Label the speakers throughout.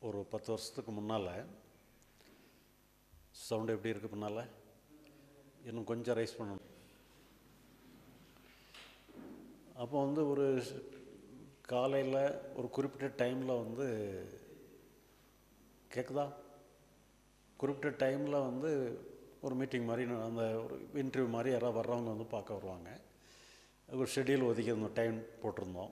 Speaker 1: ஒரு பத்து வருஷத்துக்கு முன்னால் சவுண்டு எப்படி இருக்குது முன்னால் இன்னும் கொஞ்சம் ரைஸ் பண்ணணும் அப்போ வந்து ஒரு காலையில் ஒரு குறிப்பிட்ட டைமில் வந்து கேட்குதா குறிப்பிட்ட டைமில் வந்து ஒரு மீட்டிங் மாதிரி நான் அந்த ஒரு இன்டர்வியூ மாதிரி யாராவது வர்றவங்க வந்து பார்க்க வருவாங்க ஒரு ஷெட்யூல் ஒதுக்கியிருந்தோம் டைம் போட்டிருந்தோம்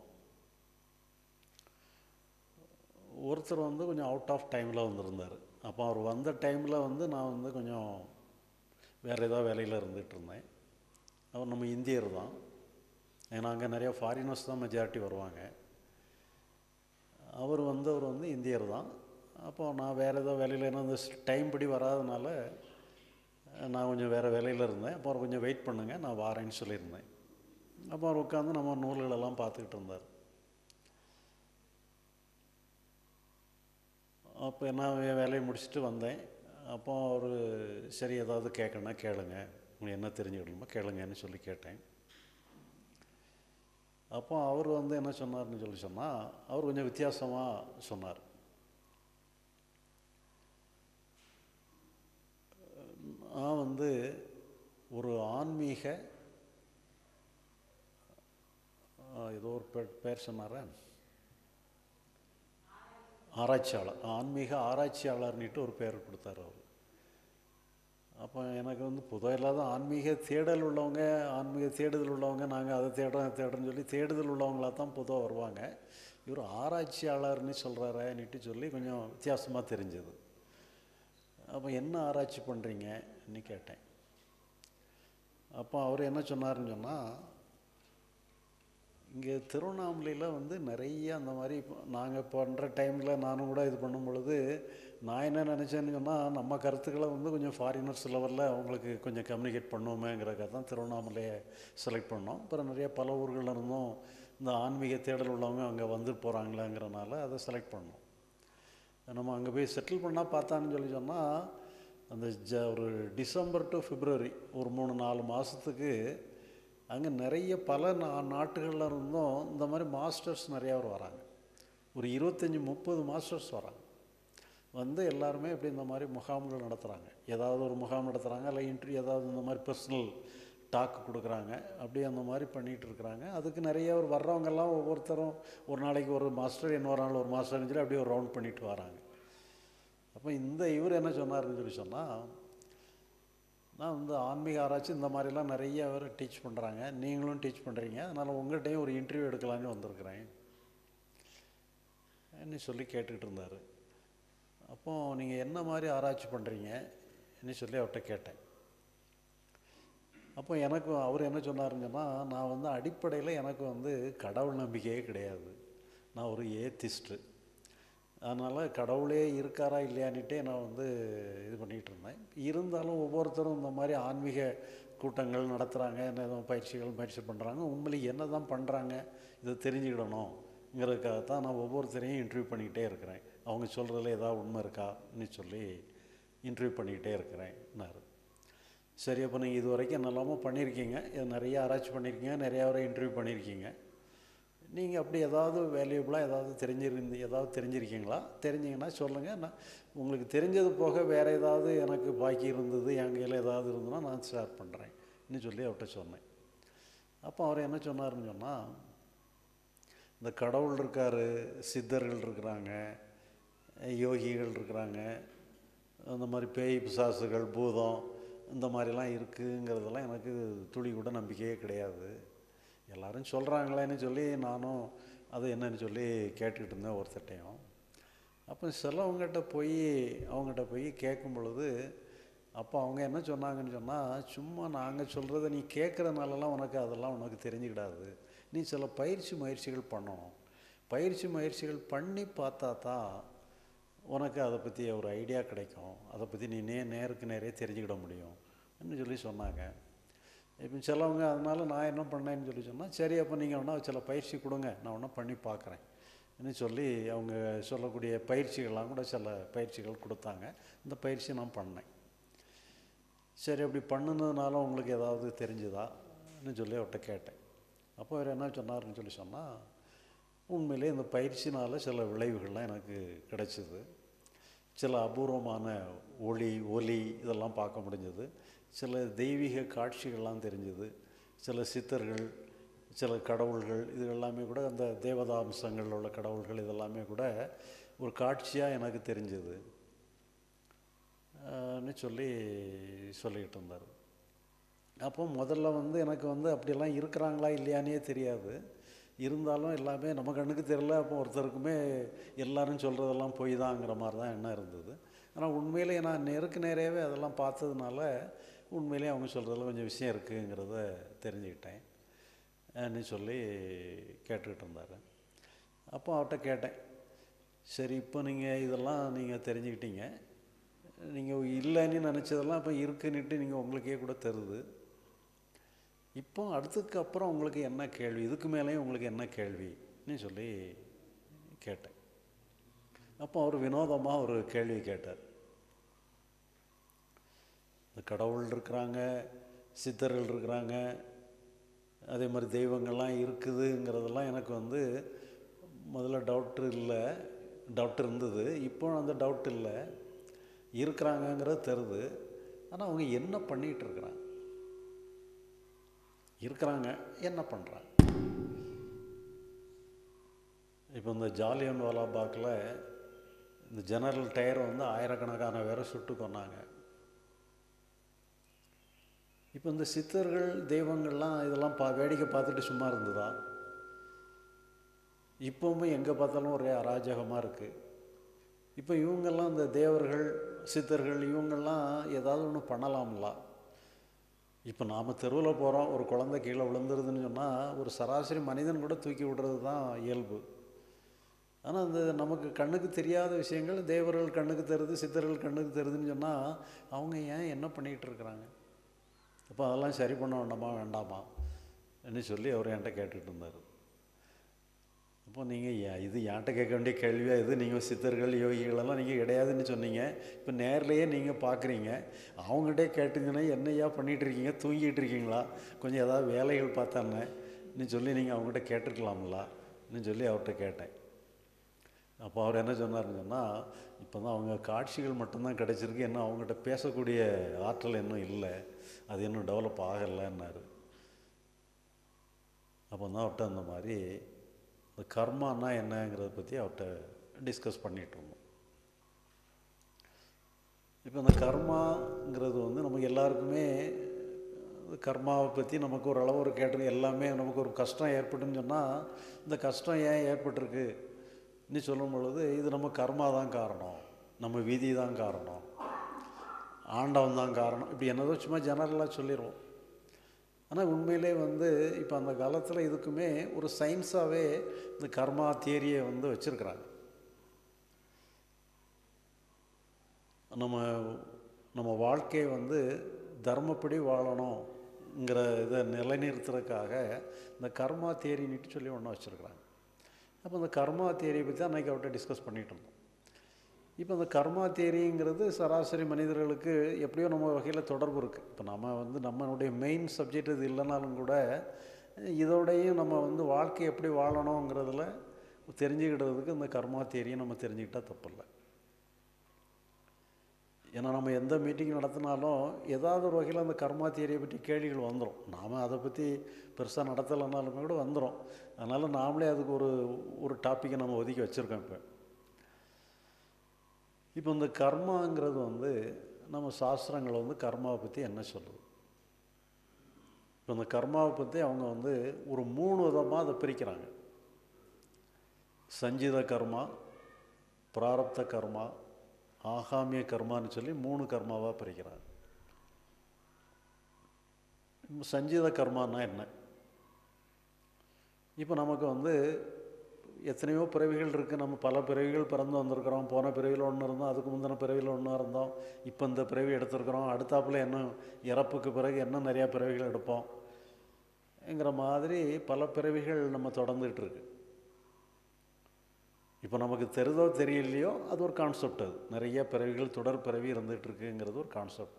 Speaker 1: ஒருத்தர் வந்து கொஞ்சம் அவுட் ஆஃப் டைமில் வந்திருந்தார் அப்போ அவர் வந்த டைமில் வந்து நான் வந்து கொஞ்சம் வேறு ஏதாவது வேலையில் இருந்துகிட்டு இருந்தேன் அவர் நம்ம இந்தியர் தான் ஏன்னா அங்கே நிறையா ஃபாரினர்ஸ் தான் மெஜாரிட்டி வருவாங்க அவர் வந்தவர் வந்து இந்தியர் தான் அப்போ நான் வேறு ஏதோ வேலையில் என்ன அந்த டைம் படி வராதனால நான் கொஞ்சம் வேறு வேலையில் இருந்தேன் அப்போ அவர் கொஞ்சம் வெயிட் பண்ணுங்கள் நான் வாரேன்னு சொல்லியிருந்தேன் அப்போ அவர் உட்காந்து நம்ம நூல்களெல்லாம் பார்த்துக்கிட்டு இருந்தார் அப்போ நான் என் வேலையை முடிச்சுட்டு வந்தேன் அப்போ அவர் சரி ஏதாவது கேட்கணும்னா கேளுங்க உங்களுக்கு என்ன தெரிஞ்சுக்கணுமோ கேளுங்கன்னு சொல்லி கேட்டேன் அப்போ அவர் வந்து என்ன சொன்னார்னு சொல்லி சொன்னால் அவர் கொஞ்சம் வித்தியாசமாக சொன்னார் நான் வந்து ஒரு ஆன்மீக ஏதோ ஒரு பேர் பேர் சொன்னார ஆராய்ச்சியாளர் ஆன்மீக ஆராய்ச்சியாளர்னிட்டு ஒரு பேர் கொடுத்தார் அவர் அப்போ எனக்கு வந்து புதுவாக இல்லாத ஆன்மீக தேடல் உள்ளவங்க ஆன்மீக தேடுதல் உள்ளவங்க நாங்கள் அதை தேடுறோம் தேடுறோன்னு சொல்லி தேடுதல் உள்ளவங்களாக தான் பொதுவாக வருவாங்க இவர் ஆராய்ச்சியாளர்னு சொல்கிறாரன்னுட்டு சொல்லி கொஞ்சம் வித்தியாசமாக தெரிஞ்சது அப்போ என்ன ஆராய்ச்சி பண்ணுறீங்கன்னு கேட்டேன் அப்போ அவர் என்ன சொன்னார்னு சொன்னால் இங்கே திருவண்ணாமலையில் வந்து நிறைய அந்த மாதிரி நாங்கள் பண்ணுற டைமில் நானும் கூட இது பண்ணும் பொழுது நான் என்ன நினச்சேன்னு சொன்னால் நம்ம கருத்துக்களை வந்து கொஞ்சம் ஃபாரினர்ஸ் லெவலில் அவங்களுக்கு கொஞ்சம் கம்யூனிகேட் பண்ணுவோமேங்கிறக்காக தான் திருவண்ணாமலையை செலக்ட் பண்ணோம் அப்புறம் நிறைய பல ஊர்களில் இருந்தும் இந்த ஆன்மீக தேடல் உள்ளவங்க அங்கே வந்து போகிறாங்களேங்கிறனால அதை செலக்ட் பண்ணோம் நம்ம அங்கே போய் செட்டில் பண்ணால் பார்த்தான்னு சொல்லி சொன்னால் அந்த ஜ ஒரு டிசம்பர் டு பிப்ரவரி ஒரு மூணு நாலு மாதத்துக்கு அங்கே நிறைய பல நா நாட்டுகளில் இருந்தும் இந்த மாதிரி மாஸ்டர்ஸ் நிறையா பேர் வராங்க ஒரு இருபத்தஞ்சி முப்பது மாஸ்டர்ஸ் வராங்க வந்து எல்லாருமே இப்படி இந்த மாதிரி முகாம்கள் நடத்துகிறாங்க ஏதாவது ஒரு முகாம் நடத்துகிறாங்க இல்லை இன்டர்வியூ ஏதாவது இந்த மாதிரி பர்சனல் டாக் கொடுக்குறாங்க அப்படியே அந்த மாதிரி பண்ணிகிட்டு இருக்கிறாங்க அதுக்கு நிறைய ஒரு வர்றவங்கெல்லாம் ஒவ்வொருத்தரும் ஒரு நாளைக்கு ஒரு மாஸ்டர் இன்னொரு நாள் ஒரு மாஸ்டர்னு சொல்லி அப்படியே ஒரு ரவுண்ட் பண்ணிட்டு வராங்க அப்போ இந்த இவர் என்ன சொன்னார்னு சொல்லி சொன்னால் நான் வந்து ஆன்மீக ஆராய்ச்சி இந்த மாதிரிலாம் நிறைய பேர் டீச் பண்ணுறாங்க நீங்களும் டீச் பண்ணுறீங்க அதனால் உங்கள்கிட்டையும் ஒரு இன்டர்வியூ எடுக்கலான்னு வந்திருக்கிறேன் என்ன சொல்லி கேட்டுக்கிட்டு இருந்தார் அப்போது நீங்கள் என்ன மாதிரி ஆராய்ச்சி பண்ணுறீங்கன்னு சொல்லி அவர்கிட்ட கேட்டேன் அப்போ எனக்கு அவர் என்ன சொன்னாருன்னு சொன்னால் நான் வந்து அடிப்படையில் எனக்கு வந்து கடவுள் நம்பிக்கையே கிடையாது நான் ஒரு ஏத்திஸ்ட்டு அதனால் கடவுளே இருக்காரா இல்லையான்னுட்டே நான் வந்து இது பண்ணிகிட்டு இருந்தேன் இருந்தாலும் ஒவ்வொருத்தரும் இந்த மாதிரி ஆன்மீக கூட்டங்கள் நடத்துகிறாங்க என்ன பயிற்சிகள் பயிற்சி பண்ணுறாங்க உண்மையிலே என்ன தான் பண்ணுறாங்க இதை தெரிஞ்சுக்கிடணுங்கிறதுக்காக தான் நான் ஒவ்வொருத்தரையும் இன்டர்வியூ பண்ணிக்கிட்டே இருக்கிறேன் அவங்க சொல்கிறதுல ஏதாவது உண்மை இருக்கான்னு சொல்லி இன்டர்வியூ பண்ணிக்கிட்டே இருக்கிறேன்னாரு சரி அப்போ நீங்கள் இது வரைக்கும் என்னெல்லாமோ பண்ணியிருக்கீங்க இது நிறைய ஆராய்ச்சி பண்ணியிருக்கீங்க நிறையா வரை இன்டர்வியூ பண்ணியிருக்கீங்க நீங்கள் அப்படி ஏதாவது வேல்யூபிளாக ஏதாவது தெரிஞ்சிருந்து ஏதாவது தெரிஞ்சிருக்கீங்களா தெரிஞ்சிங்கன்னா சொல்லுங்கள் நான் உங்களுக்கு தெரிஞ்சது போக வேறு ஏதாவது எனக்கு பாக்கி இருந்தது என் கையில் ஏதாவது இருந்ததுன்னா நான் ஷேர் பண்ணுறேன்னு சொல்லி அவர்கிட்ட சொன்னேன் அப்போ அவர் என்ன சொன்னார்னு சொன்னால் இந்த கடவுள் இருக்கார் சித்தர்கள் இருக்கிறாங்க யோகிகள் இருக்கிறாங்க அந்த மாதிரி பேய் பிசாசுகள் பூதம் இந்த மாதிரிலாம் இருக்குங்கிறதெல்லாம் எனக்கு துளி கூட நம்பிக்கையே கிடையாது எல்லோரும் சொல்கிறாங்களேன்னு சொல்லி நானும் அது என்னன்னு சொல்லி கேட்டுக்கிட்டு இருந்தேன் ஒருத்தட்டையும் அப்போ சிலவங்ககிட்ட போய் அவங்ககிட்ட போய் கேட்கும் பொழுது அப்போ அவங்க என்ன சொன்னாங்கன்னு சொன்னால் சும்மா நாங்கள் சொல்கிறத நீ கேட்குறனாலலாம் உனக்கு அதெல்லாம் உனக்கு தெரிஞ்சுக்கிடாது நீ சில பயிற்சி முயற்சிகள் பண்ணணும் பயிற்சி முயற்சிகள் பண்ணி பார்த்தா தான் உனக்கு அதை பற்றி ஒரு ஐடியா கிடைக்கும் அதை பற்றி நீ நே நேருக்கு நேரே தெரிஞ்சுக்கிட முடியும்னு சொல்லி சொன்னாங்க இப்போ சிலவங்க அதனால் நான் என்ன பண்ணேன்னு சொல்லி சொன்னால் சரி அப்போ நீங்கள் வேணா சில பயிற்சி கொடுங்க நான் வேணா பண்ணி பார்க்குறேன் ன்னு சொல்லி அவங்க சொல்லக்கூடிய பயிற்சிகள்லாம் கூட சில பயிற்சிகள் கொடுத்தாங்க இந்த பயிற்சி நான் பண்ணேன் சரி அப்படி பண்ணுனதுனால உங்களுக்கு ஏதாவது தெரிஞ்சுதான்னு சொல்லி அவர்கிட்ட கேட்டேன் அப்போ அவர் என்ன சொன்னார்னு சொல்லி சொன்னால் உண்மையிலே இந்த பயிற்சினால் சில விளைவுகள்லாம் எனக்கு கிடைச்சிது சில அபூர்வமான ஒளி ஒலி இதெல்லாம் பார்க்க முடிஞ்சது சில தெய்வீக காட்சிகள்லாம் தெரிஞ்சுது சில சித்தர்கள் சில கடவுள்கள் இது எல்லாமே கூட அந்த தேவதாம்சங்கள் உள்ள கடவுள்கள் இதெல்லாமே கூட ஒரு காட்சியாக எனக்கு தெரிஞ்சது ன்னு சொல்லி சொல்லிக்கிட்டு இருந்தார் அப்போ முதல்ல வந்து எனக்கு வந்து அப்படியெல்லாம் இருக்கிறாங்களா இல்லையானே தெரியாது இருந்தாலும் எல்லாமே நம்ம கண்ணுக்கு தெரியல அப்போ ஒருத்தருக்குமே எல்லாரும் சொல்கிறதெல்லாம் பொய் தாங்கிற மாதிரி தான் எண்ணம் இருந்தது ஆனால் உண்மையிலே நான் நேருக்கு நேரையாகவே அதெல்லாம் பார்த்ததுனால உண்மையிலேயே அவங்க சொல்கிறதுல கொஞ்சம் விஷயம் இருக்குங்கிறத தெரிஞ்சுக்கிட்டேன் ன்னு சொல்லி கேட்டுக்கிட்டு இருந்தார் அப்போ அவர்கிட்ட கேட்டேன் சரி இப்போ நீங்கள் இதெல்லாம் நீங்கள் தெரிஞ்சுக்கிட்டீங்க நீங்கள் இல்லைன்னு நினச்சதெல்லாம் இப்போ இருக்குன்னுட்டு நீங்கள் உங்களுக்கே கூட தருது இப்போ அடுத்ததுக்கு அப்புறம் உங்களுக்கு என்ன கேள்வி இதுக்கு மேலேயும் உங்களுக்கு என்ன கேள்வின்னு சொல்லி கேட்டேன் அப்போ அவர் வினோதமாக ஒரு கேள்வி கேட்டார் இந்த கடவுள் இருக்கிறாங்க சித்தர்கள் இருக்கிறாங்க அதே மாதிரி தெய்வங்கள்லாம் இருக்குதுங்கிறதெல்லாம் எனக்கு வந்து முதல்ல டவுட்டு இல்லை டவுட் இருந்தது இப்போ அந்த டவுட் இல்லை இருக்கிறாங்கங்கிறது தருது ஆனால் அவங்க என்ன பண்ணிகிட்டு இருக்கிறாங்க இருக்கிறாங்க என்ன பண்ணுறாங்க இப்போ இந்த ஜாலியன் வாலாபாக்கில் இந்த ஜெனரல் டயர் வந்து ஆயிரக்கணக்கான பேரை சுட்டு கொன்னாங்க இப்போ இந்த சித்தர்கள் தெய்வங்கள்லாம் இதெல்லாம் பா வேடிக்கை பார்த்துட்டு சும்மா இருந்ததா இப்போவுமே எங்கே பார்த்தாலும் ஒரே அராஜகமாக இருக்குது இப்போ இவங்கெல்லாம் இந்த தேவர்கள் சித்தர்கள் இவங்கெல்லாம் ஏதாவது ஒன்று பண்ணலாம்ல இப்போ நாம் தெருவில் போகிறோம் ஒரு குழந்தை கீழே விழுந்துருதுன்னு சொன்னால் ஒரு சராசரி மனிதன் கூட தூக்கி விடுறது தான் இயல்பு ஆனால் அந்த நமக்கு கண்ணுக்கு தெரியாத விஷயங்கள் தேவர்கள் கண்ணுக்கு தருது சித்தர்கள் கண்ணுக்கு தருதுன்னு சொன்னால் அவங்க ஏன் என்ன பண்ணிகிட்டு இருக்கிறாங்க அப்போ அதெல்லாம் சரி பண்ண வேண்டாமா வேண்டாமா என்று சொல்லி அவர் என்கிட்ட கேட்டுட்டு இருந்தார் அப்போ நீங்கள் இது என்கிட்ட கேட்க வேண்டிய கேள்வியாக இது நீங்கள் சித்தர்கள் யோகிகளெல்லாம் நீங்கள் கிடையாதுன்னு சொன்னீங்க இப்போ நேர்லேயே நீங்கள் பார்க்குறீங்க அவங்ககிட்டே கேட்டுங்கன்னா என்னையா பண்ணிகிட்டு இருக்கீங்க தூங்கிட்டு இருக்கீங்களா கொஞ்சம் ஏதாவது வேலைகள் பார்த்தானேன்னு சொல்லி நீங்கள் அவங்ககிட்ட கேட்டுருக்கலாம்லான்னு சொல்லி அவர்கிட்ட கேட்டேன் அப்போ அவர் என்ன சொன்னார்னு சொன்னால் இப்போ தான் அவங்க காட்சிகள் மட்டும்தான் கிடச்சிருக்கு இன்னும் அவங்ககிட்ட பேசக்கூடிய ஆற்றல் இன்னும் இல்லை அது இன்னும் டெவலப் ஆகலைன்னாரு அப்போ தான் அவர்கிட்ட அந்த மாதிரி இந்த கர்மானா என்னங்கிறத பற்றி அவர்கிட்ட டிஸ்கஸ் பண்ணிகிட்டு இருந்தோம் இப்போ இந்த கர்மாங்கிறது வந்து நமக்கு எல்லாருக்குமே கர்மாவை பற்றி நமக்கு ஒரு அளவு ஒரு கேட்டு எல்லாமே நமக்கு ஒரு கஷ்டம் ஏற்பட்டுன்னு சொன்னால் இந்த கஷ்டம் ஏன் ஏற்பட்டிருக்கு நீ சொல்லும் பொழுது இது நம்ம கர்மா தான் காரணம் நம்ம விதி தான் காரணம் ஆண்டவன் தான் காரணம் இப்படி என்னதோ சும்மா ஜெனரலாக சொல்லிடுவோம் ஆனால் உண்மையிலே வந்து இப்போ அந்த காலத்தில் இதுக்குமே ஒரு சயின்ஸாகவே இந்த கர்மா தியரியை வந்து வச்சுருக்குறாங்க நம்ம நம்ம வாழ்க்கையை வந்து தர்மப்படி வாழணுங்கிற இதை நிலைநிறுத்துறதுக்காக இந்த கர்மா தியரின்னுட்டு சொல்லி ஒன்று வச்சுருக்குறாங்க அப்போ இந்த கர்மா தியரியை பற்றி தான் அன்றைக்கி அவர்கிட்ட டிஸ்கஸ் பண்ணிகிட்டு இருந்தோம் இப்போ இந்த கர்மா தியரிங்கிறது சராசரி மனிதர்களுக்கு எப்படியோ நம்ம வகையில் தொடர்பு இருக்குது இப்போ நம்ம வந்து நம்மளுடைய மெயின் சப்ஜெக்ட் இது இல்லைனாலும் கூட இதோடையும் நம்ம வந்து வாழ்க்கை எப்படி வாழணுங்கிறதுல தெரிஞ்சுக்கிட்டதுக்கு இந்த கர்மா தியரியை நம்ம தெரிஞ்சுக்கிட்டால் தப்பில்லை ஏன்னா நம்ம எந்த மீட்டிங் நடத்தினாலும் ஏதாவது ஒரு வகையில் அந்த கர்மா தியரியை பற்றி கேள்விகள் வந்துடும் நாம் அதை பற்றி பெருசாக நடத்தலைனாலுமே கூட வந்துடும் அதனால் நாமளே அதுக்கு ஒரு ஒரு டாப்பிக்கை நம்ம ஒதுக்கி வச்சுருக்கோம் இப்போ இப்போ இந்த கர்மாங்கிறது வந்து நம்ம சாஸ்திரங்கள் வந்து கர்மாவை பற்றி என்ன சொல்லுது இப்போ இந்த கர்மாவை பற்றி அவங்க வந்து ஒரு மூணு விதமாக அதை பிரிக்கிறாங்க சஞ்சித கர்மா பிராரப்த கர்மா ஆகாமிய கர்மான்னு சொல்லி மூணு கர்மாவாக பிரிக்கிறாங்க சஞ்சித கர்மானா என்ன இப்போ நமக்கு வந்து எத்தனையோ பிறவிகள் இருக்குது நம்ம பல பிறவிகள் பிறந்து வந்திருக்கிறோம் போன பிறவியில் ஒன்று இருந்தோம் அதுக்கு முந்தின பிறவியில் ஒன்றா இருந்தோம் இப்போ இந்த பிறவி எடுத்திருக்கிறோம் அடுத்தாப்புல என்ன இறப்புக்கு பிறகு என்ன நிறையா பிறவிகள் எடுப்போம் ங்கிற மாதிரி பல பிறவிகள் நம்ம தொடர்ந்துகிட்டு இருக்கு இப்போ நமக்கு தெரிதோ தெரியலையோ அது ஒரு கான்செப்ட் அது நிறைய பிறவிகள் தொடர் பிறவி இருந்துகிட்டு இருக்குங்கிறது ஒரு கான்செப்ட்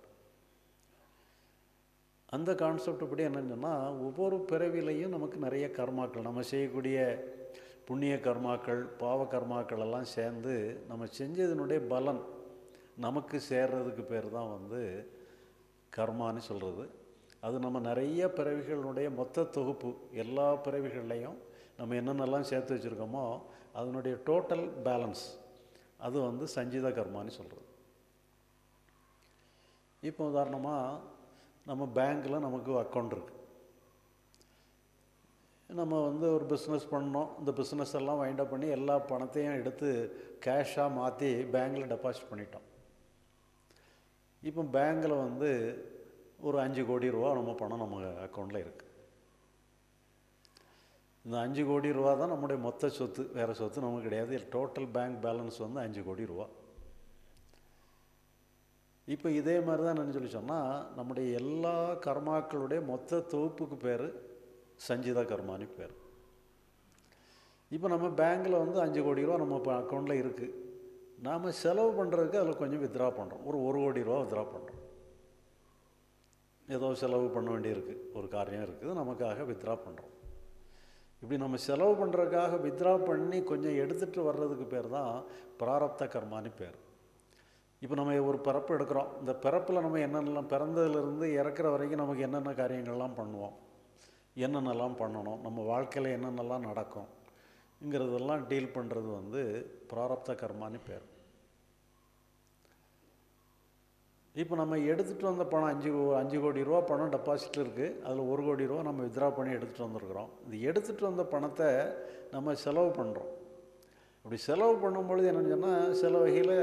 Speaker 1: அந்த கான்செப்ட் படி என்னன்னு சொன்னால் ஒவ்வொரு பிறவிலையும் நமக்கு நிறைய கர்மாக்கள் நம்ம செய்யக்கூடிய புண்ணிய கர்மாக்கள் பாவ கர்மாக்கள் எல்லாம் சேர்ந்து நம்ம செஞ்சதனுடைய பலன் நமக்கு சேர்றதுக்கு பேர் தான் வந்து கர்மான்னு சொல்கிறது அது நம்ம நிறைய பிறவிகளுடைய மொத்த தொகுப்பு எல்லா பிறவிகள்லையும் நம்ம என்னென்னலாம் சேர்த்து வச்சுருக்கோமோ அதனுடைய டோட்டல் பேலன்ஸ் அது வந்து சஞ்சித கர்மான்னு சொல்கிறது இப்போ உதாரணமாக நம்ம பேங்க்கில் நமக்கு அக்கௌண்ட் இருக்குது நம்ம வந்து ஒரு பிஸ்னஸ் பண்ணோம் இந்த பிஸ்னஸ் எல்லாம் வைண்ட் அப் பண்ணி எல்லா பணத்தையும் எடுத்து கேஷாக மாற்றி பேங்க்கில் டெபாசிட் பண்ணிட்டோம் இப்போ பேங்க்கில் வந்து ஒரு அஞ்சு கோடி ரூபா நம்ம பணம் நம்ம அக்கௌண்ட்டில் இருக்குது இந்த அஞ்சு கோடி ரூபா தான் நம்முடைய மொத்த சொத்து வேறு சொத்து நமக்கு கிடையாது டோட்டல் பேங்க் பேலன்ஸ் வந்து அஞ்சு கோடி ரூபா இப்போ இதே மாதிரி தான் என்ன சொல்லி சொன்னால் நம்முடைய எல்லா கர்மாக்களுடைய மொத்த தொகுப்புக்கு பேர் சஞ்சிதா கர்மானி பேர் இப்போ நம்ம பேங்க்கில் வந்து அஞ்சு கோடி ரூபா நம்ம இப்போ அக்கௌண்ட்டில் இருக்குது நாம் செலவு பண்ணுறதுக்கு அதில் கொஞ்சம் வித்ரா பண்ணுறோம் ஒரு ஒரு கோடி ரூபா வித்ரா பண்ணுறோம் ஏதோ செலவு பண்ண வேண்டியிருக்கு ஒரு காரியம் இருக்குது நமக்காக வித்ரா பண்ணுறோம் இப்படி நம்ம செலவு பண்ணுறதுக்காக வித்ரா பண்ணி கொஞ்சம் எடுத்துகிட்டு வர்றதுக்கு பேர் தான் பிராரப்த கர்மானி பேர் இப்போ நம்ம ஒரு பிறப்பு எடுக்கிறோம் இந்த பிறப்பில் நம்ம என்னென்னலாம் பிறந்ததுலேருந்து இறக்குற வரைக்கும் நமக்கு என்னென்ன காரியங்கள்லாம் பண்ணுவோம் என்னென்னலாம் பண்ணணும் நம்ம வாழ்க்கையில் என்னென்னலாம் நடக்கும்ங்கிறதெல்லாம் டீல் பண்ணுறது வந்து பிராரப்த கர்மானி பேர் இப்போ நம்ம எடுத்துகிட்டு வந்த பணம் அஞ்சு அஞ்சு கோடி ரூபா பணம் டெபாசிட் இருக்குது அதில் ஒரு கோடி ரூபா நம்ம வித்ரா பண்ணி எடுத்துகிட்டு வந்திருக்கிறோம் இது எடுத்துகிட்டு வந்த பணத்தை நம்ம செலவு பண்ணுறோம் அப்படி செலவு பண்ணும்பொழுது என்னன்னு சொன்னால் சில வகையில்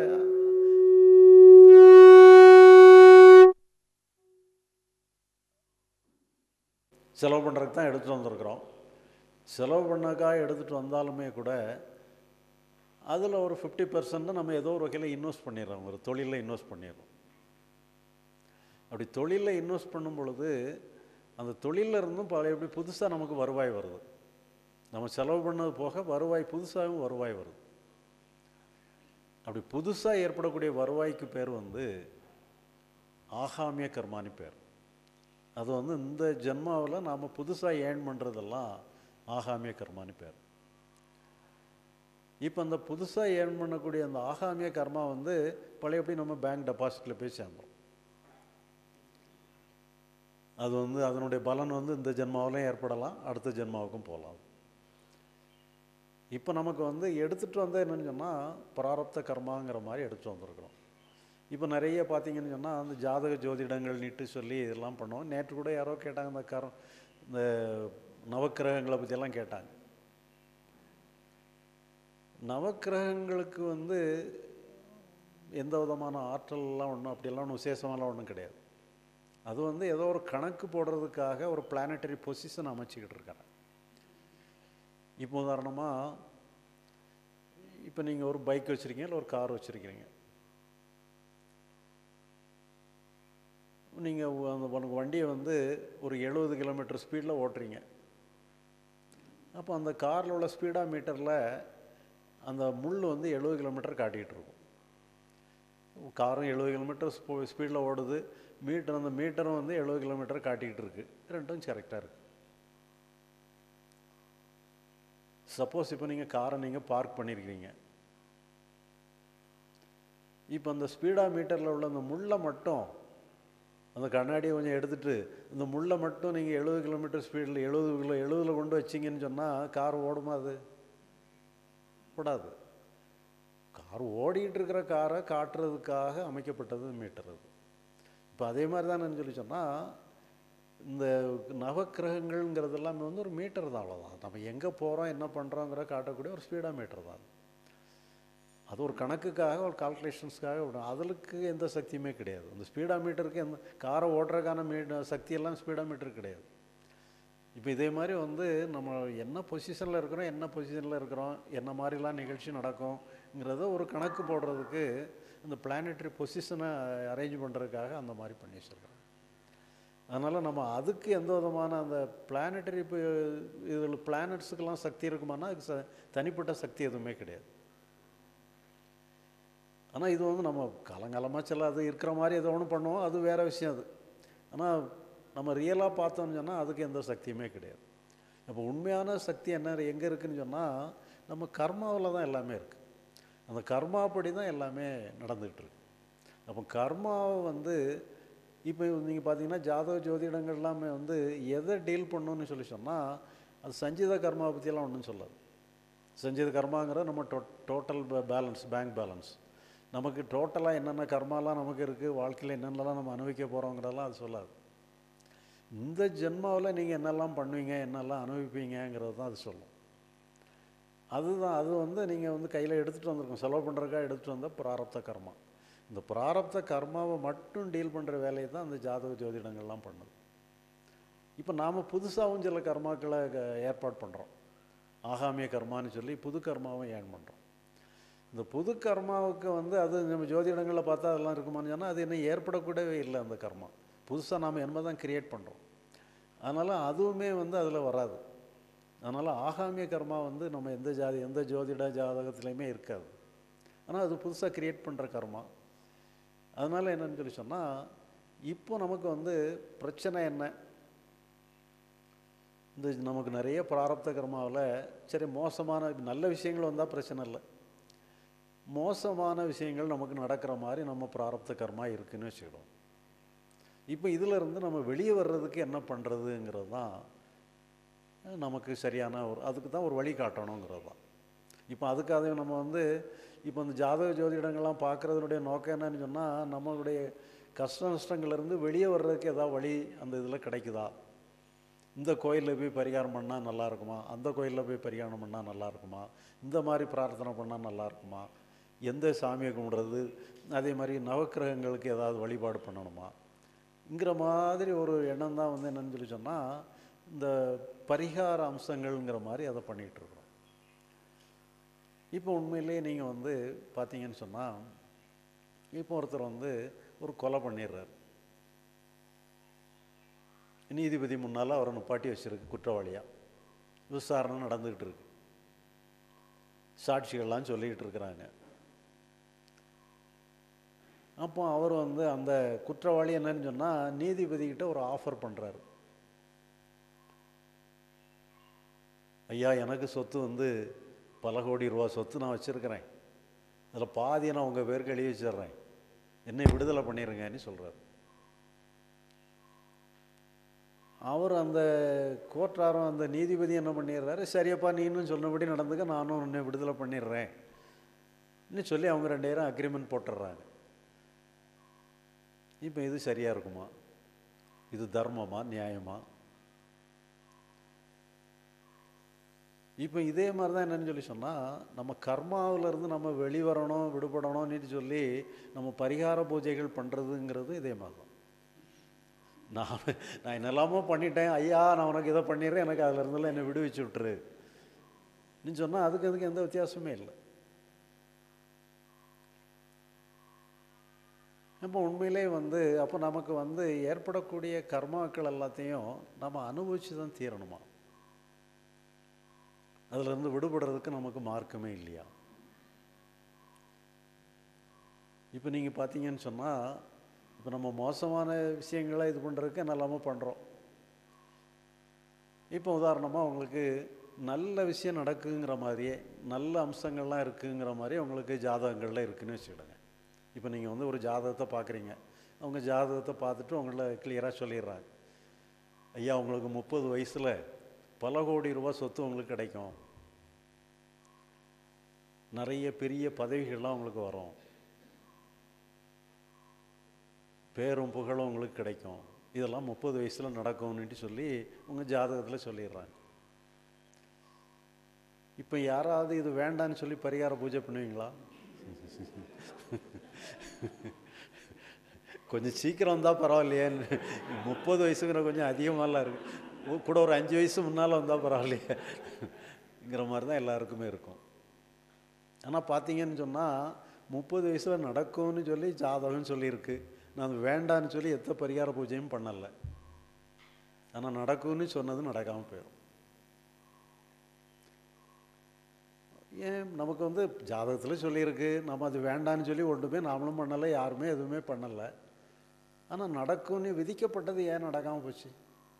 Speaker 1: செலவு பண்ணுறதுக்கு தான் எடுத்துகிட்டு வந்திருக்கிறோம் செலவு பண்ணக்காக எடுத்துகிட்டு வந்தாலுமே கூட அதில் ஒரு ஃபிஃப்டி பர்சன்ட் நம்ம ஏதோ ஒரு வகையில் இன்வெஸ்ட் பண்ணிடுறோம் ஒரு தொழிலில் இன்வெஸ்ட் பண்ணிடுறோம் அப்படி தொழிலில் இன்வெஸ்ட் பண்ணும் பொழுது அந்த தொழிலில் இருந்தும் பல எப்படி புதுசாக நமக்கு வருவாய் வருது நம்ம செலவு பண்ணது போக வருவாய் புதுசாகவும் வருவாய் வருது அப்படி புதுசாக ஏற்படக்கூடிய வருவாய்க்கு பேர் வந்து ஆகாமிய கர்மானி பேர் அது வந்து இந்த ஜென்மாவில் நாம் புதுசாக ஏர்ன் பண்ணுறதெல்லாம் ஆகாமிய கர்மானி பேர் இப்போ அந்த புதுசாக ஏர்ன் பண்ணக்கூடிய அந்த ஆகாமிய கர்மா வந்து பழையபடி நம்ம பேங்க் டெபாசிட்டில் போய் சேர்ந்தோம் அது வந்து அதனுடைய பலன் வந்து இந்த ஜென்மாவிலையும் ஏற்படலாம் அடுத்த ஜென்மாவுக்கும் போகலாம் இப்போ நமக்கு வந்து எடுத்துகிட்டு வந்தால் என்னென்னு சொன்னால் பிராரப்த கர்மாங்கிற மாதிரி எடுத்துகிட்டு வந்திருக்கிறோம் இப்போ நிறைய பார்த்தீங்கன்னு சொன்னால் அந்த ஜாதக ஜோதிடங்கள் நீட்டு சொல்லி இதெல்லாம் பண்ணுவோம் நேற்று கூட யாரோ கேட்டாங்க இந்த கரம் இந்த நவக்கிரகங்களை பற்றியெல்லாம் கேட்டாங்க நவக்கிரகங்களுக்கு வந்து எந்த விதமான ஆற்றல்லாம் ஒன்றும் அப்படியெல்லாம் ஒன்றும் விசேஷமெல்லாம் ஒன்றும் கிடையாது அது வந்து ஏதோ ஒரு கணக்கு போடுறதுக்காக ஒரு பிளானட்டரி பொசிஷன் அமைச்சிக்கிட்டு இருக்காங்க இப்போ உதாரணமாக இப்போ நீங்கள் ஒரு பைக் வச்சுருக்கீங்க இல்லை ஒரு கார் வச்சுருக்கிறீங்க நீங்கள் அந்த உனக்கு வண்டியை வந்து ஒரு எழுபது கிலோமீட்டர் ஸ்பீடில் ஓட்டுறீங்க அப்போ அந்த காரில் உள்ள ஸ்பீடா மீட்டரில் அந்த முள் வந்து எழுபது கிலோமீட்டர் காட்டிகிட்டு இருக்கும் காரும் எழுபது கிலோமீட்டர் ஸ்பீடில் ஓடுது மீட்டர் அந்த மீட்டரும் வந்து எழுபது கிலோமீட்டர் காட்டிக்கிட்டு இருக்கு ரெண்டும் கரெக்டாக இருக்குது சப்போஸ் இப்போ நீங்கள் காரை நீங்கள் பார்க் பண்ணியிருக்கிறீங்க இப்போ அந்த ஸ்பீடா மீட்டரில் உள்ள அந்த முள்ளை மட்டும் அந்த கண்ணாடியை கொஞ்சம் எடுத்துகிட்டு இந்த முள்ளை மட்டும் நீங்கள் எழுபது கிலோமீட்டர் ஸ்பீடில் எழுபது கிலோ எழுபதில் கொண்டு வச்சிங்கன்னு சொன்னால் கார் ஓடுமா அது ஓடாது கார் ஓடிக்கிட்டு இருக்கிற காரை காட்டுறதுக்காக அமைக்கப்பட்டது மீட்டர் அது இப்போ அதே மாதிரி தான் சொல்லி சொன்னால் இந்த நவக்கிரகங்கள்ங்கிறது எல்லாமே வந்து ஒரு மீட்டர் தான் அவ்வளோதான் நம்ம எங்கே போகிறோம் என்ன பண்ணுறோங்கிற காட்டக்கூடிய ஒரு ஸ்பீடாக மீட்டர் தான் அது ஒரு கணக்குக்காக ஒரு கால்குலேஷன்ஸ்க்காக விடும் அதுக்கு எந்த சக்தியுமே கிடையாது அந்த ஸ்பீடா மீட்டருக்கு எந்த காரை ஓட்டுறதுக்கான மீ சக்தியெல்லாம் ஸ்பீடா மீட்டர் கிடையாது இப்போ இதே மாதிரி வந்து நம்ம என்ன பொசிஷனில் இருக்கிறோம் என்ன பொசிஷனில் இருக்கிறோம் என்ன மாதிரிலாம் நிகழ்ச்சி நடக்கும்ங்கிறத ஒரு கணக்கு போடுறதுக்கு இந்த பிளானட்டரி பொசிஷனை அரேஞ்ச் பண்ணுறதுக்காக அந்த மாதிரி பண்ணி வச்சுருக்கோம் அதனால் நம்ம அதுக்கு எந்த விதமான அந்த பிளானட்டரி இப்போ இதில் பிளானட்ஸுக்கெல்லாம் சக்தி இருக்குமானா அதுக்கு ச தனிப்பட்ட சக்தி எதுவுமே கிடையாது ஆனால் இது வந்து நம்ம காலங்காலமாக சில அது இருக்கிற மாதிரி ஏதோ ஒன்று பண்ணுவோம் அது வேறு விஷயம் அது ஆனால் நம்ம ரியலாக பார்த்தோம்னு சொன்னால் அதுக்கு எந்த சக்தியுமே கிடையாது அப்போ உண்மையான சக்தி என்ன எங்கே இருக்குதுன்னு சொன்னால் நம்ம கர்மாவில் தான் எல்லாமே இருக்குது அந்த கர்மாப்படி தான் எல்லாமே நடந்துகிட்டு இருக்கு அப்போ கர்மாவை வந்து இப்போ நீங்கள் பார்த்தீங்கன்னா ஜாதக ஜோதிடங்கள் எல்லாமே வந்து எதை டீல் பண்ணணும்னு சொல்லி சொன்னால் அது சஞ்சித கர்மாவை பற்றியெல்லாம் ஒன்றும் சொல்லாது சஞ்சித கர்மாங்கிற நம்ம டோ டோட்டல் பேலன்ஸ் பேங்க் பேலன்ஸ் நமக்கு டோட்டலாக என்னென்ன கர்மாலாம் நமக்கு இருக்குது வாழ்க்கையில் என்னென்னலாம் நம்ம அனுபவிக்க போகிறோங்கிறதெல்லாம் அது சொல்லாது இந்த ஜென்மாவில் நீங்கள் என்னெல்லாம் பண்ணுவீங்க என்னெல்லாம் அனுபவிப்பீங்கங்கிறது தான் அது சொல்லும் அதுதான் அது வந்து நீங்கள் வந்து கையில் எடுத்துகிட்டு வந்திருக்கோம் செலவு பண்ணுறதுக்காக எடுத்துகிட்டு வந்த பிராரப்த கர்மா இந்த பிராரப்த கர்மாவை மட்டும் டீல் பண்ணுற வேலையை தான் அந்த ஜாதக ஜோதிடங்கள்லாம் பண்ணுது இப்போ நாம் புதுசாகவும் சில கர்மாக்களை க- ஏற்பாடு பண்ணுறோம் ஆகாமிய கர்மான்னு சொல்லி புது கர்மாவும் ஏன் பண்ணுறோம் இந்த புது கர்மாவுக்கு வந்து அது நம்ம ஜோதிடங்களில் பார்த்தா அதெல்லாம் இருக்குமான்னு சொன்னால் அது இன்னும் ஏற்படக்கூடவே இல்லை அந்த கர்மா புதுசாக நாம் என்ன தான் கிரியேட் பண்ணுறோம் அதனால் அதுவுமே வந்து அதில் வராது அதனால் ஆகாமிய கர்மா வந்து நம்ம எந்த ஜாதி எந்த ஜோதிட ஜாதகத்துலேயுமே இருக்காது ஆனால் அது புதுசாக கிரியேட் பண்ணுற கர்மா அதனால் என்னன்னு சொல்லி சொன்னால் இப்போ நமக்கு வந்து பிரச்சனை என்ன இந்த நமக்கு நிறைய பிராரப்த கர்மாவில் சரி மோசமான நல்ல விஷயங்கள் வந்தால் பிரச்சனை இல்லை மோசமான விஷயங்கள் நமக்கு நடக்கிற மாதிரி நம்ம பிராரப்த கர்மா இருக்குன்னு வச்சுக்கிடுவோம் இப்போ இதில் இருந்து நம்ம வெளியே வர்றதுக்கு என்ன பண்ணுறதுங்கிறது தான் நமக்கு சரியான ஒரு அதுக்கு தான் ஒரு வழி காட்டணுங்கிறது தான் இப்போ அதுக்காக நம்ம வந்து இப்போ இந்த ஜாதக ஜோதிடங்கள்லாம் பார்க்குறதுனுடைய நோக்கம் என்னன்னு சொன்னால் நம்மளுடைய கஷ்ட நஷ்டங்கள்லேருந்து வெளியே வர்றதுக்கு ஏதாவது வழி அந்த இதில் கிடைக்குதா இந்த கோயிலில் போய் பரிகாரம் பண்ணால் நல்லா இருக்குமா அந்த கோயிலில் போய் பரிகாரம் பண்ணால் நல்லா இருக்குமா இந்த மாதிரி பிரார்த்தனை பண்ணால் நல்லா இருக்குமா எந்த சாமியை கும்பிடுறது அதே மாதிரி நவக்கிரகங்களுக்கு ஏதாவது வழிபாடு பண்ணணுமா ங்கிற மாதிரி ஒரு எண்ணம் தான் வந்து என்னன்னு சொல்லி சொன்னால் இந்த பரிகார அம்சங்கள்ங்கிற மாதிரி அதை பண்ணிகிட்டு இருக்கிறோம் இப்போ உண்மையிலேயே நீங்கள் வந்து பார்த்தீங்கன்னு சொன்னால் இப்போ ஒருத்தர் வந்து ஒரு கொலை பண்ணிடுறாரு நீதிபதி முன்னால் அவரை நிப்பாட்டி வச்சிருக்கு குற்றவாளியாக விசாரணை நடந்துக்கிட்டு இருக்கு சாட்சிகள்லாம் சொல்லிக்கிட்டு இருக்கிறாங்க அப்போ அவர் வந்து அந்த குற்றவாளி என்னன்னு சொன்னால் நீதிபதிக்கிட்ட ஒரு ஆஃபர் பண்ணுறாரு ஐயா எனக்கு சொத்து வந்து பல கோடி ரூபா சொத்து நான் வச்சுருக்கிறேன் அதில் பாதியை நான் உங்கள் பேருக்கு எழுதி வச்சிடுறேன் என்னை விடுதலை பண்ணிடுங்கன்னு சொல்கிறார் அவர் அந்த கோர்ட்டாரம் அந்த நீதிபதி என்ன பண்ணிடுறாரு சரியப்பா நீனும் சொன்னபடி நடந்துக்க நானும் உன்னை விடுதலை பண்ணிடுறேன் இன்னும் சொல்லி அவங்க ரெண்டு பேரும் அக்ரிமெண்ட் போட்டுடுறாங்க இப்போ இது சரியாக இருக்குமா இது தர்மமா நியாயமா இப்போ இதே மாதிரி தான் என்னன்னு சொல்லி சொன்னால் நம்ம கர்மாவிலேருந்து நம்ம வெளிவரணும் விடுபடணும்னு சொல்லி நம்ம பரிகார பூஜைகள் பண்ணுறதுங்கிறது இதே மாதிரி தான் நான் நான் என்னெல்லாமோ பண்ணிட்டேன் ஐயா நான் உனக்கு இதை பண்ணிடுறேன் எனக்கு அதில் இருந்தெல்லாம் என்னை விடுவிச்சு விட்டுரு நீ சொன்னால் அதுக்கு அதுக்கு எந்த வித்தியாசமே இல்லை இப்போ உண்மையிலே வந்து அப்போ நமக்கு வந்து ஏற்படக்கூடிய கர்மாக்கள் எல்லாத்தையும் நம்ம அனுபவித்து தான் தீரணுமா அதிலிருந்து விடுபடுறதுக்கு நமக்கு மார்க்கமே இல்லையா இப்போ நீங்கள் பார்த்தீங்கன்னு சொன்னால் இப்போ நம்ம மோசமான விஷயங்களை இது பண்ணுறதுக்கு நல்லாம பண்ணுறோம் இப்போ உதாரணமாக உங்களுக்கு நல்ல விஷயம் நடக்குங்கிற மாதிரியே நல்ல அம்சங்கள்லாம் இருக்குங்கிற மாதிரி உங்களுக்கு ஜாதகங்களில் இருக்குன்னு வச்சுக்கிடுங்க இப்போ நீங்கள் வந்து ஒரு ஜாதகத்தை பார்க்குறீங்க அவங்க ஜாதகத்தை பார்த்துட்டு உங்களை கிளியராக சொல்லிடுறாங்க ஐயா உங்களுக்கு முப்பது வயசில் பல கோடி ரூபா சொத்து உங்களுக்கு கிடைக்கும் நிறைய பெரிய பதவிகள்லாம் உங்களுக்கு வரும் பேரும் புகழும் உங்களுக்கு கிடைக்கும் இதெல்லாம் முப்பது வயசில் நடக்கும்னுட்டு சொல்லி உங்கள் ஜாதகத்தில் சொல்லிடுறாங்க இப்போ யாராவது இது வேண்டான்னு சொல்லி பரிகார பூஜை பண்ணுவீங்களா கொஞ்சம் சீக்கிரம் வந்தால் பரவாயில்லையேன்னு முப்பது வயசுங்கிற கொஞ்சம் அதிகமாகலாம் இருக்குது கூட ஒரு அஞ்சு வயசு முன்னால் வந்தால் பரவாயில்லையேங்கிற மாதிரி தான் எல்லாருக்குமே இருக்கும் ஆனால் பார்த்தீங்கன்னு சொன்னால் முப்பது வயசில் நடக்கும்னு சொல்லி ஜாதகம்னு சொல்லியிருக்கு நான் வேண்டான்னு சொல்லி எத்த பரிகார பூஜையும் பண்ணலை ஆனால் நடக்கும்னு சொன்னது நடக்காமல் போயிடும் ஏன் நமக்கு வந்து ஜாதகத்தில் சொல்லியிருக்கு நம்ம அது வேண்டான்னு சொல்லி ஒன்றுமே நாமளும் பண்ணலை யாருமே எதுவுமே பண்ணலை ஆனால் நடக்கும்னு விதிக்கப்பட்டது ஏன் நடக்காமல் போச்சு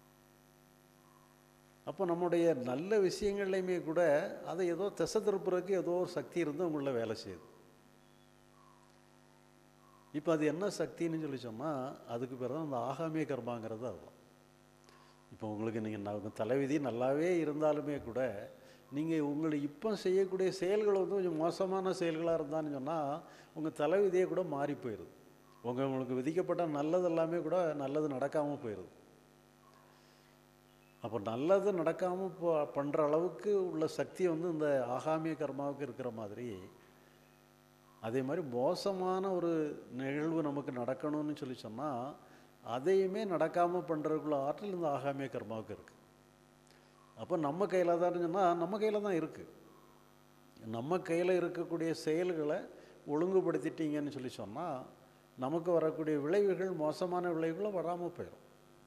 Speaker 1: அப்போ நம்முடைய நல்ல விஷயங்கள்லையுமே கூட அதை ஏதோ திசை திருப்புறதுக்கு ஏதோ ஒரு சக்தி இருந்து உங்களில் வேலை செய்யுது இப்போ அது என்ன சக்தின்னு சொல்லி சொன்னால் அதுக்கு பேர் தான் அந்த ஆகாமிய கர்மாங்கிறது அதுதான் இப்போ உங்களுக்கு நீங்கள் உங்கள் தலைவிதி நல்லாவே இருந்தாலுமே கூட நீங்கள் உங்களை இப்போ செய்யக்கூடிய செயல்கள் வந்து கொஞ்சம் மோசமான செயல்களாக இருந்தான்னு சொன்னால் உங்கள் தலைவிதியே கூட மாறி போயிடுது உங்கள் உங்களுக்கு விதிக்கப்பட்ட நல்லது எல்லாமே கூட நல்லது நடக்காமல் போயிடுது அப்போ நல்லது நடக்காமல் போ பண்ணுற அளவுக்கு உள்ள சக்தி வந்து இந்த ஆகாமிய கர்மாவுக்கு இருக்கிற மாதிரி அதே மாதிரி மோசமான ஒரு நிகழ்வு நமக்கு நடக்கணும்னு சொல்லி சொன்னால் அதையுமே நடக்காமல் பண்ணுறதுக்குள்ள ஆற்றல் இந்த ஆகாமிய கர்மாவுக்கு இருக்குது அப்போ நம்ம கையில் தான் சொன்னால் நம்ம கையில் தான் இருக்குது நம்ம கையில் இருக்கக்கூடிய செயல்களை ஒழுங்குபடுத்திட்டீங்கன்னு சொல்லி சொன்னால் நமக்கு வரக்கூடிய விளைவுகள் மோசமான விளைவுகளை வராமல் போயிடும்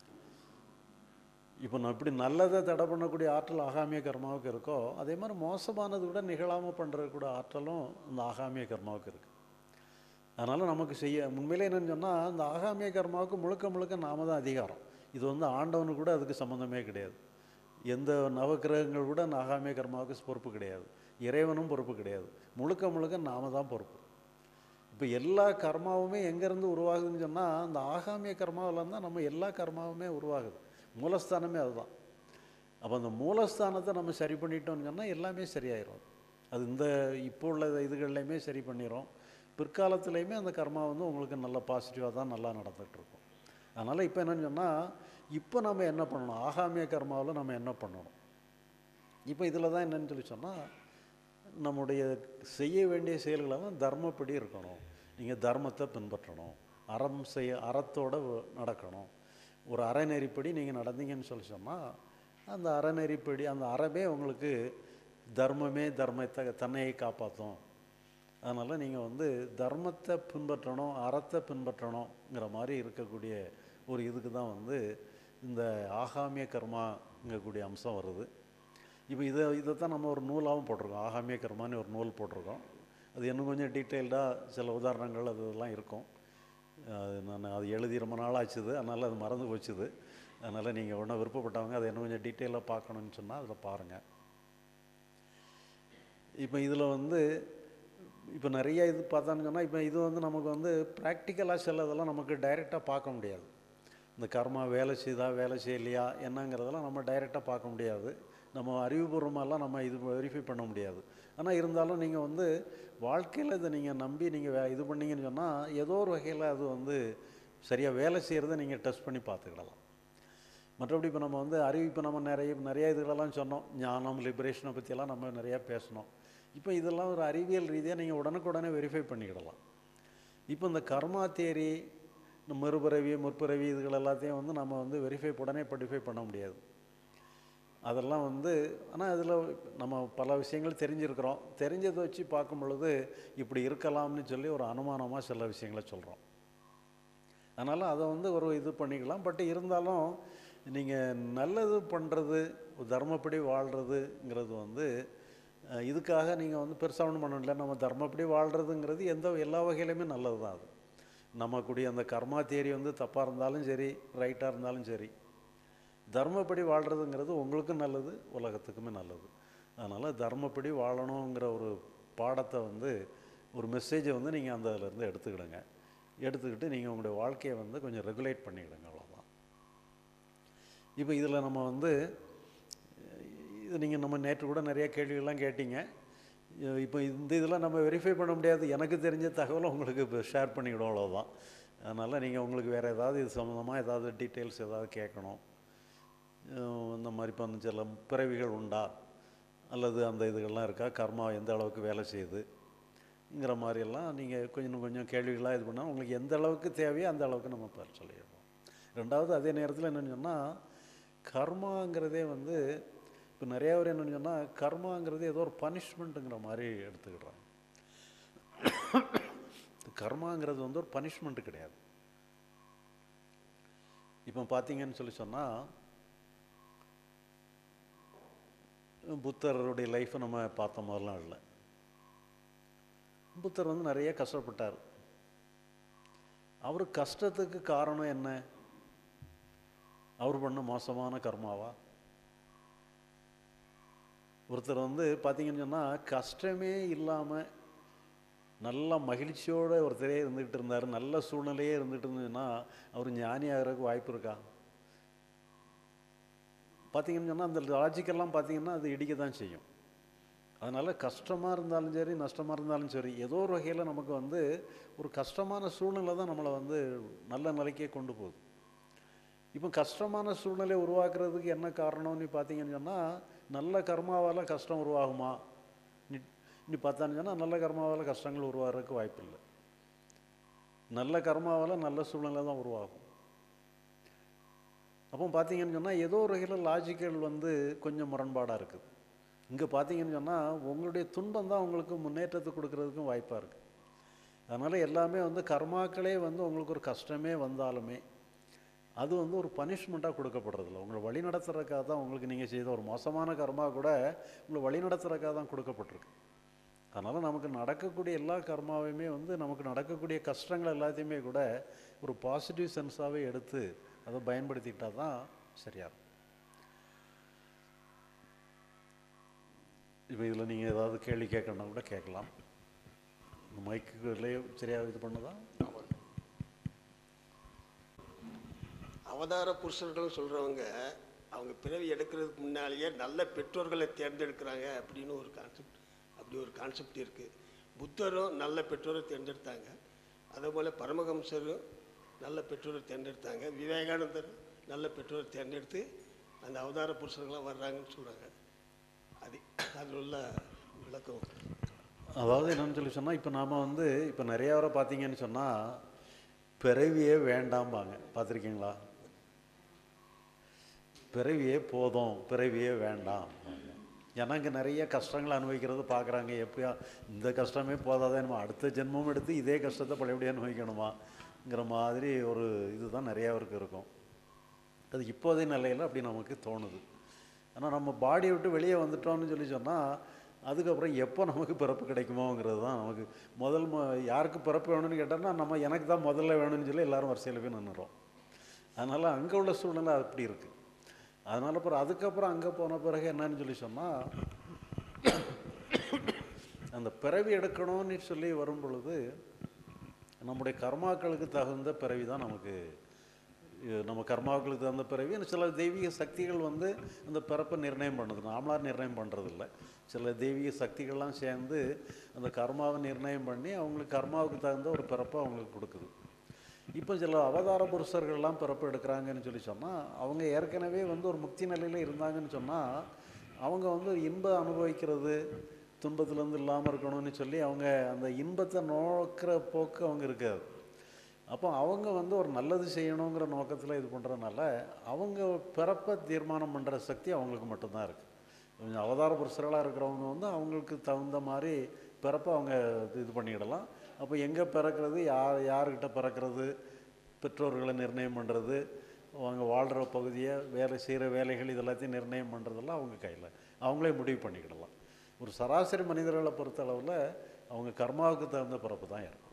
Speaker 1: இப்போ நான் இப்படி நல்லதை தடை பண்ணக்கூடிய ஆற்றல் ஆகாமிய கர்மாவுக்கு இருக்கோ அதே மாதிரி மோசமானது கூட நிகழாமல் பண்ணுறது கூட ஆற்றலும் இந்த ஆகாமிய கர்மாவுக்கு இருக்குது அதனால் நமக்கு செய்ய உண்மையிலே என்னன்னு சொன்னால் இந்த ஆகாமிய கர்மாவுக்கு முழுக்க முழுக்க நாம தான் அதிகாரம் இது வந்து ஆண்டவனு கூட அதுக்கு சம்மந்தமே கிடையாது எந்த நவக்கிரகங்கள் கூட அந்த ஆகாமிய கர்மாவுக்கு பொறுப்பு கிடையாது இறைவனும் பொறுப்பு கிடையாது முழுக்க முழுக்க நாம தான் பொறுப்பு இப்போ எல்லா கர்மாவுமே எங்கேருந்து உருவாகுதுன்னு சொன்னால் அந்த ஆகாமிய கர்மாவில் தான் நம்ம எல்லா கர்மாவுமே உருவாகுது மூலஸ்தானமே அதுதான் அப்போ அந்த மூலஸ்தானத்தை நம்ம சரி பண்ணிட்டோம்னு சொன்னால் எல்லாமே சரியாயிரும் அது இந்த இப்போ உள்ள இதுகள்லையுமே சரி பண்ணிடும் பிற்காலத்துலேயுமே அந்த கர்மா வந்து உங்களுக்கு நல்ல பாசிட்டிவாக தான் நல்லா நடந்துகிட்ருக்கும் அதனால் இப்போ என்னன்னு சொன்னால் இப்போ நம்ம என்ன பண்ணணும் ஆகாமிய கர்மாவில் நம்ம என்ன பண்ணணும் இப்போ இதில் தான் என்னன்னு சொல்லி சொன்னால் நம்முடைய செய்ய வேண்டிய செயல்களெல்லாம் தர்மப்படி இருக்கணும் நீங்கள் தர்மத்தை பின்பற்றணும் அறம் செய்ய அறத்தோடு நடக்கணும் ஒரு அறநெறிப்படி நீங்கள் நடந்தீங்கன்னு சொல்லி சொன்னால் அந்த அறநெறிப்படி அந்த அறமே உங்களுக்கு தர்மமே தர்மத்தை தன்னையை காப்பாற்றும் அதனால் நீங்கள் வந்து தர்மத்தை பின்பற்றணும் அறத்தை பின்பற்றணுங்கிற மாதிரி இருக்கக்கூடிய ஒரு இதுக்கு தான் வந்து இந்த ஆகாமிய கர்மாங்கக்கூடிய அம்சம் வருது இப்போ இதை இதை தான் நம்ம ஒரு நூலாகவும் போட்டிருக்கோம் ஆகாமிய கர்மான்னு ஒரு நூல் போட்டிருக்கோம் அது இன்னும் கொஞ்சம் டீட்டெயில்டாக சில உதாரணங்கள் அது இதெல்லாம் இருக்கும் அது நான் அது எழுதி ரொம்ப நாள் ஆச்சுது அதனால் அது மறந்து போச்சுது அதனால் நீங்கள் ஒன்றும் விருப்பப்பட்டவங்க அதை இன்னும் கொஞ்சம் டீட்டெயிலாக பார்க்கணுன்னு சொன்னால் அதில் பாருங்கள் இப்போ இதில் வந்து இப்போ நிறைய இது பார்த்தான்னு சொன்னால் இப்போ இது வந்து நமக்கு வந்து ப்ராக்டிக்கலாக சில இதெல்லாம் நமக்கு டைரெக்டாக பார்க்க முடியாது இந்த கர்மா வேலை செய்தா வேலை செய்யலையா என்னங்கிறதெல்லாம் நம்ம டைரெக்டாக பார்க்க முடியாது நம்ம அறிவுபூர்வமாலாம் நம்ம இது வெரிஃபை பண்ண முடியாது ஆனால் இருந்தாலும் நீங்கள் வந்து வாழ்க்கையில் இதை நீங்கள் நம்பி நீங்கள் வே இது பண்ணீங்கன்னு சொன்னால் ஏதோ ஒரு வகையில் அது வந்து சரியாக வேலை செய்கிறத நீங்கள் டெஸ்ட் பண்ணி பார்த்துக்கிடலாம் மற்றபடி இப்போ நம்ம வந்து அறிவு இப்போ நம்ம நிறைய நிறைய இதுகளெல்லாம் சொன்னோம் ஞானம் லிபரேஷனை பற்றியெல்லாம் நம்ம நிறையா பேசணும் இப்போ இதெல்லாம் ஒரு அறிவியல் ரீதியாக நீங்கள் உடனுக்குடனே வெரிஃபை பண்ணிக்கிடலாம் இப்போ இந்த கர்மா தேரி இந்த மறுபிறவி முற்பிறவி இதுகள் எல்லாத்தையும் வந்து நம்ம வந்து வெரிஃபை உடனே படிஃபை பண்ண முடியாது அதெல்லாம் வந்து ஆனால் அதில் நம்ம பல விஷயங்கள் தெரிஞ்சிருக்கிறோம் தெரிஞ்சதை வச்சு பார்க்கும் பொழுது இப்படி இருக்கலாம்னு சொல்லி ஒரு அனுமானமாக சில விஷயங்களை சொல்கிறோம் அதனால் அதை வந்து ஒரு இது பண்ணிக்கலாம் பட் இருந்தாலும் நீங்கள் நல்லது பண்ணுறது தர்மப்படி வாழ்கிறதுங்கிறது வந்து அஹ், இதுக்காக நீங்கள் வந்து பெருசாக ஒன்றும் பண்ண இல்லை நம்ம தர்மப்படி வாழ்கிறதுங்கிறது எந்த எல்லா வகையிலுமே நல்லது தான் அது நம்ம கூடிய அந்த கர்மா தேரி வந்து தப்பாக இருந்தாலும் சரி ரைட்டாக இருந்தாலும் சரி தர்மப்படி வாழ்கிறதுங்கிறது உங்களுக்கும் நல்லது உலகத்துக்குமே நல்லது அதனால் தர்மப்படி வாழணுங்கிற ஒரு பாடத்தை வந்து ஒரு மெசேஜை வந்து நீங்கள் அந்த இதுலேருந்து எடுத்துக்கிடுங்க எடுத்துக்கிட்டு நீங்கள் உங்களுடைய வாழ்க்கையை வந்து கொஞ்சம் ரெகுலேட் பண்ணிக்கிடுங்க அவ்வளோதான் இப்போ இதில் நம்ம வந்து இது நீங்கள் நம்ம நேற்று கூட நிறைய கேள்விகள்லாம் கேட்டீங்க இப்போ இந்த இதெல்லாம் நம்ம வெரிஃபை பண்ண முடியாது எனக்கு தெரிஞ்ச தகவலை உங்களுக்கு இப்போ ஷேர் பண்ணிக்கிடும் அவ்வளோதான் அதனால் நீங்கள் உங்களுக்கு வேறு ஏதாவது இது சம்மந்தமாக ஏதாவது டீட்டெயில்ஸ் ஏதாவது கேட்கணும் அஹ் இந்த மாதிரி இப்போ சில பிறவிகள் உண்டா அல்லது அந்த இதுகள்லாம் இருக்கா கர்மா எந்த அளவுக்கு வேலை செய்யுதுங்கிற மாதிரியெல்லாம் நீங்கள் கொஞ்சம் கொஞ்சம் கேள்விகளாக இது பண்ணால் உங்களுக்கு எந்த அளவுக்கு தேவையோ அந்த அளவுக்கு நம்ம இப்போ சொல்லிடுறோம் ரெண்டாவது அதே நேரத்தில் என்னென்னு சொன்னால் கர்மாங்கிறதே வந்து இப்போ நிறைய பேர் என்னென்னு சொன்னால் கர்மாங்கிறது ஏதோ ஒரு பனிஷ்மெண்ட்டுங்கிற மாதிரி எடுத்துக்கிடுறாங்க கர்மாங்கிறது வந்து ஒரு பனிஷ்மெண்ட்டு கிடையாது இப்போ பார்த்தீங்கன்னு சொல்லி சொன்னால் புத்தருடைய லைஃப்பை நம்ம பார்த்த மாதிரிலாம் இல்லை புத்தர் வந்து நிறைய கஷ்டப்பட்டார் அவர் கஷ்டத்துக்கு காரணம் என்ன அவர் பண்ண மோசமான கர்மாவா ஒருத்தர் வந்து பார்த்தீங்கன்னு சொன்னால் கஷ்டமே இல்லாமல் நல்ல மகிழ்ச்சியோடு ஒருத்தரே இருந்துகிட்டு இருந்தார் நல்ல சூழ்நிலையே இருந்துகிட்டு இருந்ததுன்னா அவர் ஞானி ஆகிறதுக்கு வாய்ப்பு இருக்கா பார்த்தீங்கன்னு சொன்னால் அந்த லாஜிக்கெல்லாம் பார்த்தீங்கன்னா அது இடிக்க தான் செய்யும் அதனால் கஷ்டமாக இருந்தாலும் சரி நஷ்டமாக இருந்தாலும் சரி ஏதோ ஒரு வகையில் நமக்கு வந்து ஒரு கஷ்டமான சூழ்நிலை தான் நம்மளை வந்து நல்ல நிலைக்கே கொண்டு போகுது இப்போ கஷ்டமான சூழ்நிலை உருவாக்குறதுக்கு என்ன காரணம்னு பார்த்தீங்கன்னு சொன்னால் நல்ல கர்மாவால் கஷ்டம் உருவாகுமா நீ நீ பார்த்தான்னு சொன்னால் நல்ல கர்மாவால் கஷ்டங்கள் உருவாகிறதுக்கு வாய்ப்பு இல்லை நல்ல கர்மாவால் நல்ல சூழ்நிலை தான் உருவாகும் அப்போ பார்த்தீங்கன்னு சொன்னால் ஏதோ ஒரு வகையில் லாஜிக்கல் வந்து கொஞ்சம் முரண்பாடாக இருக்குது இங்கே பார்த்தீங்கன்னு சொன்னால் உங்களுடைய துன்பம் தான் உங்களுக்கு முன்னேற்றத்தை கொடுக்கறதுக்கும் வாய்ப்பாக இருக்குது அதனால் எல்லாமே வந்து கர்மாக்களே வந்து உங்களுக்கு ஒரு கஷ்டமே வந்தாலுமே அது வந்து ஒரு பனிஷ்மெண்ட்டாக கொடுக்கப்படுறதில்ல உங்களை வழி நடத்துறதுக்காக தான் உங்களுக்கு நீங்கள் செய்த ஒரு மோசமான கர்மா கூட உங்களை வழி நடத்துறதுக்காக தான் கொடுக்கப்பட்டிருக்கு அதனால் நமக்கு நடக்கக்கூடிய எல்லா கர்மாவையுமே வந்து நமக்கு நடக்கக்கூடிய கஷ்டங்கள் எல்லாத்தையுமே கூட ஒரு பாசிட்டிவ் சென்ஸாகவே எடுத்து அதை பயன்படுத்திக்கிட்டால் தான் சரியாக இருக்கும் இப்போ இதில் நீங்கள் ஏதாவது கேள்வி கேட்கணும்னா கூட கேட்கலாம் இந்த மைக்குலேயே சரியாக இது பண்ணுதா
Speaker 2: அவதார புருஷர்கள் சொல்கிறவங்க அவங்க பிறவி எடுக்கிறதுக்கு முன்னாலேயே நல்ல பெற்றோர்களை தேர்ந்தெடுக்கிறாங்க அப்படின்னு ஒரு கான்செப்ட் அப்படி ஒரு கான்செப்ட் இருக்குது புத்தரும் நல்ல பெற்றோரை தேர்ந்தெடுத்தாங்க அதே போல் பரமஹம்சரும் நல்ல பெற்றோரை தேர்ந்தெடுத்தாங்க விவேகானந்தர் நல்ல பெற்றோரை தேர்ந்தெடுத்து அந்த அவதார புருஷர்களாக வர்றாங்கன்னு சொல்கிறாங்க அது அதில் உள்ள விளக்கம்
Speaker 1: அதாவது என்னன்னு சொல்லி சொன்னால் இப்போ நாம் வந்து இப்போ நிறைய வரை பார்த்தீங்கன்னு சொன்னால் பிறவியே வேண்டாம்பாங்க பார்த்துருக்கீங்களா பிறவியே போதும் பிறவியே வேண்டாம் ஏன்னா இங்கே நிறைய கஷ்டங்களை அனுபவிக்கிறது பார்க்குறாங்க எப்பயா இந்த கஷ்டமே போதாதே நம்ம அடுத்த ஜென்மம் எடுத்து இதே கஷ்டத்தை பழையபடியாக அனுபவிக்கணுமாங்கிற மாதிரி ஒரு இதுதான் நிறையாவருக்கு இருக்கும் அது இப்போதைய நிலையில் அப்படி நமக்கு தோணுது ஆனால் நம்ம பாடியை விட்டு வெளியே வந்துட்டோம்னு சொல்லி சொன்னால் அதுக்கப்புறம் எப்போ நமக்கு பிறப்பு கிடைக்குமோங்கிறது தான் நமக்கு முதல் ம யாருக்கு பிறப்பு வேணும்னு கேட்டோம்னா நம்ம எனக்கு தான் முதல்ல வேணும்னு சொல்லி எல்லாரும் வரிசையில் போய் நின்றுறோம் அதனால் அங்கே உள்ள சூழ்நிலை அப்படி இருக்குது அதனால் அப்புறம் அதுக்கப்புறம் அங்கே போன பிறகு என்னன்னு சொல்லி சொன்னால் அந்த பிறவி எடுக்கணும்னு சொல்லி வரும் பொழுது நம்முடைய கர்மாக்களுக்கு தகுந்த பிறவி தான் நமக்கு இது நம்ம கர்மாக்களுக்கு தகுந்த பிறவி சில தெய்வீக சக்திகள் வந்து அந்த பிறப்பை நிர்ணயம் பண்ணுது நாமளார் நிர்ணயம் பண்ணுறதில்ல சில தெய்வீக சக்திகள்லாம் சேர்ந்து அந்த கர்மாவை நிர்ணயம் பண்ணி அவங்களுக்கு கர்மாவுக்கு தகுந்த ஒரு பிறப்பை அவங்களுக்கு கொடுக்குது இப்போ சில அவதார புருஷர்கள்லாம் பிறப்பு எடுக்கிறாங்கன்னு சொல்லி சொன்னால் அவங்க ஏற்கனவே வந்து ஒரு முக்தி நிலையில் இருந்தாங்கன்னு சொன்னால் அவங்க வந்து ஒரு இன்பம் அனுபவிக்கிறது துன்பத்துலேருந்து இல்லாமல் இருக்கணும்னு சொல்லி அவங்க அந்த இன்பத்தை நோக்கிற போக்கு அவங்க இருக்காது அப்போ அவங்க வந்து ஒரு நல்லது செய்யணுங்கிற நோக்கத்தில் இது பண்ணுறதுனால அவங்க பிறப்பை தீர்மானம் பண்ணுற சக்தி அவங்களுக்கு மட்டும்தான் இருக்குது கொஞ்சம் அவதார புருஷர்களாக இருக்கிறவங்க வந்து அவங்களுக்கு தகுந்த மாதிரி பிறப்பை அவங்க இது பண்ணிக்கிடலாம் அப்போ எங்கே பிறக்கிறது யார் யார்கிட்ட பிறக்கிறது பெற்றோர்களை நிர்ணயம் பண்ணுறது அவங்க வாழ்கிற பகுதியை வேலை செய்கிற வேலைகள் இது எல்லாத்தையும் நிர்ணயம் பண்ணுறதெல்லாம் அவங்க கையில் அவங்களே முடிவு பண்ணிக்கிடலாம் ஒரு சராசரி மனிதர்களை பொறுத்த அளவில் அவங்க கர்மாவுக்கு தகுந்த பிறப்பு தான் இருக்கும்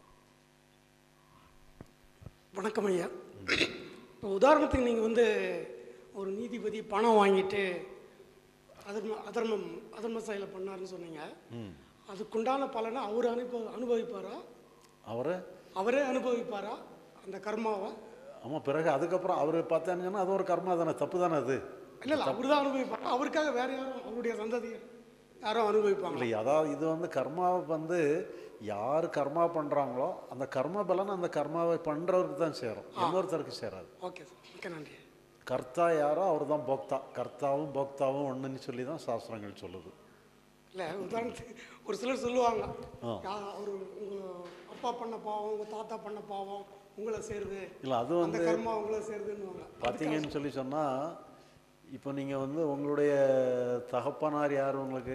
Speaker 3: வணக்கம் ஐயா இப்போ உதாரணத்துக்கு நீங்கள் வந்து ஒரு நீதிபதி பணம் வாங்கிட்டு அதர்ம அதர்மம் அதர்ம செயலை பண்ணாருன்னு சொன்னீங்க அதுக்குண்டான பலனை அவர் அனுபவ அனுபவிப்பாரா
Speaker 1: அவரை
Speaker 3: அவரே அனுபவிப்பாரா அந்த கர்மாவை
Speaker 1: ஆமாம் பிறகு அதுக்கப்புறம் அவர் பார்த்தான்னு சொன்னால் அது ஒரு கர்மா தானே தப்பு தானே அது
Speaker 3: இல்லை இல்லை அவர் தான் அனுபவிப்பாரா அவருக்காக வேற யாரும் அவருடைய சந்ததி யாரும் அனுபவிப்பாங்க
Speaker 1: இல்லை அதாவது இது வந்து கர்மாவை வந்து யார் கர்மா பண்ணுறாங்களோ அந்த கர்ம பலன் அந்த கர்மாவை பண்ணுறவருக்கு தான் சேரும் இன்னொருத்தருக்கு சேராது
Speaker 3: ஓகே சார் மிக்க நன்றி
Speaker 1: கர்த்தா யாரோ அவர் தான் போக்தா கர்த்தாவும் போக்தாவும் ஒன்றுன்னு சொல்லி தான் சாஸ்திரங்கள் சொல்லுது
Speaker 3: இல்லை உதாரணத்துக்கு ஒரு சிலர் சொல்லுவாங்க
Speaker 1: ஆ.
Speaker 3: யா- ஒரு உங்கள் அப்பா பண்ண பாவம் உங்கள் தாத்தா பண்ண பாவம் உங்களை சேருது
Speaker 1: இல்லை அது
Speaker 3: அந்த
Speaker 1: வந்து
Speaker 3: கர்மா உங்களை சேருதுன்னு
Speaker 1: பார்த்தீங்கன்னு சொல்லி சொன்னால் இப்போ நீங்கள் வந்து உங்களுடைய தகப்பனார் யார் உங்களுக்கு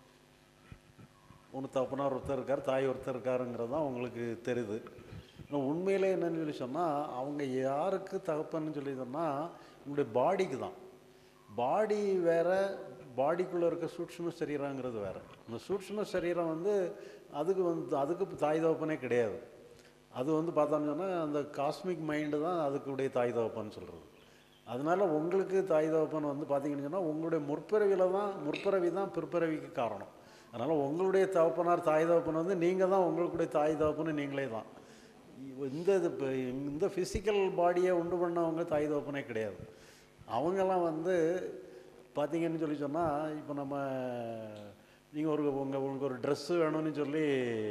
Speaker 1: ஒன்று தகப்பனார் ஒருத்தர் இருக்கார் தாய் ஒருத்தர் இருக்காருங்கிறது தான் உங்களுக்கு தெரியுது ஆனால் உண்மையிலே என்னன்னு சொல்லி சொன்னால் அவங்க யாருக்கு தகப்பன்னு சொல்லி சொன்னால் உங்களுடைய பாடிக்கு தான் பாடி வேற பாடிக்குள்ளே இருக்க சூட்சும சரீரங்கிறது வேற அந்த சூட்சும சரீரம் வந்து அதுக்கு வந்து அதுக்கு தாய் தகப்பனே கிடையாது அது வந்து பார்த்தோம்னு சொன்னால் அந்த காஸ்மிக் மைண்டு தான் அதுக்குடைய தாய் தகப்பன்னு சொல்கிறது அதனால உங்களுக்கு தாய் தகப்பன் வந்து பார்த்தீங்கன்னு சொன்னால் உங்களுடைய முற்பிறவியில் தான் முற்பிறவி தான் பிற்பிறவிக்கு காரணம் அதனால் உங்களுடைய தகப்பனார் தாய் தகப்பன் வந்து நீங்கள் தான் உங்களுடைய தாய் தகப்பன்னு நீங்களே தான் இந்த இது இப்போ இந்த ஃபிசிக்கல் பாடியை உண்டு பண்ணவங்க தாய் தகப்பனே கிடையாது அவங்கெல்லாம் வந்து பார்த்தீங்கன்னு சொல்லி சொன்னால் இப்போ நம்ம நீங்கள் ஒரு உங்கள் உங்களுக்கு ஒரு ட்ரெஸ்ஸு வேணும்னு சொல்லி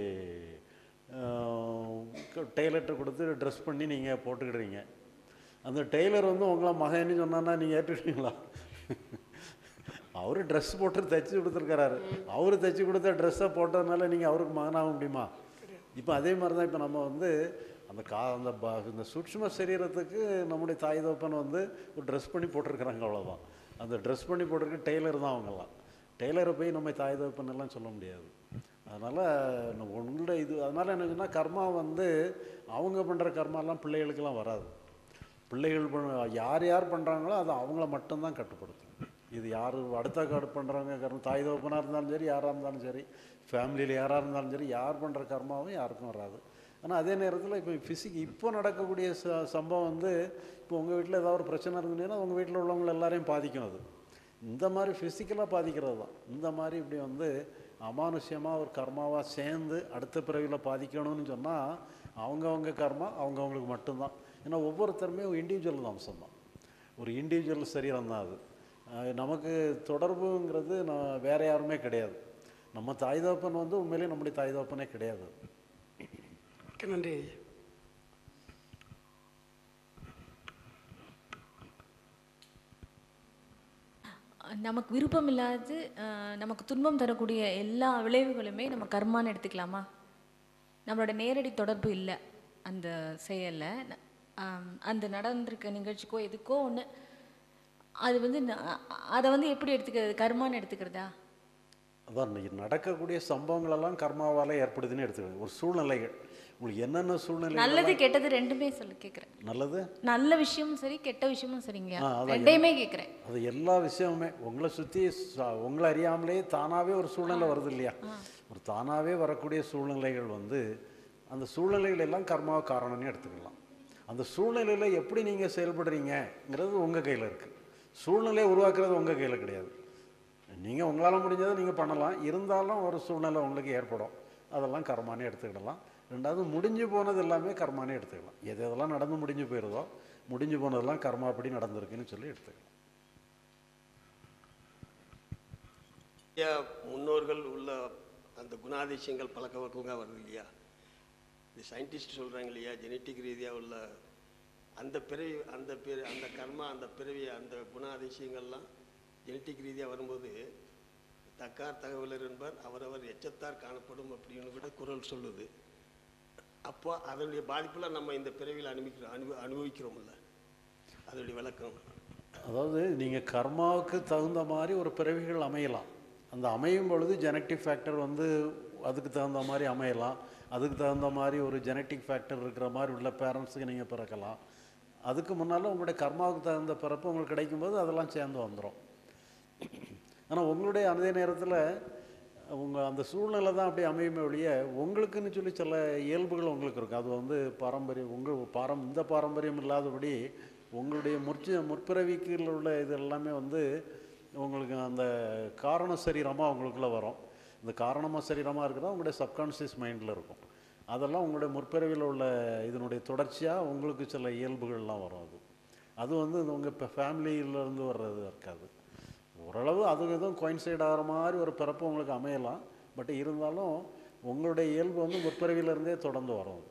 Speaker 1: டெய்லர்கிட்ட கொடுத்து ட்ரெஸ் பண்ணி நீங்கள் போட்டுக்கிடுறீங்க அந்த டெய்லர் வந்து உங்களை மகன்னு சொன்னான்னா நீங்கள் ஏற்றுக்கிட்டீங்களா அவர் ட்ரெஸ் போட்டு தைச்சி கொடுத்துருக்காரு அவர் தைச்சி கொடுத்த ட்ரெஸ்ஸை போட்டதுனால நீங்கள் அவருக்கு மகனாக முடியுமா இப்போ அதே மாதிரி தான் இப்போ நம்ம வந்து அந்த கா அந்த ப இந்த சூட்சும சரீரத்துக்கு நம்முடைய தாய் தகப்பன் வந்து ஒரு ட்ரெஸ் பண்ணி போட்டிருக்கிறாங்க அவ்வளோதான் அந்த ட்ரெஸ் பண்ணி போட்டிருக்க டெய்லர் தான் அவங்கெல்லாம் டெய்லரை போய் நம்ம தாய் தகப்பன் எல்லாம் சொல்ல முடியாது அதனால் உங்களோட இது அதனால் என்ன சொன்னால் கர்மா வந்து அவங்க பண்ணுற கர்மாலாம் பிள்ளைகளுக்கெல்லாம் வராது பிள்ளைகள் பண்ண யார் யார் பண்ணுறாங்களோ அது அவங்கள மட்டும்தான் கட்டுப்படுத்தும் இது யார் அடுத்த காடு பண்ணுறாங்க கர்மம் தாய் தகப்பனாக இருந்தாலும் சரி யாராக இருந்தாலும் சரி ஃபேமிலியில் யாராக இருந்தாலும் சரி யார் பண்ணுற கர்மாவும் யாருக்கும் வராது ஆனால் அதே நேரத்தில் இப்போ ஃபிசிக் இப்போ நடக்கக்கூடிய ச சம்பவம் வந்து இப்போ உங்கள் வீட்டில் ஏதாவது ஒரு பிரச்சனை இருந்ததுன்னா உங்கள் வீட்டில் உள்ளவங்க எல்லாரையும் பாதிக்கும் அது இந்த மாதிரி ஃபிசிக்கலாக பாதிக்கிறது தான் இந்த மாதிரி இப்படி வந்து அமானுஷ்யமாக ஒரு கர்மாவாக சேர்ந்து அடுத்த பிறவியில் பாதிக்கணும்னு சொன்னால் அவங்கவங்க கர்மா அவங்கவுங்களுக்கு மட்டும்தான் ஏன்னா ஒவ்வொருத்தருமே ஒரு இண்டிவிஜுவல் அம்சம் தான் ஒரு இண்டிவிஜுவல் சரீரம் தான் அது அஹ் நமக்கு தொடர்புங்கிறது நான் வேற யாருமே கிடையாது நம்ம தாய் தகப்பன் வந்து உண்மையிலேயே நம்முடைய தாய் தகப்பனே கிடையாது
Speaker 3: மிக்க நன்றி ஐயா
Speaker 4: நமக்கு விருப்பம் இல்லாது அஹ், நமக்கு துன்பம் தரக்கூடிய எல்லா விளைவுகளுமே நம்ம கர்மான்னு எடுத்துக்கலாமா நம்மளோட நேரடி தொடர்பு இல்லை அந்த செயலில் அந்த நடந்திருக்க நிகழ்ச்சிக்கோ எதுக்கோ ஒன்று அது வந்து ந- அதை வந்து எப்படி எடுத்துக்கிறது கர்மான்னு எடுத்துக்கிறதா
Speaker 1: அதான் இன்னைக்கு நடக்கக்கூடிய சம்பவங்களெல்லாம் கர்மாவால் ஏற்படுதுன்னு எடுத்துக்கணும் ஒரு சூழ்நிலைகள் உங்களுக்கு என்னென்ன சூழ்நிலை
Speaker 4: நல்லது கெட்டது ரெண்டுமே சொல்லி கேட்குறேன்
Speaker 1: நல்லது
Speaker 4: நல்ல விஷயமும் சரி கெட்ட விஷயமும் சரிங்க
Speaker 1: ஆ, அதான்
Speaker 4: ரெண்டையுமே கேட்குறேன்
Speaker 1: அது எல்லா விஷயமுமே உங்களை சுற்றி உங்களை அறியாமலே தானாகவே ஒரு சூழ்நிலை வருது இல்லையா ஒரு தானாகவே வரக்கூடிய சூழ்நிலைகள் வந்து அந்த சூழ்நிலைகள் எல்லாம் கர்மாவை காரணம்னு எடுத்துக்கலாம் அந்த சூழ்நிலையில் எப்படி நீங்கள் செயல்படுறீங்கங்கிறது உங்கள் கையில் இருக்குது சூழ்நிலையை உருவாக்குறது உங்கள் கையில் கிடையாது நீங்கள் உங்களால் முடிஞ்சதை நீங்கள் பண்ணலாம் இருந்தாலும் ஒரு சூழ்நிலை உங்களுக்கு ஏற்படும் அதெல்லாம் கர்மானே எடுத்துக்கிடலாம் ரெண்டாவது முடிஞ்சு போனது எல்லாமே கர்மானே எடுத்துக்கலாம் எது எதெல்லாம் நடந்து முடிஞ்சு போயிருதோ முடிஞ்சு போனதெல்லாம் கர்மாப்படி நடந்திருக்குன்னு சொல்லி எடுத்துக்கலாம்
Speaker 2: ஐயா முன்னோர்கள் உள்ள அந்த குணாதிசயங்கள் பழக்க வழக்கமாக வருது இல்லையா இந்த சயின்டிஸ்ட் சொல்கிறாங்க இல்லையா ஜெனட்டிக் ரீதியாக உள்ள அந்த பிறவி அந்த பிற அந்த கர்மா அந்த பிறவி அந்த குணாதிசயங்கள்லாம் ஜெனட்டிக் ரீதியாக வரும்போது தக்கார் தகவலர் என்பார் அவரவர் எச்சத்தார் காணப்படும் அப்படின்னு கூட குரல் சொல்லுது அப்போ அதனுடைய பாதிப்புலாம் நம்ம இந்த பிறவியில் அனுபவிக்கிறோம் அனுபவி அனுபவிக்கிறோம்ல அதனுடைய விளக்கம்
Speaker 1: அதாவது நீங்கள் கர்மாவுக்கு தகுந்த மாதிரி ஒரு பிறவிகள் அமையலாம் அந்த அமையும் பொழுது ஜெனட்டிக் ஃபேக்டர் வந்து அதுக்கு தகுந்த மாதிரி அமையலாம் அதுக்கு தகுந்த மாதிரி ஒரு ஜெனட்டிக் ஃபேக்டர் இருக்கிற மாதிரி உள்ள பேரண்ட்ஸுக்கு நீங்கள் பிறக்கலாம் அதுக்கு முன்னால் உங்களுடைய கர்மாவுக்கு தகுந்த பிறப்பு உங்களுக்கு கிடைக்கும்போது அதெல்லாம் சேர்ந்து வந்துடும் ஆனால் உங்களுடைய அதே நேரத்தில் உங்கள் அந்த சூழ்நிலை தான் அப்படி அமையுமே ஒழிய உங்களுக்குன்னு சொல்லி சில இயல்புகள் உங்களுக்கு இருக்கும் அது வந்து பாரம்பரியம் உங்கள் பாரம் இந்த பாரம்பரியம் இல்லாதபடி உங்களுடைய முற்சி முற்பிறவிக்கில் உள்ள இது எல்லாமே வந்து உங்களுக்கு அந்த காரண சரீரமாக உங்களுக்குள்ளே வரும் இந்த காரணமாக சரீரமாக இருக்கிறதா உங்களுடைய சப்கான்ஷியஸ் மைண்டில் இருக்கும் அதெல்லாம் உங்களுடைய முற்பிறவியில் உள்ள இதனுடைய தொடர்ச்சியாக உங்களுக்கு சில இயல்புகள்லாம் வரும் அது அது வந்து உங்கள் இப்போ ஃபேமிலியிலேருந்து வர்றது இருக்காது ஓரளவு அது எதுவும் கோயின்சைட் ஆகிற மாதிரி ஒரு பிறப்பு உங்களுக்கு அமையலாம் பட் இருந்தாலும் உங்களுடைய இயல்பு வந்து முற்பிறவியிலேருந்தே தொடர்ந்து வரும்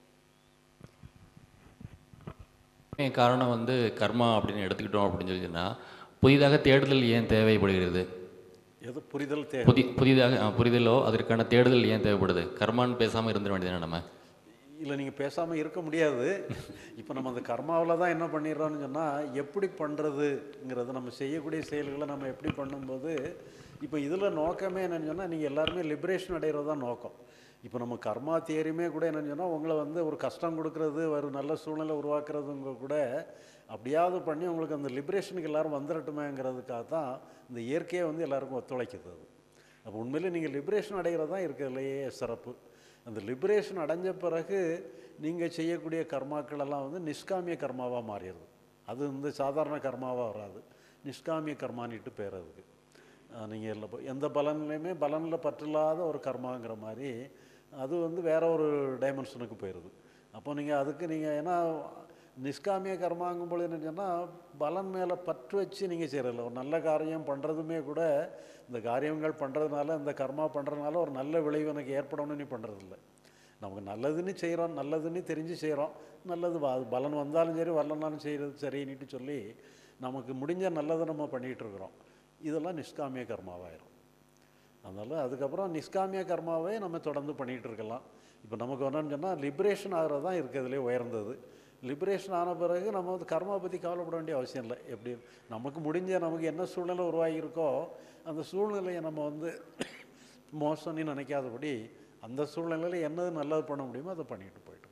Speaker 5: ஏன் காரணம் வந்து கர்மா அப்படின்னு எடுத்துக்கிட்டோம் அப்படின்னு சொல்லிச்சுன்னா புதிதாக தேடுதல் ஏன் தேவைப்படுகிறது
Speaker 1: எது புரிதல் தேவை
Speaker 5: புதி புதிதாக அஹ், புரிதலோ அதற்கான தேடுதல் ஏன் தேவைப்படுது கர்மான்னு பேசாமல் இருந்துட வேண்டியது நம்ம
Speaker 1: இல்லை நீங்கள் பேசாமல் இருக்க முடியாது இப்போ நம்ம அந்த கர்மாவில் தான் என்ன பண்ணிடுறோம்னு சொன்னால் எப்படி பண்ணுறதுங்கிறது நம்ம செய்யக்கூடிய செயல்களை நம்ம எப்படி பண்ணும்போது இப்போ இதில் நோக்கமே என்னன்னு சொன்னால் நீங்கள் எல்லாருமே லிபரேஷன் அடைகிறது தான் நோக்கம் இப்போ நம்ம கர்மா தியரியுமே கூட என்னன்னு சொன்னால் உங்களை வந்து ஒரு கஷ்டம் கொடுக்கறது ஒரு நல்ல சூழ்நிலை உருவாக்குறதுங்க கூட அப்படியாவது பண்ணி உங்களுக்கு அந்த லிபரேஷனுக்கு எல்லாரும் வந்துடட்டுமேங்கிறதுக்காக தான் இந்த இயற்கையை வந்து எல்லாருக்கும் ஒத்துழைக்குது அது அப்போ உண்மையிலே நீங்கள் லிபரேஷன் அடைகிறது தான் இருக்கிறதுலையே சிறப்பு அந்த லிபரேஷன் அடைஞ்ச பிறகு நீங்கள் செய்யக்கூடிய கர்மாக்கள் எல்லாம் வந்து நிஷ்காமிய கர்மாவாக மாறிடுது அது வந்து சாதாரண கர்மாவாக வராது நிஷ்காமிய கர்மானிட்டு பேர் அதுக்கு நீங்கள் இல்லை எந்த பலன்லையுமே பலனில் பற்றில்லாத ஒரு கர்மாங்கிற மாதிரி அது வந்து வேற ஒரு டைமென்ஷனுக்கு போயிடுது அப்போ நீங்கள் அதுக்கு நீங்கள் ஏன்னா நிஷ்காமிய கர்மாங்கும் பொழுது என்ன சொன்னால் பலன் மேலே பற்று வச்சு நீங்கள் செய்கிறதில்ல ஒரு நல்ல காரியம் பண்ணுறதுமே கூட இந்த காரியங்கள் பண்ணுறதுனால இந்த கர்மா பண்ணுறதுனால ஒரு நல்ல விளைவு எனக்கு ஏற்படணும்னு நீ பண்ணுறதில்ல நமக்கு நல்லதுன்னு செய்கிறோம் நல்லதுன்னு தெரிஞ்சு செய்கிறோம் நல்லது வ- அது பலன் வந்தாலும் சரி வரலனாலும் செய்கிறது சரின்னுட்டு சொல்லி நமக்கு முடிஞ்ச நல்லதை நம்ம பண்ணிகிட்டு இருக்கிறோம் இதெல்லாம் நிஷ்காமிய கர்மாவாயிரும் அதனால் அதுக்கப்புறம் நிஷ்காமிய கர்மாவே நம்ம தொடர்ந்து பண்ணிகிட்டு இருக்கலாம் இப்போ நமக்கு என்னன்னு சொன்னால் லிபரேஷன் ஆகிறது தான் இருக்கிறதுலே உயர்ந்தது லிபரேஷன் ஆன பிறகு நம்ம வந்து கர்மா பற்றி கவலைப்பட வேண்டிய அவசியம் இல்லை எப்படி நமக்கு முடிஞ்ச நமக்கு என்ன சூழ்நிலை உருவாகியிருக்கோ அந்த சூழ்நிலையை நம்ம வந்து மோசம்னு நினைக்காதபடி அந்த சூழ்நிலையில் என்னது நல்லது பண்ண முடியுமோ அதை பண்ணிட்டு போயிட்டு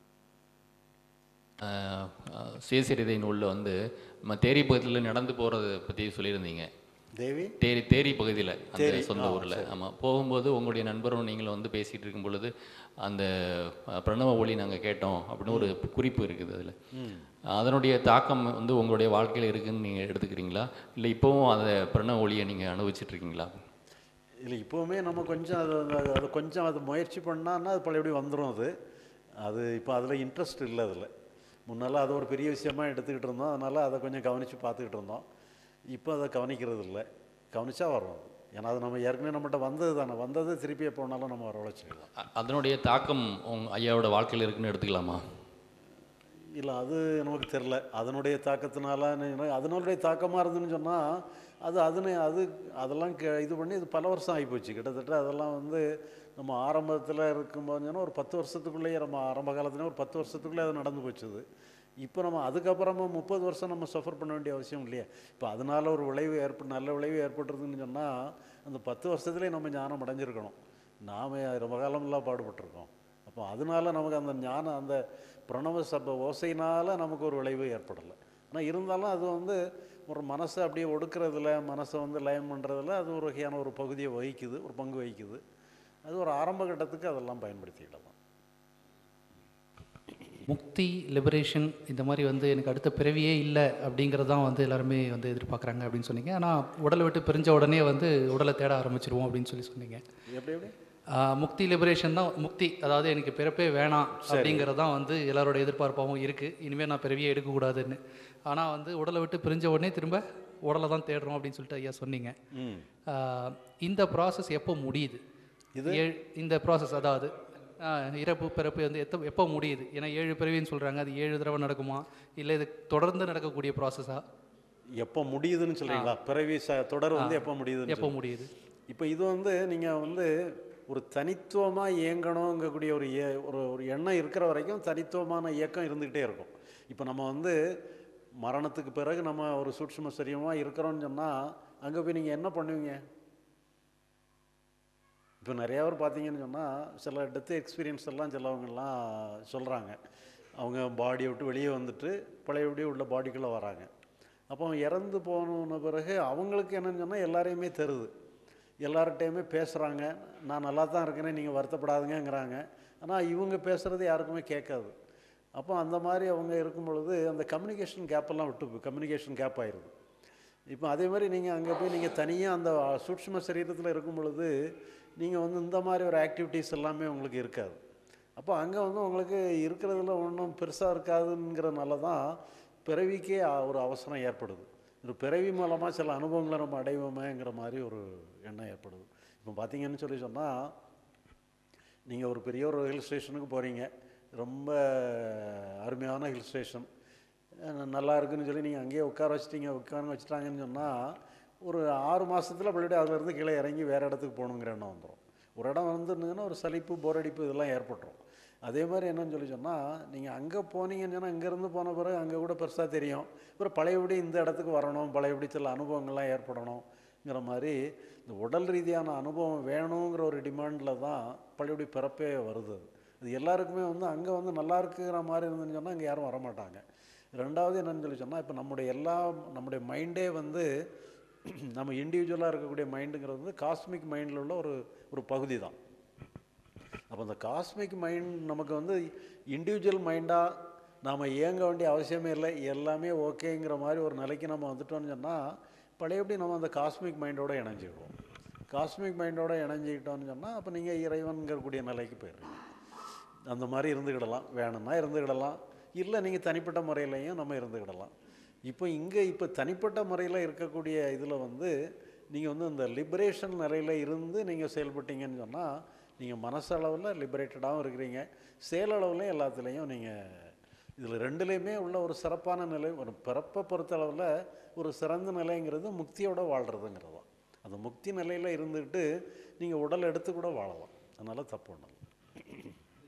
Speaker 5: ஆஹ் ஆஹ் சுயசரிதை நூலில் வந்து நம்ம தேரி பகுதியில் நடந்து போகிறத பற்றி சொல்லியிருந்தீங்க
Speaker 1: தேவி
Speaker 5: தேரி தேரி பகுதியில் அந்த சொந்த ஊரில் ஆமாம் போகும்போது உங்களுடைய நண்பரும் நீங்களும் வந்து பேசிகிட்டு இருக்கும் பொழுது அந்த அஹ், பிரணவ ஒளி நாங்கள் கேட்டோம் அப்படின்னு ஒரு குறிப்பு இருக்குது அதில் அதனுடைய தாக்கம் வந்து உங்களுடைய வாழ்க்கையில் இருக்குன்னு நீங்கள் எடுத்துக்கிறீங்களா இல்லை இப்போவும் அந்த பிரணவ ஒளியை நீங்கள் அனுபவிச்சுட்டு இருக்கீங்களா
Speaker 1: இல்லை இப்போவுமே நம்ம கொஞ்சம் அது அது- அது கொஞ்சம் அது முயற்சி பண்ணான்னா அது பழையபடி வந்துடும் அது அது இப்போ அதில் இன்ட்ரெஸ்ட் இல்லை அதில் முன்னெல்லாம் அது ஒரு பெரிய விஷயமா எடுத்துக்கிட்டு இருந்தோம் அதனால் அதை கொஞ்சம் கவனித்து பார்த்துக்கிட்டு இருந்தோம் இப்போ அதை கவனிக்கிறது இல்லை கவனிச்சா வரும் அது ஏன்னா அது நம்ம ஏற்கனவே நம்மகிட்ட வந்தது தானே வந்தது திருப்பி எப்போ வேணாலும் நம்ம வரவழைச்சிக்கலாம்
Speaker 5: அ- அதனுடைய தாக்கம் உங்க ஐயாவோட வாழ்க்கையில் இருக்குன்னு எடுத்துக்கலாமா
Speaker 1: இல்லை அது நமக்கு தெரில அதனுடைய தாக்கத்தினால என்ன- அதனுடைய தாக்கமாக இருந்துன்னு சொன்னால் அது அதுன்னு அது அதெல்லாம் கே இது பண்ணி இது பல வருஷம் ஆகிப்போச்சு கிட்டத்தட்ட அதெல்லாம் வந்து நம்ம ஆரம்பத்தில் இருக்கும்போது சொன்னா ஒரு பத்து வருஷத்துக்குள்ளேயே நம்ம ஆரம்ப காலத்துல ஒரு பத்து வருஷத்துக்குள்ளே அது நடந்து போச்சுது இப்போ நம்ம அதுக்கப்புறமா முப்பது வருஷம் நம்ம சஃபர் பண்ண வேண்டிய அவசியம் இல்லையா இப்போ அதனால ஒரு விளைவு ஏற்பட்டு நல்ல விளைவு ஏற்பட்டுருதுன்னு சொன்னால் அந்த பத்து வருஷத்துலேயே நம்ம ஞானம் அடைஞ்சிருக்கணும் நாம் ரொம்ப காலமெல்லாம் பாடுபட்டிருக்கோம் அப்போ அதனால நமக்கு அந்த ஞானம் அந்த பிரணவ சப ஓசையினால் நமக்கு ஒரு விளைவு ஏற்படலை ஆனால் இருந்தாலும் அது வந்து ஒரு மனசை அப்படியே ஒடுக்கிறதுல மனசை வந்து லயம் பண்ணுறதுல அது ஒரு வகையான ஒரு பகுதியை வகிக்குது ஒரு பங்கு வகிக்குது அது ஒரு ஆரம்ப கட்டத்துக்கு அதெல்லாம் பயன்படுத்திக்கிடலாம்
Speaker 6: முக்தி லிபரேஷன் இந்த மாதிரி வந்து எனக்கு அடுத்த பிறவியே இல்லை அப்படிங்கிறது தான் வந்து எல்லாருமே வந்து எதிர்பார்க்குறாங்க அப்படின்னு சொன்னீங்க ஆனால் உடலை விட்டு பிரிஞ்ச உடனே வந்து உடலை தேட ஆரம்பிச்சிருவோம் அப்படின்னு சொல்லி சொன்னீங்க
Speaker 1: எப்படி எப்படி
Speaker 6: ஆஹ் முக்தி லிபரேஷன் தான் முக்தி அதாவது எனக்கு பிறப்பே வேணாம் அப்படிங்கிறது தான் வந்து எல்லாரோட எதிர்பார்ப்பாகவும் இருக்குது இனிமேல் நான் பிறவியே எடுக்கக்கூடாதுன்னு ஆனால் வந்து உடலை விட்டு பிரிஞ்ச உடனே திரும்ப உடலை தான் தேடுறோம் அப்படின்னு சொல்லிட்டு ஐயா சொன்னீங்க
Speaker 1: ம்
Speaker 6: ஆஹ் இந்த ப்ராசஸ் எப்போ முடியுது ஏழு இந்த ப்ராசஸ் அதாவது ஆஹ் இறப்பு பிறப்பு வந்து எத்த எப்போ முடியுது ஏன்னா ஏழு பிறவின்னு சொல்கிறாங்க அது ஏழு தடவை நடக்குமா இல்லை இது தொடர்ந்து நடக்கக்கூடிய ப்ராசஸா
Speaker 1: எப்போ முடியுதுன்னு சொல்கிறீங்களா பிறவி ச தொடர் வந்து எப்போ முடியுதுன்னு
Speaker 6: எப்போ முடியுது
Speaker 1: இப்போ இது வந்து நீங்கள் வந்து ஒரு தனித்துவமாக இயங்கணுங்கக்கூடிய ஒரு ஏ ஒரு ஒரு எண்ணம் இருக்கிற வரைக்கும் தனித்துவமான இயக்கம் இருந்துக்கிட்டே இருக்கும் இப்போ நம்ம வந்து மரணத்துக்கு பிறகு நம்ம ஒரு சூட்சும சரியமாக இருக்கிறோம்னு சொன்னால் அங்கே போய் நீங்கள் என்ன பண்ணுவீங்க இப்போ நிறையா பேர் பார்த்தீங்கன்னு சொன்னால் சில டெத் எக்ஸ்பீரியன்ஸ் எல்லாம் சிலவங்கெல்லாம் சொல்கிறாங்க அவங்க பாடியை விட்டு வெளியே வந்துட்டு பழையபடி உள்ள பாடிக்குள்ளே வராங்க அப்போ இறந்து போன பிறகு அவங்களுக்கு என்னன்னு சொன்னால் எல்லாரையுமே தருது எல்லார்கிட்டையுமே பேசுகிறாங்க நான் நல்லா தான் இருக்கிறேன் நீங்கள் வருத்தப்படாதுங்கங்கிறாங்க ஆனால் இவங்க பேசுகிறது யாருக்குமே கேட்காது அப்போ அந்த மாதிரி அவங்க இருக்கும் பொழுது அந்த கம்யூனிகேஷன் கேப்பெல்லாம் விட்டு கம்யூனிகேஷன் கேப் ஆயிடுது இப்போ அதே மாதிரி நீங்கள் அங்கே போய் நீங்கள் தனியாக அந்த சூட்சும சரீரத்தில் இருக்கும் பொழுது நீங்கள் வந்து இந்த மாதிரி ஒரு ஆக்டிவிட்டீஸ் எல்லாமே உங்களுக்கு இருக்காது அப்போ அங்கே வந்து உங்களுக்கு இருக்கிறதுல ஒன்றும் பெருசாக இருக்காதுங்கிறனால தான் பிறவிக்கே அ- ஒரு அவசரம் ஏற்படுது ஒரு பிறவி மூலமாக சில அனுபவங்களை நம்ம அடைவோமேங்கிற மாதிரி ஒரு எண்ணம் ஏற்படுது இப்போ பார்த்தீங்கன்னு சொல்லி சொன்னால் நீங்கள் ஒரு பெரிய ஒரு ஹில் ஸ்டேஷனுக்கு போகிறீங்க ரொம்ப அருமையான ஹில் ஸ்டேஷன் நல்லா இருக்குன்னு சொல்லி நீங்கள் அங்கேயே உட்கார வச்சிட்டீங்க உட்கார வச்சுட்டாங்கன்னு சொன்னால் ஒரு ஆறு மாதத்தில் மறுபடியும் அதுலேருந்து கீழே இறங்கி வேறு இடத்துக்கு போகணுங்கிற எண்ணம் வந்துடும் ஒரு இடம் வந்துருந்துங்கன்னா ஒரு சலிப்பு போரடிப்பு இதெல்லாம் ஏற்பட்டுரும் அதே மாதிரி என்னன்னு சொல்லி சொன்னால் நீங்கள் அங்கே போனீங்கன்னு சொன்னால் இங்கேருந்து போன பிறகு அங்கே கூட பெருசாக தெரியும் அப்புறம் பழையபடி இந்த இடத்துக்கு வரணும் பழையபடி சில அனுபவங்கள்லாம் ஏற்படணுங்கிற மாதிரி இந்த உடல் ரீதியான அனுபவம் வேணுங்கிற ஒரு டிமாண்டில் தான் பழையபடி பிறப்பே வருது அது அது எல்லாருக்குமே வந்து அங்கே வந்து நல்லா இருக்குங்கிற மாதிரி இருந்துன்னு சொன்னால் அங்கே யாரும் வரமாட்டாங்க ரெண்டாவது என்னன்னு சொல்லி சொன்னால் இப்போ நம்முடைய எல்லா நம்முடைய மைண்டே வந்து நம்ம இண்டிவிஜுவலாக இருக்கக்கூடிய மைண்டுங்கிறது வந்து காஸ்மிக் மைண்டில் உள்ள ஒரு ஒரு பகுதி தான் அப்போ அந்த காஸ்மிக் மைண்ட் நமக்கு வந்து இண்டிவிஜுவல் மைண்டாக நாம் இயங்க வேண்டிய அவசியமே இல்லை எல்லாமே ஓகேங்கிற மாதிரி ஒரு நிலைக்கு நம்ம வந்துட்டோம்னு சொன்னால் பழையபடி நம்ம அந்த காஸ்மிக் மைண்டோட இணைஞ்சிடுவோம் காஸ்மிக் மைண்டோட இணைஞ்சிக்கிட்டோம்னு சொன்னால் அப்போ நீங்கள் இறைவன்கிறக்கூடிய நிலைக்கு போயிடுறீங்க அந்த மாதிரி இருந்துக்கிடலாம் வேணும்னா இருந்துக்கிடலாம் இல்லை நீங்கள் தனிப்பட்ட முறையிலையும் நம்ம இருந்துக்கிடலாம் இப்போ இங்கே இப்போ தனிப்பட்ட முறையில் இருக்கக்கூடிய இதில் வந்து நீங்கள் வந்து இந்த லிபரேஷன் நிலையில் இருந்து நீங்கள் செயல்பட்டீங்கன்னு சொன்னால் நீங்கள் மனசளவில் லிபரேட்டடாகவும் இருக்கிறீங்க செயலளவுலையும் எல்லாத்துலேயும் நீங்கள் இதில் ரெண்டுலேயுமே உள்ள ஒரு சிறப்பான நிலை ஒரு பிறப்பை பொறுத்தளவில் ஒரு சிறந்த நிலைங்கிறது முக்தியோட வாழ்கிறதுங்கிறது தான் அந்த முக்தி நிலையில் இருந்துட்டு நீங்கள் உடல் எடுத்து கூட வாழலாம் அதனால் தப்பு ஒன்றும் இல்லை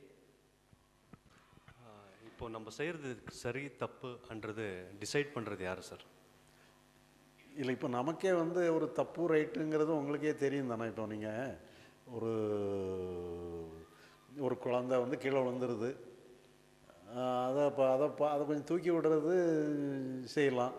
Speaker 7: ஆஹ் இப்போ நம்ம செய்கிறது சரி தப்புன்றது டிசைட் பண்ணுறது யார் சார்
Speaker 1: இல்லை இப்போ நமக்கே வந்து ஒரு தப்பு ரைட்டுங்கிறது உங்களுக்கே தெரியும் தானே இப்போ நீங்கள் ஒரு ஒரு குழந்தை வந்து கீழே விழுந்துருது ஆஹ் அதை இப்போ அதை பா அதை கொஞ்சம் தூக்கி விடுறது செய்யலாம்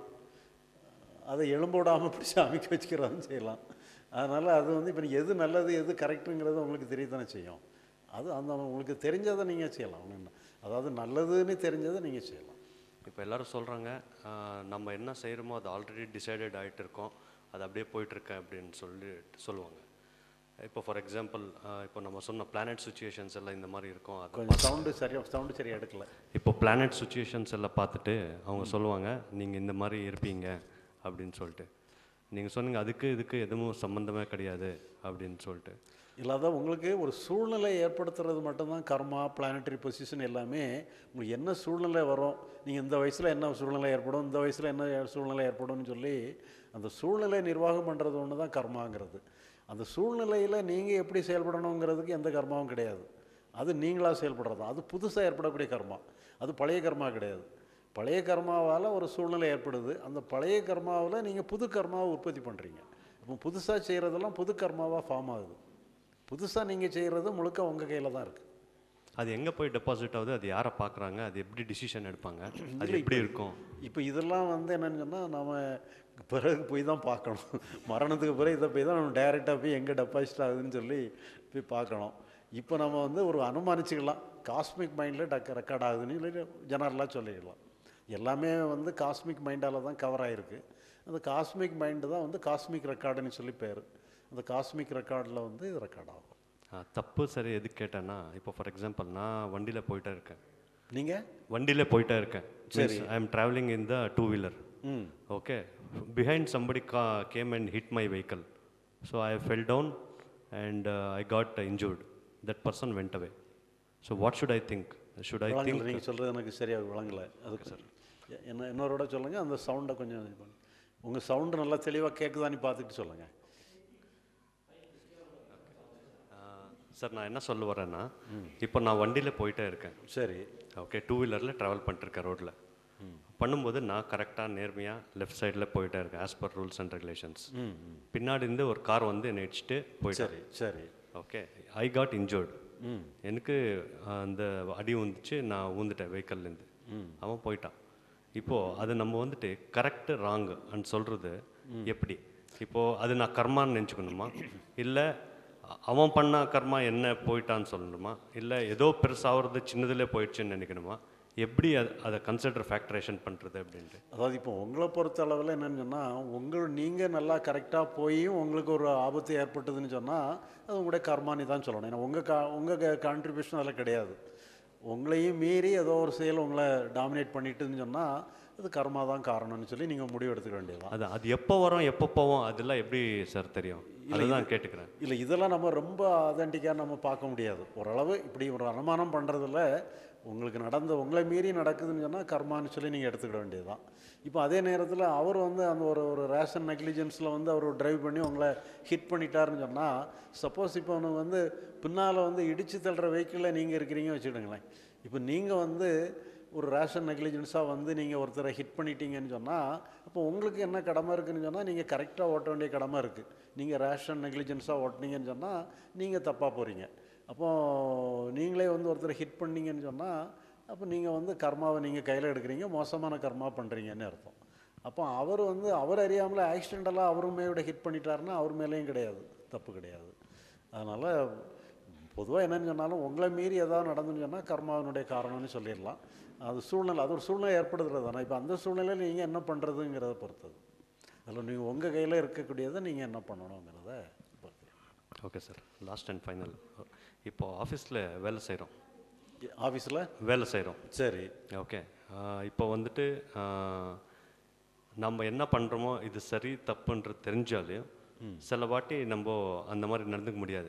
Speaker 1: அதை எலும்பு விடாமல் பிடிச்சி அமைக்க வச்சுக்கிறதும் செய்யலாம் அதனால் அது வந்து இப்போ எது நல்லது எது கரெக்டுங்கிறது உங்களுக்கு தெரியத்தானே செய்யும் அது அந்த உங்களுக்கு தெரிஞ்சதை நீங்கள் செய்யலாம் ஒண்ணும் இல்ல. அதாவது நல்லதுன்னு தெரிஞ்சதை நீங்கள் செய்யலாம்
Speaker 7: இப்போ எல்லாரும் சொல்கிறாங்க நம்ம என்ன செய்கிறோமோ அது ஆல்ரெடி டிசைடட் ஆகிட்டு இருக்கோம் அது அப்படியே போயிட்டுருக்கேன் அப்படின்னு சொல்லி சொல்லுவாங்க இப்போ ஃபார் எக்ஸாம்பிள் இப்போ நம்ம சொன்ன பிளானட் சுச்சுவேஷன்ஸ் எல்லாம் இந்த மாதிரி இருக்கும் அது
Speaker 1: கொஞ்சம் சவுண்டு சரியாக சவுண்டு சரியாக எடுக்கல
Speaker 7: இப்போ பிளானட் சுச்சுவேஷன்ஸ் எல்லாம் பார்த்துட்டு அவங்க சொல்லுவாங்க நீங்கள் இந்த மாதிரி இருப்பீங்க அப்படின்னு சொல்லிட்டு நீங்கள் சொன்னீங்க அதுக்கு இதுக்கு எதுவும் சம்மந்தமே கிடையாது அப்படின்னு சொல்லிட்டு
Speaker 1: இல்லாத உங்களுக்கு ஒரு சூழ்நிலை ஏற்படுத்துறது மட்டும்தான் கர்மா பிளானட்டரி பொசிஷன் எல்லாமே உங்களுக்கு என்ன சூழ்நிலை வரும் நீங்கள் இந்த வயசில் என்ன சூழ்நிலை ஏற்படும் இந்த வயசில் என்ன சூழ்நிலை ஏற்படும்னு சொல்லி அந்த சூழ்நிலை நிர்வாகம் பண்ணுறது ஒன்று தான் கர்மாங்கிறது அந்த சூழ்நிலையில் நீங்கள் எப்படி செயல்படணுங்கிறதுக்கு எந்த கர்மாவும் கிடையாது அது நீங்களாக செயல்படுறது தான் அது புதுசாக ஏற்படக்கூடிய கர்மா அது பழைய கர்மா கிடையாது பழைய கர்மாவால் ஒரு சூழ்நிலை ஏற்படுது அந்த பழைய கர்மாவில் நீங்கள் புது கர்மாவை உற்பத்தி பண்ணுறீங்க இப்போ புதுசாக செய்கிறதெல்லாம் புது கர்மாவாக ஃபார்ம் ஆகுது புதுசாக நீங்கள் செய்கிறது முழுக்க உங்கள் கையில் தான் இருக்குது
Speaker 7: அது எங்கே போய் டெபாசிட் ஆகுது அது யாரை பார்க்குறாங்க அது எப்படி டிசிஷன் எடுப்பாங்க அது எப்படி இருக்கும்
Speaker 1: இப்போ இதெல்லாம் வந்து என்னன்னு சொன்னால் நம்ம பிறகு போய் தான் பார்க்கணும் மரணத்துக்கு பிறகு இதை போய் தான் நம்ம டைரெக்டாக போய் எங்கே டெபாசிட் ஆகுதுன்னு சொல்லி போய் பார்க்கணும் இப்போ நம்ம வந்து ஒரு அனுமானிச்சுக்கலாம் காஸ்மிக் மைண்டில் டக்க ரெக்கார்ட் ஆகுதுன்னு சொல்லி ஜெனரலாக சொல்லிக்கலாம் எல்லாமே வந்து காஸ்மிக் மைண்டால் தான் கவர் ஆகிருக்கு அந்த காஸ்மிக் மைண்டு தான் வந்து காஸ்மிக் ரெக்கார்டுன்னு சொல்லி பேர் அந்த காஸ்மிக் ரெக்கார்டில் வந்து இது ரெக்கார்ட் ஆகும்
Speaker 7: ஆ, தப்பு சரி எதுக்கு கேட்டேன்னா இப்போ ஃபார் எக்ஸாம்பிள் நான் வண்டியில் போயிட்டே இருக்கேன்
Speaker 1: நீங்கள்
Speaker 7: வண்டியில் போயிட்டே இருக்கேன் சரி I am travelling in the two wheeler
Speaker 1: hmm
Speaker 7: okay behind somebody கா came and hit my vehicle so I fell down and I got injured that person went away so what should I think should I
Speaker 1: விளங்கல
Speaker 7: think
Speaker 1: நீங்கள் சொல்கிறது எனக்கு சரியாக விளங்கலை அதுக்கு sir என்ன இன்னொருட சொல்லுங்கள் அந்த சவுண்டை கொஞ்சம் இது பண்ணு உங்கள் சவுண்டு நல்லா தெளிவாக கேட்குதான்னு பார்த்துட்டு சொல்லுங்கள்
Speaker 7: சார் நான் என்ன சொல்ல வரேன்னா இப்போ நான் வண்டியில் போயிட்டே இருக்கேன்
Speaker 1: சரி
Speaker 7: ஓகே டூ வீலரில் ட்ராவல் பண்ணிட்டுருக்கேன் ரோட்டில் பண்ணும்போது நான் கரெக்டாக நேர்மையாக லெஃப்ட் சைடில் போயிட்டே இருக்கேன் as per rules and regulations பின்னாடி இருந்து ஒரு கார் வந்து என்னை இடிச்சிட்டு போயிட்டேன்
Speaker 1: சரி சரி
Speaker 7: ஓகே ஐ காட் இன்ஜோர்டு எனக்கு அஹ், அந்த அடி வந்துச்சு நான் ஊந்துட்டேன் வெஹிக்கல்லேருந்து அவன் போயிட்டான் இப்போது அது நம்ம வந்துட்டு கரெக்டு ராங் அண்ட் சொல்கிறது எப்படி இப்போது அது நான் கர்மான்னு நினச்சிக்கணுமா இல்லை அவன் பண்ண கர்மா என்ன போயிட்டான்னு சொல்லணுமா இல்லை ஏதோ பெருசாகிறது சின்னதுலேயே போயிடுச்சுன்னு நினைக்கணுமா எப்படி அது அதை கன்சிடர் ஃபேக்டரேஷன் பண்ணுறது அப்படின்ட்டு
Speaker 1: அதாவது இப்போ உங்களை பொறுத்த அளவில் என்னன்னு சொன்னால் உங்கள் நீங்கள் நல்லா கரெக்டாக போயும் உங்களுக்கு ஒரு ஆபத்து ஏற்பட்டதுன்னு சொன்னால் அது உங்களுடைய கர்மானி தான் சொல்லணும் ஏன்னா உங்கள் கா உங்கள் கான்ட்ரிபியூஷன் அதில் கிடையாது உங்களையும் மீறி ஏதோ ஒரு செயல் உங்களை டாமினேட் பண்ணிட்டுன்னு சொன்னால் அது கர்மா தான் காரணம்னு சொல்லி நீங்கள் முடிவு எடுத்துக்க வேண்டியதுதான்
Speaker 7: அது அது எப்போ வரும் எப்போ போவோம் அதெல்லாம் எப்படி சார் தெரியும் அதுதான் கேட்டுக்கிறேன்
Speaker 1: இல்லை இதெல்லாம் நம்ம ரொம்ப ஆதென்டிக்காக நம்ம பார்க்க முடியாது ஓரளவு இப்படி ஒரு அனுமானம் பண்ணுறதுல உங்களுக்கு நடந்த உங்களை மீறி நடக்குதுன்னு சொன்னால் கர்மான்னு சொல்லி நீங்கள் எடுத்துக்கிட வேண்டியது தான் இப்போ அதே நேரத்தில் அவர் வந்து அந்த ஒரு ஒரு ரேஷன் நெக்லிஜென்ஸில் வந்து அவர் டிரைவ் பண்ணி உங்களை ஹிட் பண்ணிட்டாருன்னு சொன்னால் சப்போஸ் இப்போ அவனுக்கு வந்து பின்னால் வந்து இடித்து தள்ளுற வெஹிக்கிளில் நீங்கள் இருக்கிறீங்க வச்சுக்கிடுங்களேன் இப்போ நீங்கள் வந்து ஒரு ரேஷன் நெக்லிஜென்ஸாக வந்து நீங்கள் ஒருத்தரை ஹிட் பண்ணிட்டீங்கன்னு சொன்னால் அப்போ உங்களுக்கு என்ன கடமை இருக்குன்னு சொன்னால் நீங்கள் கரெக்டாக ஓட்ட வேண்டிய கடமை இருக்குது நீங்கள் ரேஷன் நெக்லிஜென்ஸாக ஓட்டினீங்கன்னு சொன்னால் நீங்கள் தப்பாக போகிறீங்க அப்போ நீங்களே வந்து ஒருத்தரை ஹிட் பண்ணீங்கன்னு சொன்னால் அப்போ நீங்கள் வந்து கர்மாவை நீங்கள் கையில் எடுக்கிறீங்க மோசமான கர்மா பண்ணுறீங்கன்னு அர்த்தம் அப்போ அவர் வந்து அவர் அறியாமல் ஆக்சிடென்டலாக அவரும் மேயோட ஹிட் பண்ணிட்டாருன்னா அவர் மேலேயும் கிடையாது தப்பு கிடையாது அதனால் பொதுவாக என்னன்னு சொன்னாலும் உங்களை மீறி ஏதாவது நடந்துன்னு சொன்னால் கர்மாவினுடைய காரணம்னு சொல்லிடலாம் அது சூழ்நிலை அது ஒரு சூழ்நிலை ஏற்படுத்துறது தானே இப்போ அந்த சூழ்நிலையில் நீங்கள் என்ன பண்ணுறதுங்கிறத பொறுத்தது அதில் நீங்கள் உங்கள் கையில் இருக்கக்கூடியதை நீங்கள் என்ன பண்ணணுங்கிறத பொறுத்து.
Speaker 7: Okay sir last and final இப்போ ஆஃபீஸில் வேலை செய்கிறோம்
Speaker 1: ஆஃபீஸில்
Speaker 7: வேலை செய்கிறோம்
Speaker 1: சரி
Speaker 7: ஓகே இப்போ வந்துட்டு ஆ, நம்ம என்ன பண்ணுறோமோ இது சரி தப்புன்றது தெரிஞ்சாலும் சில வாட்டி நம்ம அந்த மாதிரி நடந்துக்க முடியாது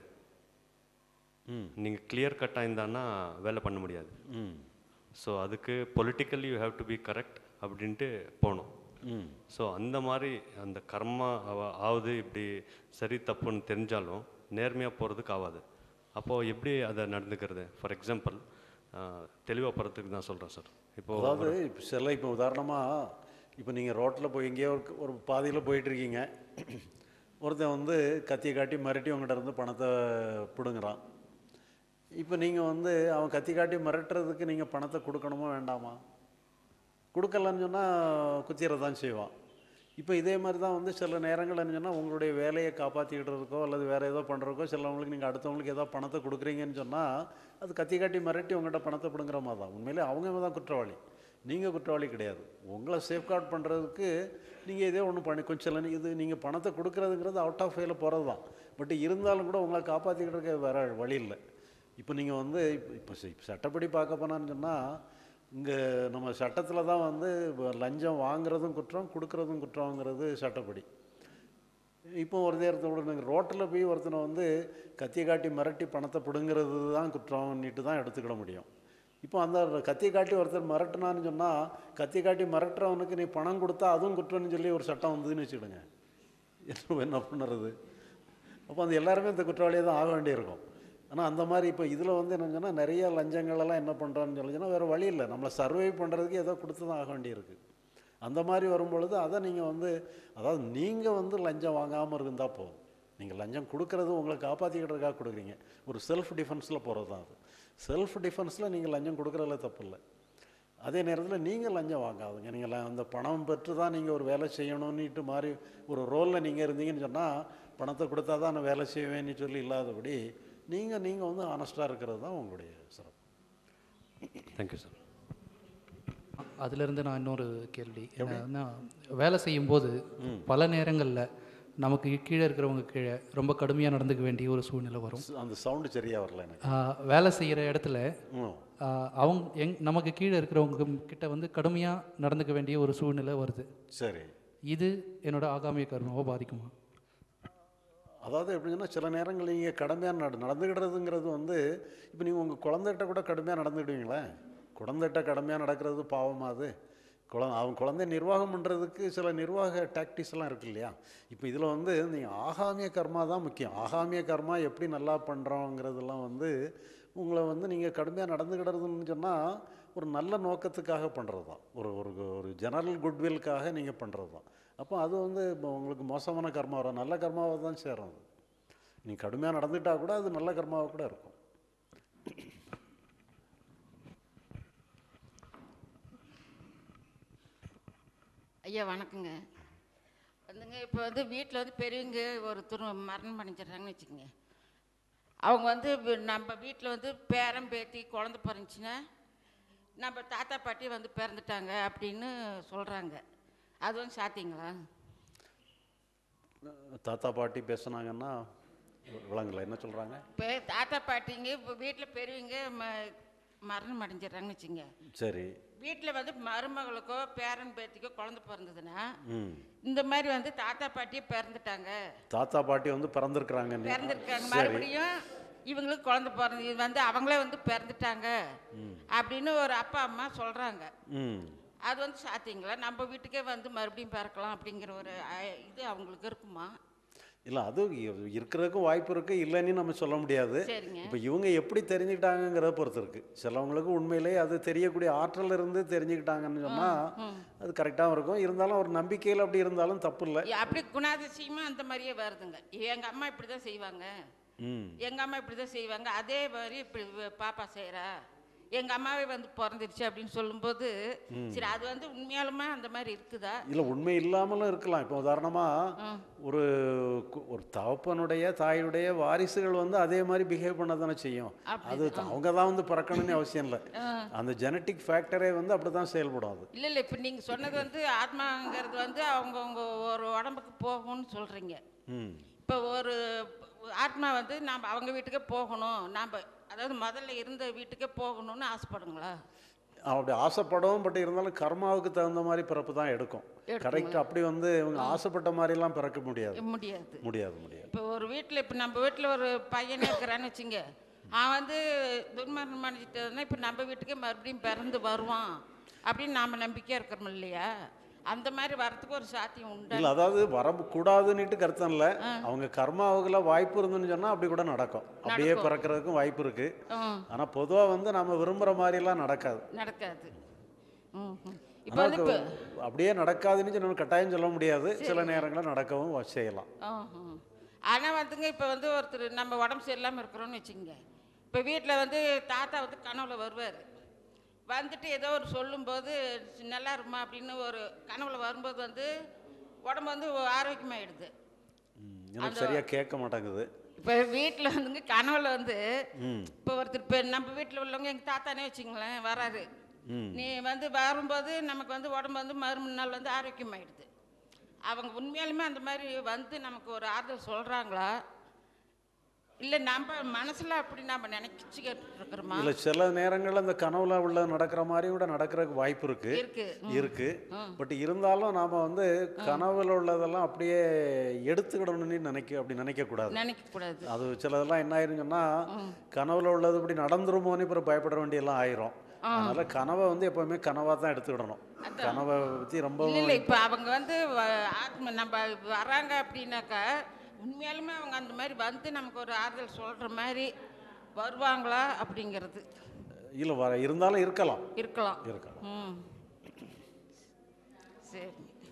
Speaker 7: நீங்கள் கிளியர் கட்டாக இருந்தான்னா வேலை பண்ண முடியாது
Speaker 1: ம்
Speaker 7: ஸோ அதுக்கு politically you have to be correct அப்படின்ட்டு போகணும்
Speaker 1: ம்
Speaker 7: ஸோ அந்த மாதிரி அந்த கர்மா ஆவ- ஆகுது இப்படி சரி தப்புன்னு தெரிஞ்சாலும் நேர்மையாக போகிறதுக்கு ஆகாது அப்போது எப்படி அதை நடந்துக்கிறது ஃபார் எக்ஸாம்பிள் தெளிவாக போகிறதுக்கு தான் சொல்கிறேன் சார் இப்போது
Speaker 1: அதாவது இப்போ சில இப்போ உதாரணமாக இப்போ நீங்கள் ரோட்டில் போய் எங்கேயோ ஒரு ஒரு பாதையில் போயிட்டுருக்கீங்க ஒருத்தன் வந்து கத்தியை காட்டி மிரட்டி உங்கள்கிட்ட இருந்து பணத்தை பிடுங்குறான் இப்போ நீங்கள் வந்து அவன் கத்தி காட்டி மிரட்டுறதுக்கு நீங்கள் பணத்தை கொடுக்கணுமா வேண்டாமா கொடுக்கலன்னு சொன்னால் குத்திர தான் செய்வான் இப்போ இதே மாதிரி தான் வந்து சில நேரங்கள்னு சொன்னால் உங்களுடைய வேலையை காப்பாற்றிக்கிட்டுறதுக்கோ அல்லது வேறு ஏதோ பண்ணுறதுக்கோ சிலவங்களுக்கு நீங்கள் அடுத்தவங்களுக்கு ஏதோ பணத்தை கொடுக்குறீங்கன்னு சொன்னால் அது கத்தி காட்டி மிரட்டி உங்கள்கிட்ட பணத்தை பிடுங்குற மாதிரி தான் உண்மையிலே அவங்க தான் குற்றவாளி நீங்கள் குற்றவாளி கிடையாது உங்களை சேஃப்கார்ட் பண்ணுறதுக்கு நீங்கள் இதே ஒன்று பண்ணி கொஞ்சம் சில இது நீங்கள் பணத்தை கொடுக்குறதுங்கிறது அவுட் ஆஃப் வேல போகிறது தான் பட் இருந்தாலும் கூட உங்களை காப்பாற்றிக்கிட்டு இருக்க வேறு வழி இல்லை இப்போ நீங்கள் வந்து இப்போ இப்போ ச- சட்டப்படி பார்க்க போனான்னு சொன்னால் இங்கே நம்ம சட்டத்தில் தான் வந்து வ- லஞ்சம் வாங்குறதும் குற்றம் கொடுக்குறதும் குற்றங்கிறது சட்டப்படி இப்போ ஒரு நேரத்தோட நீங்கள் ரோட்டில் போய் ஒருத்தனை வந்து கத்தியை காட்டி மிரட்டி பணத்தை பிடுங்கிறது தான் குற்றம்னுட்டு தான் எடுத்துக்கிட முடியும் இப்போ அந்த கத்தியை காட்டி ஒருத்தர் மிரட்டினான்னு சொன்னால் கத்தியை காட்டி மிரட்டுறவனுக்கு நீ பணம் கொடுத்தா அதுவும் குற்றம்னு சொல்லி ஒரு சட்டம் வந்ததுன்னு வச்சுக்கிடுங்க என்ன என்ன பண்ணுறது அப்போ அந்த எல்லாருமே இந்த குற்றவாளியாக தான் ஆக வேண்டியிருக்கும் ஆனால் அந்த மாதிரி இப்போ இதில் வந்து என்ன சொன்னால் நிறைய லஞ்சங்களெல்லாம் என்ன பண்ணுறோன்னு சொல்லிச்சுன்னா வேறு வழி இல்லை நம்மளை சர்வை பண்ணுறதுக்கு ஏதோ கொடுத்து தான் ஆக வேண்டியிருக்கு அந்த மாதிரி வரும்பொழுது அதை நீங்கள் வந்து அதாவது நீங்கள் வந்து லஞ்சம் வாங்காமல் இருந்தால் போதும் நீங்கள் லஞ்சம் கொடுக்கறது உங்களை காப்பாற்றிக்கிட்டதுக்காக கொடுக்குறீங்க ஒரு செல்ஃப் டிஃபென்ஸில் போகிறது தான் அது செல்ஃப் டிஃபென்ஸில் நீங்கள் லஞ்சம் கொடுக்குறதுல தப்பு இல்லை அதே நேரத்தில் நீங்கள் லஞ்சம் வாங்காதுங்க நீங்கள் ல- அந்த பணம் பெற்று தான் நீங்கள் ஒரு வேலை செய்யணும்னுட்டு மாதிரி ஒரு ரோலில் நீங்கள் இருந்தீங்கன்னு சொன்னால் பணத்தை கொடுத்தா தான் நான் வேலை செய்வேன்னு சொல்லி இல்லாதபடி நீங்கள் நீங்கள் வந்து ஆனஸ்ட்டாக இருக்கிறது தான் உங்களுடைய சிறப்பு
Speaker 7: தேங்க்யூ சார்
Speaker 6: அதிலிருந்து நான் இன்னொரு கேள்வி என்னன்னா வேலை செய்யும்போது பல நேரங்களில் நமக்கு கீழே இருக்கிறவங்க கீழே ரொம்ப கடுமையாக நடந்துக்க வேண்டிய ஒரு சூழ்நிலை வரும்
Speaker 1: அந்த சவுண்டு சரியாக வரல எனக்கு
Speaker 6: ஆஹ் வேலை செய்கிற இடத்துல
Speaker 1: ம்
Speaker 6: ஆஹ் அவங்க எங் நமக்கு கீழே இருக்கிறவங்க கிட்ட வந்து கடுமையாக நடந்துக்க வேண்டிய ஒரு சூழ்நிலை வருது
Speaker 1: சரி
Speaker 6: இது என்னோட ஆகாமிய கர்மாவை பாதிக்குமா
Speaker 1: அதாவது எப்படின்னா சில நேரங்கள் நீங்கள் கடுமையாக நட நடந்துக்கிடுறதுங்கிறது வந்து இப்போ நீங்கள் உங்கள் குழந்தைகிட்ட கூட கடுமையாக நடந்துக்கிடுவீங்களே குழந்தைகிட்ட கடுமையாக நடக்கிறது பாவமா அது குழந்தை அவன் குழந்தை நிர்வாகம் பண்ணுறதுக்கு சில நிர்வாக டாக்டிக்ஸ் எல்லாம் இருக்கு இல்லையா இப்போ இதில் வந்து நீங்கள் ஆகாமிய கர்மா தான் முக்கியம் ஆகாமிய கர்மா எப்படி நல்லா பண்ணுறோங்கிறதெல்லாம் வந்து உங்களை வந்து நீங்கள் கடுமையாக நடந்துக்கிடுறதுன்னு சொன்னால் ஒரு நல்ல நோக்கத்துக்காக பண்ணுறது தான் ஒரு ஒரு ஒரு ஜெனரல் குட்வில்காக நீங்கள் பண்ணுறது தான் அப்போ அது வந்து இப்போ உங்களுக்கு மோசமான கர்மா வரும் நல்ல கர்மாவை தான் சேரும் அது நீ கடுமையாக நடந்துட்டா கூட அது நல்ல கர்மாவாக கூட இருக்கும்
Speaker 8: ஐயா வணக்கங்க வந்துங்க இப்போ வந்து வீட்டில் வந்து பெரியவங்க ஒருத்தர் மரணம் பண்ணிச்சிடுறாங்கன்னு வச்சுக்கோங்க அவங்க வந்து வி- நம்ம வீட்டில் வந்து பேரன் பேத்தி குழந்த பிறந்துச்சுன்னா நம்ம தாத்தா பாட்டி வந்து பிறந்துட்டாங்க அப்படின்னு சொல்கிறாங்க அது வந்து சாத்தியங்களா
Speaker 1: தாத்தா பாட்டி பேசுனாங்கன்னா விளங்கல என்ன சொல்கிறாங்க
Speaker 8: இப்போ தாத்தா பாட்டிங்க இப்போ வீட்டில் பெரியவங்க ம மரணம் அடைஞ்சிடுறாங்கன்னு வச்சுங்க
Speaker 1: சரி
Speaker 8: வீட்டில் வந்து மருமகளுக்கோ பேரன் பேத்திக்கோ குழந்த பிறந்ததுன்னா
Speaker 1: ம்
Speaker 8: இந்த மாதிரி வந்து தாத்தா பாட்டி பிறந்துட்டாங்க
Speaker 1: தாத்தா பாட்டி வந்து பிறந்திருக்கிறாங்க
Speaker 8: பிறந்திருக்காங்க
Speaker 1: சரி
Speaker 8: மறுபடியும் இவங்களுக்கு குழந்தை பிறந்து இது வந்து அவங்களே வந்து பிறந்துட்டாங்க அப்படின்னு ஒரு அப்பா அம்மா சொல்றாங்க
Speaker 1: ம்
Speaker 8: அது வந்து சாத்தியங்களா நம்ம வீட்டுக்கே வந்து மறுபடியும் பிறக்கலாம் அப்படிங்கிற ஒரு அஹ், இது அவங்களுக்கு இருக்குமா
Speaker 1: இல்லை அது இ- இருக்கிறதுக்கும் வாய்ப்பு இருக்குது இல்லைன்னு நம்ம சொல்ல முடியாது
Speaker 8: சரிங்க
Speaker 1: இப்போ இவங்க எப்படி தெரிஞ்சுக்கிட்டாங்கங்கிறத பொறுத்து இருக்குது சிலவங்களுக்கு உண்மையிலேயே அது தெரியக்கூடிய ஆற்றல் இருந்து தெரிஞ்சுக்கிட்டாங்கன்னு சொன்னால் அது கரெக்டாகவும் இருக்கும் இருந்தாலும் ஒரு நம்பிக்கையில் அப்படி இருந்தாலும் தப்பு இல்லை
Speaker 8: அப்படி குணாதிசயமா அந்த மாதிரியே வருதுங்க எங்க அம்மா இப்படி தான் செய்வாங்க
Speaker 1: ம்
Speaker 8: எங்க அம்மா இப்படி தான் செய்வாங்க அதே மாதிரி இப்படி வ- பாப்பா செய்கிறா எங்கள் அம்மாவே வந்து பிறந்துருச்சு அப்படின்னு சொல்லும்போது சரி அது வந்து உண்மையாலுமே அந்த மாதிரி இருக்குதா
Speaker 1: இல்லை உண்மை இல்லாமலும் இருக்கலாம் இப்போ உதாரணமாக ஒரு கு- ஒரு தகப்பனுடைய தாயுடைய வாரிசுகள் வந்து அதே மாதிரி பிஹேவ் பண்ண தானே செய்யும் அது அவங்க தான் வந்து பிறக்கணும்னு அவசியம் இல்லை அந்த ஜெனட்டிக் ஃபேக்டரே வந்து அப்படி தான் செயல்படும் அது
Speaker 8: இல்லை இல்லை இப்போ நீங்கள் சொன்னது வந்து ஆத்மாங்கிறது வந்து அவங்கவுங்க ஒரு உடம்புக்கு போகும்னு சொல்கிறீங்க
Speaker 1: ம்
Speaker 8: இப்போ ஒரு ஆத்மா வந்து நாம் அவங்க வீட்டுக்கே போகணும் நாம் அதாவது முதல்ல இருந்த வீட்டுக்கே போகணும்னு ஆசைப்படுங்களா
Speaker 1: அப்படி ஆசைப்படவும் பட் இருந்தாலும் கர்மாவுக்கு தகுந்த மாதிரி பிறப்பு தான் எடுக்கும் கரெக்ட் அப்படி வந்து இவங்க ஆசைப்பட்ட மாதிரிலாம் பிறக்க முடியாது
Speaker 8: முடியாது
Speaker 1: முடியாது முடியாது
Speaker 8: இப்போ ஒரு வீட்டில் இப்போ நம்ம வீட்டில் ஒரு பையனே இருக்கிறான்னு வச்சுங்க அவன் வந்து துர்மரணம் பண்ணிட்டதுன்னா இப்போ நம்ம வீட்டுக்கே மறுபடியும் பிறந்து வருவான் அப்படின்னு நாம் நம்பிக்கையாக இருக்கிறோம் இல்லையா அந்த மாதிரி வரத்துக்கு ஒரு சாத்தியம் உண்டு
Speaker 1: இல்லை அதாவது வரக்கூடாதுன்னுட்டு கருத்தம் இல்லை அவங்க கர்மாவுக்குள்ள வாய்ப்பு இருந்துன்னு சொன்னால் அப்படி கூட நடக்கும் அப்படியே பிறக்கிறதுக்கும் வாய்ப்பு இருக்குது
Speaker 8: ம்
Speaker 1: ஆனால் பொதுவாக வந்து நம்ம விரும்புகிற மாதிரிலாம் நடக்காது
Speaker 8: நடக்காது ம் ம். இப்போ
Speaker 1: ஆனால்
Speaker 8: வந்து இப்போ
Speaker 1: அப்படியே நடக்காதுன்னு சொல்லி நம்ம கட்டாயம் சொல்ல முடியாது சில நேரங்களில் நடக்கவும் வ- செய்யலாம்
Speaker 8: ஆனால் வந்துங்க இப்போ வந்து ஒருத்தர் நம்ம உடம்பு சரியில்லாமல் இருக்கிறோன்னு வச்சுக்கோங்க இப்போ வீட்டில் வந்து தாத்தா வந்து கனவுல வருவார் வந்துட்டு ஏதோ ஒரு சொல்லும்போது நல்லா இருமா அப்படின்னு ஒரு கனவுல வரும்போது வந்து உடம்பு வந்து ஆரோக்கியமாயிடுது
Speaker 1: ம், எனக்கு சரியாக கேட்க மாட்டேங்குது
Speaker 8: இப்போ வீட்டில் வந்துங்க கனவுல வந்து
Speaker 1: ம்
Speaker 8: இப்போ ஒருத்தர் இப்போ நம்ம வீட்டில் உள்ளவங்க எங்கள் தாத்தானே வச்சுங்களேன் வராரு
Speaker 1: ம்
Speaker 8: நீ வந்து வரும்போது நமக்கு வந்து உடம்பு வந்து மறுமணி நாள் வந்து ஆரோக்கியமாயிடுது அவங்க உண்மையாலுமே அந்த மாதிரி வந்து நமக்கு ஒரு ஆறுதல் சொல்கிறாங்களா இல்லை நம்ம மனசில் அப்படி நம்ம நினைச்சிக்கிட்டு இருக்கிறோமா
Speaker 1: இல்லை சில நேரங்களில் அந்த கனவுல உள்ள நடக்கிற மாதிரி கூட நடக்கிறதுக்கு வாய்ப்பு இருக்கு
Speaker 8: இருக்கு
Speaker 1: இருக்கு பட் இருந்தாலும் நாம் வந்து கனவுல உள்ளதெல்லாம் அப்படியே எடுத்துக்கிடணும்னு நினைக்க அப்படி நினைக்கக்கூடாது
Speaker 8: நினைக்கக்கூடாது
Speaker 1: அது சிலதெல்லாம் என்ன ஆயிருன்னு சொன்னா கனவுல உள்ளது இப்படி நடந்துருமோன்னு இப்போ பயப்பட வேண்டியெல்லாம் ஆயிரும் அதனால கனவை வந்து எப்பவுமே கனவா தான் எடுத்துக்கிடணும் கனவை பற்றி ரொம்ப
Speaker 8: இல்லை இல்லை இப்போ அவங்க வந்து வ- ஆத்ம நம்ம வராங்க அப்படின்னாக்கா உண்மையாலுமே அவங்க அந்த மாதிரி வந்து நமக்கு ஒரு ஆறுதல் சொல்கிற மாதிரி வருவாங்களா அப்படிங்கிறது
Speaker 1: இல்லை வர இருந்தாலும் இருக்கலாம்
Speaker 8: இருக்கலாம்
Speaker 1: இருக்கலாம்
Speaker 8: ம் சரி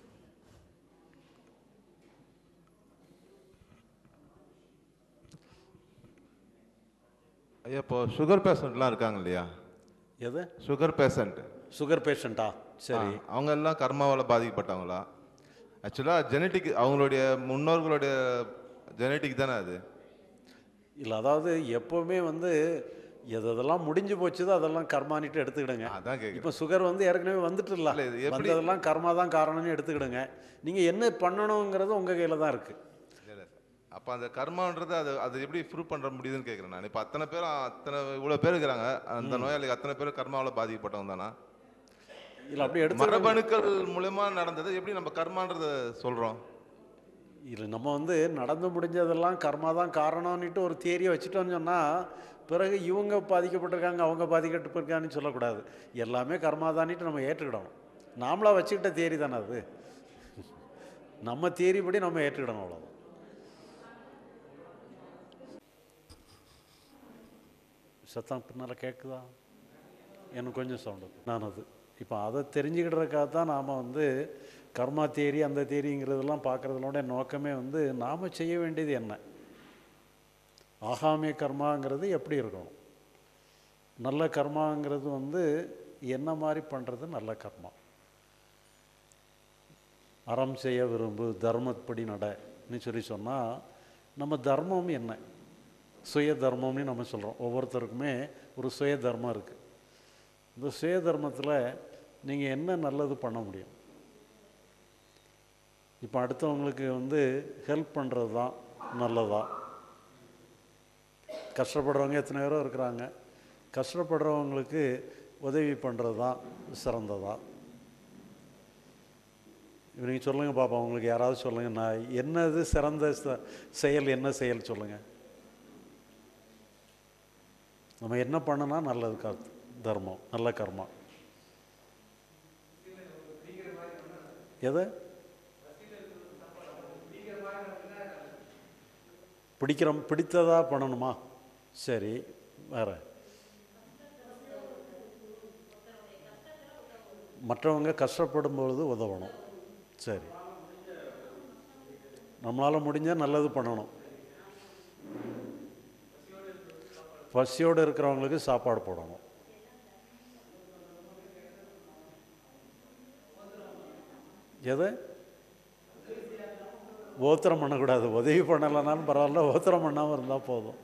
Speaker 9: ஐயா இப்போ சுகர் பேஷண்ட்லாம் இருக்காங்க இல்லையா
Speaker 1: எது
Speaker 9: சுகர் பேஷண்ட்
Speaker 1: சுகர் பேஷண்ட்டா சரி
Speaker 9: அவங்க எல்லாம் கர்மாவால் பாதிக்கப்பட்டவங்களா ஆக்சுவலாக ஜெனட்டிக் அவங்களுடைய முன்னோர்களுடைய ஜெனட்டிக் தானே அது
Speaker 1: இல்லை அதாவது எப்போவுமே வந்து எது எதெல்லாம் முடிஞ்சு போச்சுதோ அதெல்லாம் கர்மானிட்டு எடுத்துக்கிடுங்க
Speaker 9: அதான் கேட்குறேன்
Speaker 1: இப்போ சுகர் வந்து ஏற்கனவே வந்துட்டுல
Speaker 9: இல்ல, இது எப்படி-
Speaker 1: வந்ததெல்லாம் கர்மா தான் காரணம்னு எடுத்துக்கிடுங்க நீங்கள் என்ன பண்ணணுங்கிறது உங்கள் கையில் தான் இருக்குது
Speaker 9: அப்போ அந்த கர்மான்றது அது அது எப்படி ப்ரூவ் பண்ண முடியுதுன்னு கேட்குறேன் நான் இப்போ அத்தனை பேரும் அத்தனை இவ்வளோ பேர் இருக்கிறாங்க அந்த நோயாளிக்கு அத்தனை பேர் கர்மாவால் பாதிக்கப்பட்டவங்க தானா
Speaker 1: இல்லை அப்படி எடுத்து
Speaker 9: மரபணுக்கள் மூலமா நடந்தது எப்படி நம்ம கர்மான்றத சொல்கிறோம்
Speaker 1: இல்லை நம்ம வந்து நடந்து முடிஞ்சதெல்லாம் கர்மா தான் காரணம்னுட்டு ஒரு தியரியை வச்சுட்டோம்னு சொன்னால் பிறகு இவங்க பாதிக்கப்பட்டிருக்காங்க அவங்க பாதிக்கப்பட்டிருக்காங்கன்னு சொல்லக்கூடாது எல்லாமே கர்மா தானிட்டு நம்ம ஏற்றுக்கிடணும் நாமளாக வச்சுக்கிட்ட தியரி தானே அது நம்ம தியரி படி நம்ம ஏற்றுக்கிடணும் அவ்வளோதான் சத்தம் பின்னால் கேட்குதா எனக்கு கொஞ்சம் சவுண்டு நான் அது இப்போ அதை தெரிஞ்சுக்கிடுறதுக்காக தான் நாம் வந்து கர்மா தேரி அந்த தேரிங்கிறதெல்லாம் பார்க்குறதுலோட நோக்கமே வந்து நாம் செய்ய வேண்டியது என்ன ஆகாமிய கர்மாங்கிறது எப்படி இருக்கணும் நல்ல கர்மாங்கிறது வந்து என்ன மாதிரி பண்ணுறது நல்ல கர்மா அறம் செய்ய விரும்பு தர்மப்படி நடன்னு சொல்லி சொன்னால் நம்ம தர்மம் என்ன சுய தர்மம்னு நம்ம சொல்கிறோம் ஒவ்வொருத்தருக்குமே ஒரு சுய தர்மம் இருக்குது இந்த சுய தர்மத்தில் நீங்கள் என்ன நல்லது பண்ண முடியும் இப்போ அடுத்தவங்களுக்கு வந்து ஹெல்ப் பண்ணுறது தான் நல்லதா கஷ்டப்படுறவங்க எத்தனை பேரோ இருக்கிறாங்க கஷ்டப்படுறவங்களுக்கு உதவி பண்ணுறது தான் சிறந்ததா இப்போ நீங்கள் சொல்லுங்கள் பாப்பா உங்களுக்கு யாராவது சொல்லுங்கள் நான் என்னது சிறந்த ச- செயல் என்ன செயல் சொல்லுங்கள் நம்ம என்ன பண்ணனா நல்லது கர் தர்மம் நல்ல கர்மா எது பிடிக்கிற பிடித்ததா பண்ணணுமா சரி வேற மற்றவங்க கஷ்டப்படும் பொழுது உதவணும் சரி நம்மளால் முடிஞ்சால் நல்லது பண்ணணும் பசியோடு இருக்கிறவங்களுக்கு சாப்பாடு போடணும் எதை ஓத்திரம் பண்ணக்கூடாது உதவி பண்ணலைனாலும் பரவாயில்ல ஓத்திரம் பண்ணாமல் இருந்தால் போதும்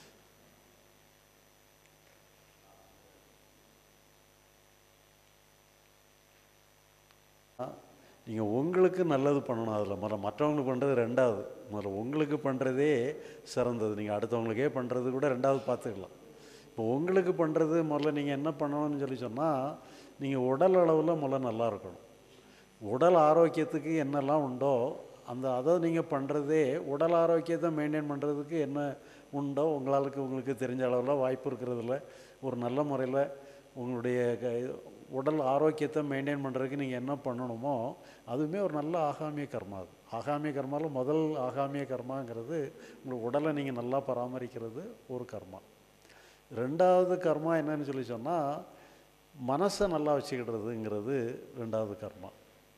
Speaker 1: நீங்கள் உங்களுக்கு நல்லது பண்ணணும் அதில் முதல்ல மற்றவங்களுக்கு பண்ணுறது ரெண்டாவது முதல்ல உங்களுக்கு பண்ணுறதே சிறந்தது நீங்கள் அடுத்தவங்களுக்கே பண்ணுறது கூட ரெண்டாவது பார்த்துக்கலாம் இப்போ உங்களுக்கு பண்ணுறது முதல்ல நீங்கள் என்ன பண்ணணும்னு சொல்லி சொன்னால் நீங்கள் உடல் அளவில் முதல்ல நல்லா இருக்கணும் உடல் ஆரோக்கியத்துக்கு என்னெல்லாம் உண்டோ அந்த அதை நீங்கள் பண்ணுறதே உடல் ஆரோக்கியத்தை மெயின்டைன் பண்ணுறதுக்கு என்ன உண்டோ உங்களாளுக்கு உங்களுக்கு தெரிஞ்ச அளவில் வாய்ப்பு இருக்கிறதுல ஒரு நல்ல முறையில் உங்களுடைய க- உடல் ஆரோக்கியத்தை மெயின்டைன் பண்ணுறதுக்கு நீங்கள் என்ன பண்ணணுமோ அதுவுமே ஒரு நல்ல ஆகாமிய கர்மா அது ஆகாமிய கர்மாவில் முதல் ஆகாமிய கர்மாங்கிறது உங்கள் உடலை நீங்கள் நல்லா பராமரிக்கிறது ஒரு கர்மா ரெண்டாவது கர்மா என்னன்னு சொல்லி சொன்னால் மனசை நல்லா வச்சுக்கிடுறதுங்கிறது ரெண்டாவது கர்மா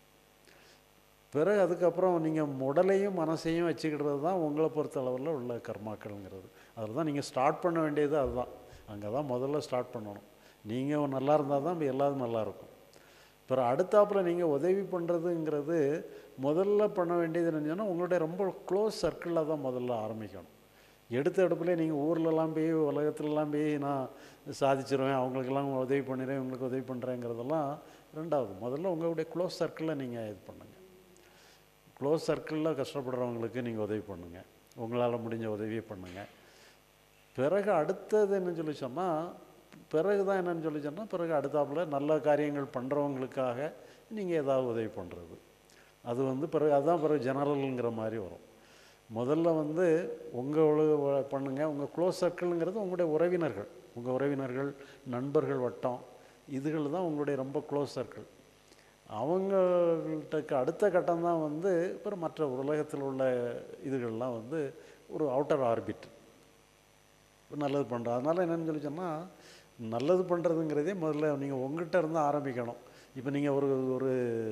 Speaker 1: பிறகு அதுக்கப்புறம் நீங்கள் உடலையும் மனசையும் வச்சுக்கிடுறது தான் உங்களை பொறுத்த அளவில் உள்ள கர்மாக்கள்ங்கிறது அதில் தான் நீங்கள் ஸ்டார்ட் பண்ண வேண்டியது அதுதான் அங்கே தான் முதல்ல ஸ்டார்ட் பண்ணணும் நீங்கள் நல்லா இருந்தால் தான் எல்லாரும் நல்லா இருக்கும் பிறகு அடுத்தாப்புல நீங்கள் உதவி பண்ணுறதுங்கிறது முதல்ல பண்ண வேண்டியது என்னன்னா உங்களுடைய ரொம்ப க்ளோஸ் சர்க்கிளில் தான் முதல்ல ஆரம்பிக்கணும் எடுத்த எடுப்புலேயே நீங்கள் ஊர்லலாம் போய் உலகத்துலலாம் போய் நான் சாதிச்சிருவேன் அவங்களுக்கெல்லாம் உதவி பண்ணிடுறேன் இவங்களுக்கு உதவி பண்ணுறேங்கிறதெல்லாம் ரெண்டாவது முதல்ல உங்களுடைய க்ளோஸ் சர்க்கிளில் நீங்கள் இது பண்ணுங்கள் க்ளோஸ் சர்க்கிளில் கஷ்டப்படுறவங்களுக்கு நீங்கள் உதவி பண்ணுங்கள் உங்களால் முடிஞ்ச உதவியை பண்ணுங்கள் பிறகு அடுத்தது என்ன சொல்லி சொன்னால் பிறகு தான் என்னன்னு சொல்லி சொன்னால் பிறகு அடுத்தாப்புல நல்ல காரியங்கள் பண்ணுறவங்களுக்காக நீங்கள் ஏதாவது உதவி பண்ணுறது அது வந்து பிறகு அதுதான் பிறகு ஜெனரலுங்கிற மாதிரி வரும் முதல்ல வந்து உங்கள் பண்ணுங்கள் உங்கள் க்ளோஸ் சர்க்கிளுங்கிறது உங்களுடைய உறவினர்கள் உங்கள் உறவினர்கள் நண்பர்கள் வட்டம் இதுகள் தான் உங்களுடைய ரொம்ப க்ளோஸ் சர்க்கிள் அவங்கள்ட்ட அடுத்த கட்டம் தான் வந்து அப்புறம் மற்ற உலகத்தில் உள்ள இதுகள்லாம் வந்து ஒரு அவுட்டர் ஆர்பிட் நல்லது பண்ணுறோம் அதனால் என்னன்னு சொல்லி சொன்னால் நல்லது பண்ணுறதுங்கிறதே முதல்ல நீங்கள் உங்கள்கிட்ட இருந்து ஆரம்பிக்கணும் இப்போ நீங்கள் ஒரு ஒரு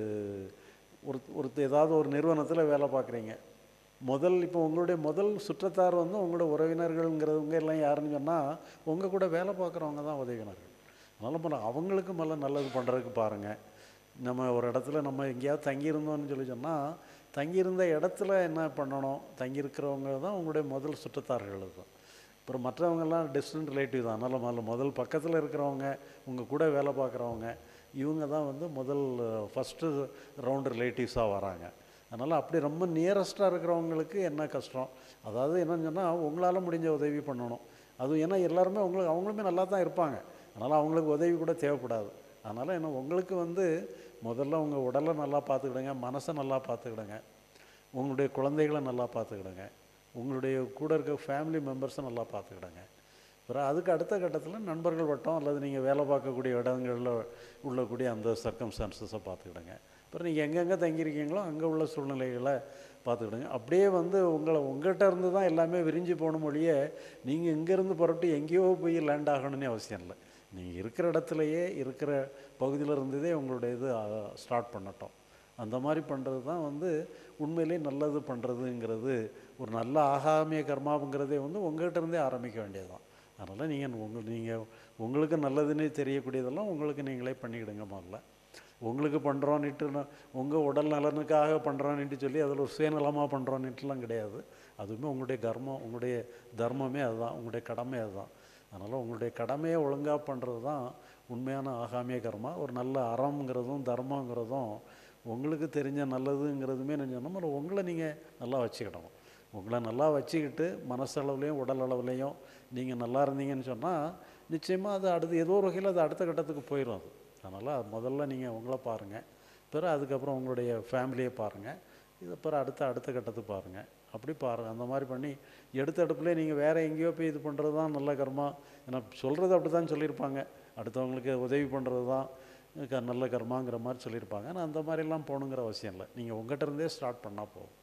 Speaker 1: ஒரு ஒரு ஏதாவது ஒரு நிறுவனத்தில் வேலை பார்க்குறீங்க முதல் இப்போ உங்களுடைய முதல் சுற்றத்தார் வந்து உங்களோட உறவினர்கள்ங்கிறவங்க எல்லாம் யாருன்னு சொன்னால் உங்கள் கூட வேலை பார்க்குறவங்க தான் உதவினர்கள் அதனால் முதல்ல அவங்களுக்கு முதல்ல நல்லது பண்ணுறதுக்கு பாருங்கள் நம்ம ஒரு இடத்துல நம்ம எங்கேயாவது தங்கியிருந்தோம்னு சொல்லி சொன்னால் தங்கியிருந்த இடத்துல என்ன பண்ணணும் தங்கியிருக்கிறவங்க தான் உங்களுடைய முதல் சுற்றத்தார்கள் தான் அப்புறம் மற்றவங்கெல்லாம் டிஸ்டன்ட் ரிலேட்டிவ் தான் அதனால் முதல்ல முதல் பக்கத்தில் இருக்கிறவங்க உங்கள் கூட வேலை பார்க்குறவங்க இவங்க தான் வந்து முதல் ஃபஸ்ட்டு ரவுண்டு ரிலேட்டிவ்ஸாக வராங்க அதனால் அப்படி ரொம்ப நியரஸ்ட்டாக இருக்கிறவங்களுக்கு என்ன கஷ்டம் அதாவது என்னன்னு சொன்னால் உங்களால் முடிஞ்ச உதவி பண்ணணும் அதுவும் ஏன்னா எல்லாருமே உங்களுக்கு அவங்களுமே நல்லா தான் இருப்பாங்க அதனால் அவங்களுக்கு உதவி கூட தேவைப்படாது அதனால் என்ன உங்களுக்கு வந்து முதல்ல உங்கள் உடலை நல்லா பார்த்துக்கிடுங்க மனசை நல்லா பார்த்துக்கிடுங்க உங்களுடைய குழந்தைகளை நல்லா பார்த்துக்கிடுங்க உங்களுடைய கூட இருக்க ஃபேமிலி மெம்பர்ஸை நல்லா பார்த்துக்கிடுங்க அப்புறம் அதுக்கு அடுத்த கட்டத்தில் நண்பர்கள் வட்டம் அல்லது நீங்கள் வேலை பார்க்கக்கூடிய இடங்களில் உள்ளக்கூடிய அந்த சர்க்கம்ஸ்டான்சஸை பார்த்துக்கிடுங்க அப்புறம் நீங்கள் எங்கெங்கே தங்கியிருக்கீங்களோ அங்கே உள்ள சூழ்நிலைகளை பார்த்துக்கிடுங்க அப்படியே வந்து உங்களை உங்கள்கிட்ட இருந்து தான் எல்லாமே விரிஞ்சு போகணும் மொழியே நீங்கள் இங்கேருந்து புறப்பட்டு எங்கேயோ போய் லேண்ட் ஆகணும்னே அவசியம் இல்லை நீங்கள் இருக்கிற இடத்துலையே இருக்கிற பகுதியில் இருந்ததே உங்களுடைய இது ஸ்டார்ட் பண்ணட்டும் அந்த மாதிரி பண்ணுறது தான் வந்து உண்மையிலே நல்லது பண்ணுறதுங்கிறது ஒரு நல்ல ஆகாமிய கர்மாவுங்கிறதே வந்து உங்கள்கிட்ட இருந்தே ஆரம்பிக்க வேண்டியது தான் அதனால் நீங்கள் உங்கள் நீங்கள் உங்களுக்கு நல்லதுன்னு தெரியக்கூடியதெல்லாம் உங்களுக்கு நீங்களே பண்ணிக்கிடுங்க முதல்ல உங்களுக்கு பண்ணுறோன்னுட்டு உங்கள் உடல் நலனுக்காக பண்ணுறோன்னுட்டு சொல்லி அதில் ஒரு சுயநலமாக பண்ணுறோன்னுட்டுலாம் கிடையாது அதுவுமே உங்களுடைய கர்மம் உங்களுடைய தர்மமே அதுதான் உங்களுடைய கடமை அதுதான் அதனால் உங்களுடைய கடமையை ஒழுங்காக பண்ணுறது தான் உண்மையான ஆகாமிய கர்மா ஒரு நல்ல அறம்ங்கிறதும் தர்மங்கிறதும் உங்களுக்கு தெரிஞ்ச நல்லதுங்கிறதுமே என்ன சொன்னால் உங்களை நீங்கள் நல்லா வச்சுக்கிடணும் உங்களை நல்லா வச்சுக்கிட்டு மனசளவுலேயும் உடல் அளவுலேயும் நீங்கள் நல்லா இருந்தீங்கன்னு சொன்னால் நிச்சயமாக அது அடுத்து ஏதோ ஒரு வகையில் அது அடுத்த கட்டத்துக்கு போயிடும் அது அதனால் முதல்ல நீங்கள் உங்களை பாருங்கள் பிறகு அதுக்கப்புறம் உங்களுடைய ஃபேமிலியை பாருங்கள் இது பிறகு அடுத்த அடுத்த கட்டத்துக்கு பாருங்கள் அப்படி பாருங்கள் அந்த மாதிரி பண்ணி எடுத்த அடுப்புலேயே நீங்கள் வேறு எங்கேயோ போய் இது பண்ணுறது தான் நல்ல கர்மா ஏன்னா சொல்கிறது அப்படி தான் சொல்லியிருப்பாங்க அடுத்தவங்களுக்கு உதவி பண்ணுறது தான் க- நல்ல கர்மாங்கிற மாதிரி சொல்லியிருப்பாங்க ஆனால் அந்த மாதிரிலாம் போகணுங்கிற அவசியம் இல்லை நீங்கள் உங்கள்கிட்ட இருந்தே ஸ்டார்ட் பண்ணால் போதும்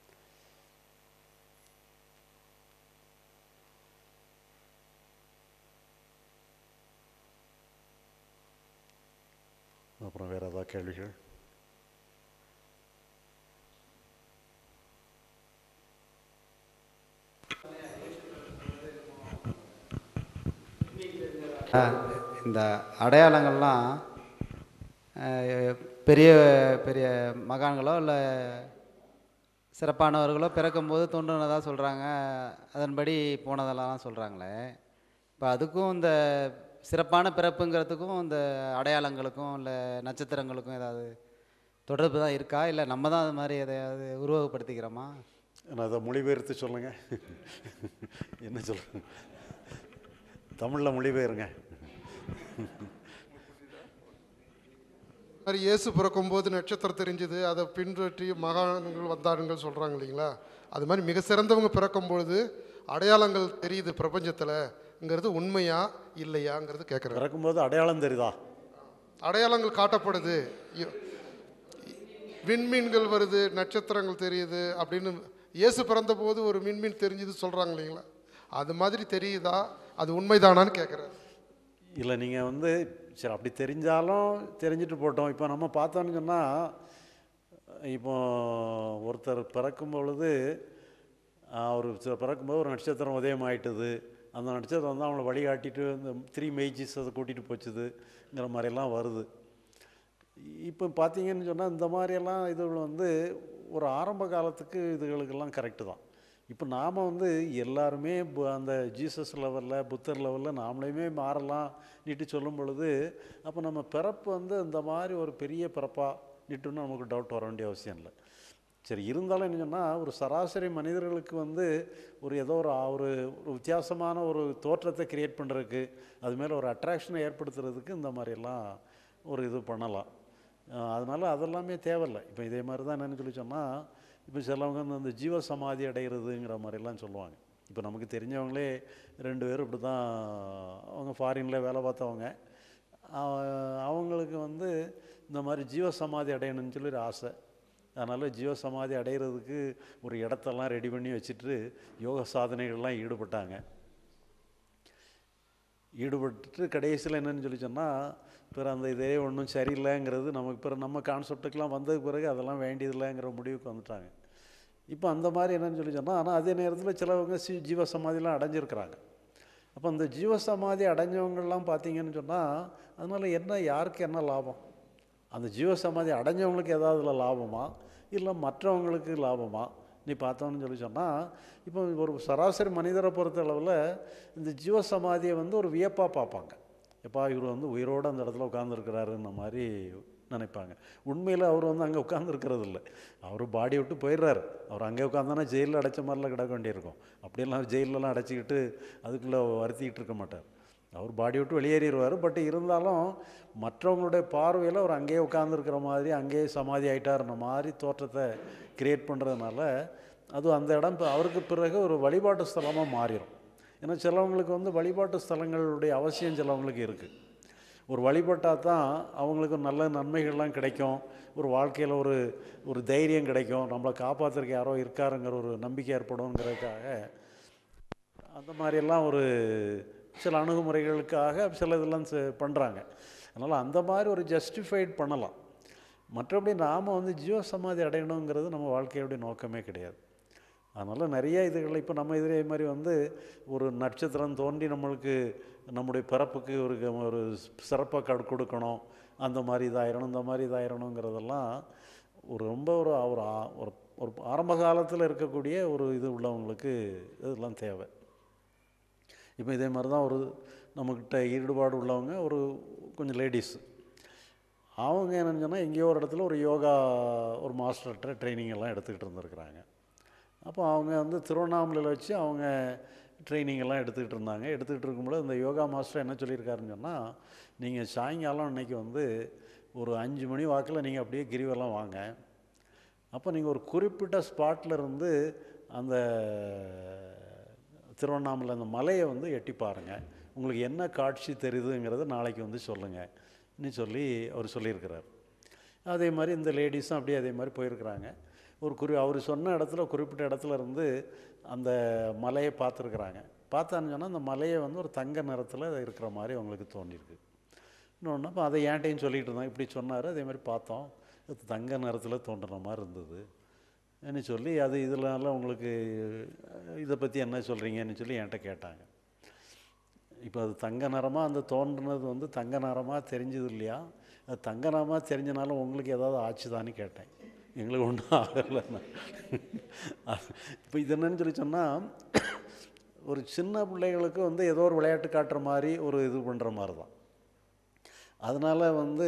Speaker 1: அப்புறம் வேறு ஏதாவது கேள்விகள்
Speaker 10: இந்த அடையாளங்கள்லாம் அஹ், பெரிய பெரிய மகான்களோ இல்லை சிறப்பானவர்களோ பிறக்கும்போது தோன்றுனதாக சொல்கிறாங்க அதன்படி போனதெல்லாம் சொல்கிறாங்களே இப்போ அதுக்கும் இந்த சிறப்பான பிறப்புங்கிறதுக்கும் இந்த அடையாளங்களுக்கும் இல்லை நட்சத்திரங்களுக்கும் ஏதாவது தொடர்பு தான் இருக்கா இல்லை நம்ம தான் அது மாதிரி எதையாவது உருவகப்படுத்திக்கிறோமா
Speaker 1: நான் அதை மொழிபெயர்த்து சொல்லுங்க என்ன சொல்லுங்க தமிழில் மொழிபெயருங்க
Speaker 11: மாதிரி இயேசு பிறக்கும்போது நட்சத்திரம் தெரிஞ்சது அதை பின்பற்றி மகான்கள் வந்தாருங்கள் சொல்கிறாங்க இல்லைங்களா அது மாதிரி மிக சிறந்தவங்க பிறக்கும்பொழுது அடையாளங்கள் தெரியுது பிரபஞ்சத்தில்ங்கிறது உண்மையா இல்லையாங்கிறது கேட்குறேன்
Speaker 1: பிறக்கும்போது அடையாளம் தெரியுதா
Speaker 11: அடையாளங்கள் காட்டப்படுது இ- விண்மீன்கள் வருது நட்சத்திரங்கள் தெரியுது அப்படின்னு இயேசு பிறந்தபோது ஒரு விண்மீன் தெரிஞ்சுது சொல்கிறாங்க இல்லைங்களா அது மாதிரி தெரியுதா அது உண்மைதானான்னு கேட்குறேன்
Speaker 1: இல்லை நீங்கள் வந்து சரி அப்படி தெரிஞ்சாலும் தெரிஞ்சுட்டு போட்டோம் இப்போ நம்ம பார்த்தோன்னு சொன்னால் இப்போ ஒருத்தர் பிறக்கும் பொழுது அவர் பிறக்கும்போது ஒரு நட்சத்திரம் உதயம் ஆயிட்டுது அந்த நட்சத்திரம் வந்து அவங்கள வழிகாட்டிட்டு இந்த த்ரீ மேஜிஸ் அதை கூட்டிகிட்டு போச்சுதுங்கிற மாதிரியெல்லாம் வருது இப்போ பார்த்தீங்கன்னு சொன்னால் இந்த மாதிரியெல்லாம் இதுகள் வந்து ஒரு ஆரம்ப காலத்துக்கு இதுகளுக்கெல்லாம் கரெக்டு தான் இப்போ நாம் வந்து எல்லாருமே பு- அந்த ஜீசஸ் லெவலில் புத்தர் லெவலில் நாமளையுமே மாறலாம் நீட்டு சொல்லும் பொழுது அப்போ நம்ம பிறப்பு வந்து இந்த மாதிரி ஒரு பெரிய பிறப்பா நீட்டுன்னு நமக்கு டவுட் வர வேண்டிய அவசியம் இல்லை சரி இருந்தாலும் என்ன சொன்னால் ஒரு சராசரி மனிதர்களுக்கு வந்து ஒரு ஏதோ ஒரு ஆ- ஒரு ஒரு வித்தியாசமான ஒரு தோற்றத்தை கிரியேட் பண்ணுறதுக்கு அது மேலே ஒரு அட்ராக்ஷனை ஏற்படுத்துறதுக்கு இந்த மாதிரியெல்லாம் ஒரு இது பண்ணலாம் அஹ் அதனால அதெல்லாமே தேவையில்லை இப்போ இதே மாதிரி தான் என்னன்னு சொல்லி சொன்னால் இப்போ சிலவங்க வந்து அந்த ஜீவ சமாதி அடைகிறதுங்கிற மாதிரிலாம் சொல்லுவாங்க இப்போ நமக்கு தெரிஞ்சவங்களே ரெண்டு பேரும் இப்படி தான் அவங்க ஃபாரினில் வேலை பார்த்தவங்க அவ- அவங்களுக்கு வந்து இந்த மாதிரி ஜீவ சமாதி அடையணும்னு சொல்லி ஒரு ஆசை அதனால் ஜீவ சமாதி அடைகிறதுக்கு ஒரு இடத்தெல்லாம் ரெடி பண்ணி வச்சுட்டு யோக சாதனைகள்லாம் ஈடுபட்டாங்க ஈடுபட்டு கடைசியில் என்னன்னு சொல்லி சொன்னால் பிற அந்த இதே ஒன்றும் சரியில்லைங்கிறது நமக்கு பிற நம்ம கான்செப்டுக்கெலாம் வந்ததுக்கு பிறகு அதெல்லாம் வேண்டியதில்லைங்கிற முடிவுக்கு வந்துட்டாங்க இப்போ அந்த மாதிரி என்னன்னு சொல்லி சொன்னால் ஆனால் அதே நேரத்தில் சிலவங்க சி ஜீவ சமாதிலாம் அடைஞ்சிருக்கிறாங்க அப்போ அந்த ஜீவ சமாதி அடைஞ்சவங்கள்லாம் பார்த்தீங்கன்னு சொன்னால் அதனால் என்ன யாருக்கு என்ன லாபம் அந்த ஜீவ சமாதி அடைஞ்சவங்களுக்கு ஏதாவது இதுல லாபமா இல்லை மற்றவங்களுக்கு லாபமா நீ பார்த்தோன்னு சொல்லி சொன்னால் இப்போ ஒரு சராசரி மனிதரை பொறுத்த அளவில் இந்த ஜீவ சமாதியை வந்து ஒரு வியப்பாக பார்ப்பாங்க எப்பா இவர் வந்து உயிரோடு அந்த இடத்துல உட்காந்துருக்கிறாருன்ன மாதிரி நினைப்பாங்க உண்மையில் அவர் வந்து அங்கே உட்காந்துருக்கிறது இல்லை அவர் பாடி விட்டு போயிடுறாரு அவர் அங்கே உட்காந்தானா ஜெயிலில் அடைச்ச மாதிரிலாம் கிடக்க வேண்டியிருக்கும் அப்படியெல்லாம் ஜெயிலெலாம் அடைச்சிக்கிட்டு அதுக்குள்ளே வருத்திக்கிட்டு இருக்க மாட்டார் அவர் பாடி விட்டு வெளியேறிடுவார் பட் இருந்தாலும் மற்றவங்களுடைய பார்வையில் அவர் அங்கேயே உட்காந்துருக்கிற மாதிரி அங்கேயே சமாதி ஆயிட்டாருன்ற மாதிரி தோற்றத்தை கிரியேட் பண்ணுறதுனால அது அந்த இடம் இப்ப அவருக்கு பிறகு ஒரு வழிபாட்டு ஸ்தலமாக மாறிடும் ஏன்னா சிலவங்களுக்கு வந்து வழிபாட்டு ஸ்தலங்களுடைய அவசியம் சிலவங்களுக்கு இருக்குது ஒரு வழிபட்டால் தான் அவங்களுக்கு நல்ல நன்மைகள்லாம் கிடைக்கும் ஒரு வாழ்க்கையில் ஒரு ஒரு தைரியம் கிடைக்கும் நம்மளை காப்பாற்றுறதுக்கு யாரோ இருக்காருங்கிற ஒரு நம்பிக்கை ஏற்படும்ங்கிறதுக்காக அந்த மாதிரியெல்லாம் ஒரு சில அணுகுமுறைகளுக்காக சில இதெல்லாம் பண்ணுறாங்க அதனால் அந்த மாதிரி ஒரு ஜஸ்டிஃபைட் பண்ணலாம் மற்றபடி நாம் வந்து ஜீவ சமாதி அடையணுங்கிறது நம்ம வாழ்க்கையுடைய நோக்கமே கிடையாது அதனால் நிறைய இதுகள் இப்போ நம்ம இதே மாதிரி வந்து ஒரு நட்சத்திரம் தோன்றி நம்மளுக்கு நம்முடைய பிறப்புக்கு ஒரு ஒரு சிறப்பாக கடு கொடுக்கணும் அந்த மாதிரி இதாயிரணும் இந்த மாதிரி இதாயிரணுங்கிறதெல்லாம் ஒரு ரொம்ப ஒரு ஒரு ஆ- ஒரு ஒரு ஆரம்ப காலத்தில் இருக்கக்கூடிய ஒரு இது உள்ளவங்களுக்கு இதெல்லாம் தேவை இப்போ இதே மாதிரி தான் ஒரு நம்மக்கிட்ட ஈடுபாடு உள்ளவங்க ஒரு கொஞ்சம் லேடிஸ் அவங்க என்னன்னு சொன்னால் எங்கேயோ ஒரு இடத்துல ஒரு யோகா ஒரு மாஸ்டர்கிட்ட ட்ரைனிங் எல்லாம் எடுத்துக்கிட்டு இருந்திருக்கிறாங்க அப்போ அவங்க வந்து திருவண்ணாமலையில் வச்சு அவங்க ட்ரைனிங் எல்லாம் எடுத்துக்கிட்டு இருந்தாங்க எடுத்துக்கிட்டு இருக்கும்போது அந்த யோகா மாஸ்டர் என்ன சொல்லியிருக்காருன்னு சொன்னால் நீங்கள் சாயங்காலம் அன்னைக்கு வந்து ஒரு அஞ்சு மணி வாக்கில் நீங்கள் அப்படியே கிரிவலம் வாங்க அப்போ நீங்கள் ஒரு குறிப்பிட்ட ஸ்பாட்டில் இருந்து அந்த திருவண்ணாமலை அந்த மலையை வந்து எட்டி பாருங்கள் உங்களுக்கு என்ன காட்சி தெரியுதுங்கிறத நாளைக்கு வந்து சொல்லுங்கன்னு சொல்லி அவர் சொல்லியிருக்கிறார் அதே மாதிரி இந்த லேடிஸும் அப்படியே அதே மாதிரி போயிருக்கிறாங்க ஒரு குறி அவர் சொன்ன இடத்துல குறிப்பிட்ட இடத்துல இருந்து அந்த மலையை பார்த்துருக்குறாங்க பார்த்தான்னு சொன்னால் அந்த மலையை வந்து ஒரு தங்க நிறத்தில் இருக்கிற மாதிரி அவங்களுக்கு தோணியிருக்கு இன்னொன்று அப்போ அதை ஏன்ட்டையும் சொல்லிட்டு இருந்தாங்க இப்படி சொன்னார் அதே மாதிரி பார்த்தோம் அது தங்க நிறத்தில் தோன்றுற மாதிரி இருந்தது ன்னு சொல்லி அது இதனால உங்களுக்கு இதை பற்றி என்ன சொல்கிறீங்கன்னு சொல்லி என்கிட்ட கேட்டாங்க இப்போ அது தங்க நிறமாக அந்த தோன்றுனது வந்து தங்க நிறமாக தெரிஞ்சது இல்லையா அது தங்கராமா தெரிஞ்சனால உங்களுக்கு ஏதாவது ஆச்சுதான்னு கேட்டேன் எங்களுக்கு ஒன்றும் ஆகலைண்ணா இப்போ இது என்னன்னு சொல்லி சொன்னால் ஒரு சின்ன பிள்ளைகளுக்கு வந்து ஏதோ ஒரு விளையாட்டு காட்டுற மாதிரி ஒரு இது பண்ணுற மாதிரி தான் அதனால் வந்து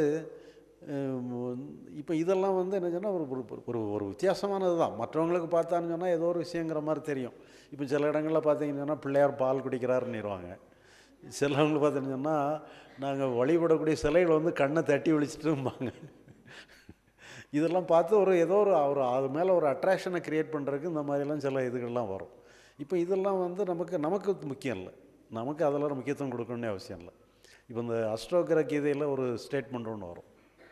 Speaker 1: இப்போ இதெல்லாம் வந்து என்ன சொன்னால் ஒரு ஒரு- ஒரு ஒரு வித்தியாசமானது தான் மற்றவங்களுக்கு பார்த்தான்னு சொன்னால் ஏதோ ஒரு விஷயங்கிற மாதிரி தெரியும் இப்போ சில இடங்களில் பார்த்தீங்கன்னு சொன்னால் பிள்ளையார் பால் குடிக்கிறாருன்னுருவாங்க சிலவங்க பார்த்தீங்கன்னு சொன்னால் நாங்கள் வழிபடக்கூடிய சிலைகளை வந்து கண்ணை தட்டி விழிச்சிட்டும்பாங்க இதெல்லாம் பார்த்து ஒரு ஏதோ ஒரு ஒரு அது மேலே ஒரு அட்ராக்ஷனை க்ரியேட் பண்ணுறதுக்கு இந்த மாதிரிலாம் சில இதுகள்லாம் வரும் இப்போ இதெல்லாம் வந்து நமக்கு நமக்கு முக்கியம் இல்லை நமக்கு அதெல்லாம் முக்கியத்துவம் கொடுக்கணும்னே அவசியம் இல்லை இப்போ இந்த அஷ்டோகர கீதையில் ஒரு ஸ்டேட்மெண்ட் ஒன்று வரும்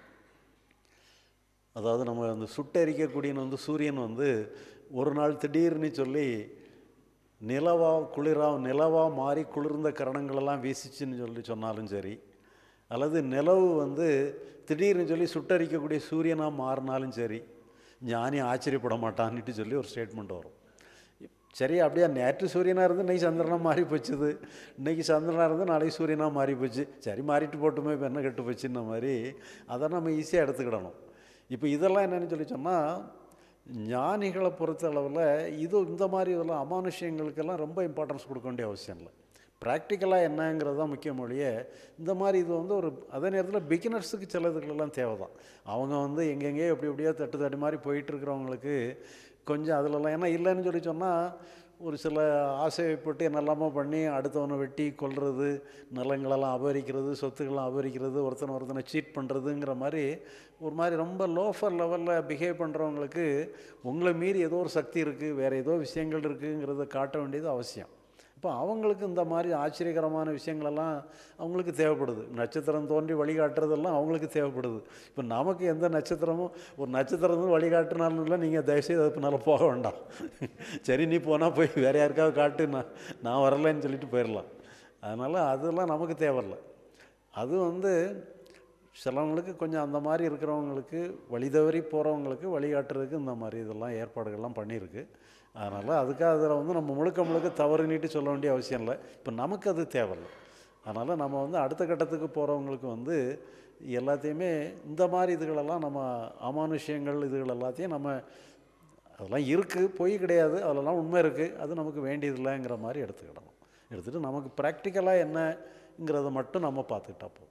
Speaker 1: அதாவது நம்ம அந்த சுட்டெரிக்கக்கூடியன்னு வந்து சூரியன் வந்து ஒரு நாள் திடீர்னு சொல்லி நிலவா குளிரா நிலவா மாறி குளிர்ந்த கரணங்களெல்லாம் வீசிச்சுன்னு சொல்லி சொன்னாலும் சரி அல்லது நிலவு வந்து திடீர்னு சொல்லி சுட்டரிக்கக்கூடிய சூரியனாக மாறினாலும் சரி ஞானி ஆச்சரியப்பட மாட்டான்னுட்டு சொல்லி ஒரு ஸ்டேட்மெண்ட் வரும் சரி அப்படியே நேற்று சூரியனாக இருந்து இன்னைக்கு சந்திரனாக மாறி போச்சுது இன்னைக்கு சந்திரனாக இருந்து நாளைக்கு சூரியனாக மாறி போச்சு சரி மாறிட்டு போட்டுமே இப்போ என்ன கெட்டு போச்சுன்ன மாதிரி அதை நம்ம ஈஸியாக எடுத்துக்கிடணும் இப்போ இதெல்லாம் என்னன்னு சொல்லி சொன்னால் ஞானிகளை பொறுத்த அளவில் இது இந்த மாதிரி இதெல்லாம் அமானுஷ்யங்களுக்கெல்லாம் ரொம்ப இம்பார்ட்டன்ஸ் கொடுக்க வேண்டிய அவசியம் இல்லை ப்ராக்டிக்கலாக என்னங்கிறது தான் முக்கிய மொழியே இந்த மாதிரி இது வந்து ஒரு அதே நேரத்தில் பிகினர்ஸுக்கு சில இதுகளெல்லாம் தேவை தான் அவங்க வந்து எங்கெங்கேயோ எப்படி எப்படியோ தட்டு தட்டு மாதிரி போயிட்டு இருக்கிறவங்களுக்கு கொஞ்சம் அதிலலாம் ஏன்னா இல்லைன்னு சொல்லி சொன்னால் ஒரு சில ஆசைப்பட்டு என்னெல்லாமோ பண்ணி அடுத்தவனை வெட்டி கொல்றது நிலங்களெல்லாம் அபகரிக்கிறது சொத்துக்கள்லாம் அபகரிக்கிறது ஒருத்தனை ஒருத்தனை சீட் பண்ணுறதுங்கிற மாதிரி ஒரு மாதிரி ரொம்ப லோஃபர் லெவலில் பிஹேவ் பண்ணுறவங்களுக்கு உங்களை மீறி ஏதோ ஒரு சக்தி இருக்குது வேறு ஏதோ விஷயங்கள் இருக்குங்கிறத காட்ட வேண்டியது அவசியம் இப்போ அவங்களுக்கு இந்த மாதிரி ஆச்சரியகரமான விஷயங்களெல்லாம் அவங்களுக்கு தேவைப்படுது நட்சத்திரம் தோன்றி வழிகாட்டுறதெல்லாம் அவங்களுக்கு தேவைப்படுது இப்போ நமக்கு எந்த நட்சத்திரமும் ஒரு நட்சத்திரம் வழிகாட்டுனாலும் இல்லை நீங்கள் தயவுசெய்து அது பின்னால் போக வேண்டாம் சரி நீ போனால் போய் வேறு யாருக்காவது காட்டு நான் நான் வரலைன்னு சொல்லிட்டு போயிடலாம் அதனால் அதெல்லாம் நமக்கு தேவையில்லை அது வந்து சிலவங்களுக்கு கொஞ்சம் அந்த மாதிரி இருக்கிறவங்களுக்கு வழி தவறி போகிறவங்களுக்கு வழிகாட்டுறதுக்கு இந்த மாதிரி இதெல்லாம் ஏற்பாடுகள்லாம் பண்ணியிருக்கு அதனால் அதுக்காக அதில் வந்து நம்ம முழுக்க முழுக்க தவறு நீட்டி சொல்ல வேண்டிய அவசியம் இல்லை இப்போ நமக்கு அது தேவையில்லை அதனால் நம்ம வந்து அடுத்த கட்டத்துக்கு போகிறவங்களுக்கு வந்து எல்லாத்தையுமே இந்த மாதிரி இதுகளெல்லாம் நம்ம அமானுஷ்யங்கள் இதுகள் எல்லாத்தையும் நம்ம அதெல்லாம் இருக்குது பொய் கிடையாது அதெல்லாம் உண்மை இருக்குது அது நமக்கு வேண்டியதில்லைங்கிற மாதிரி எடுத்துக்கிடணும் எடுத்துகிட்டு நமக்கு ப்ராக்டிக்கலாக என்னங்கிறத மட்டும் நம்ம பார்த்துக்கிட்டா போதும்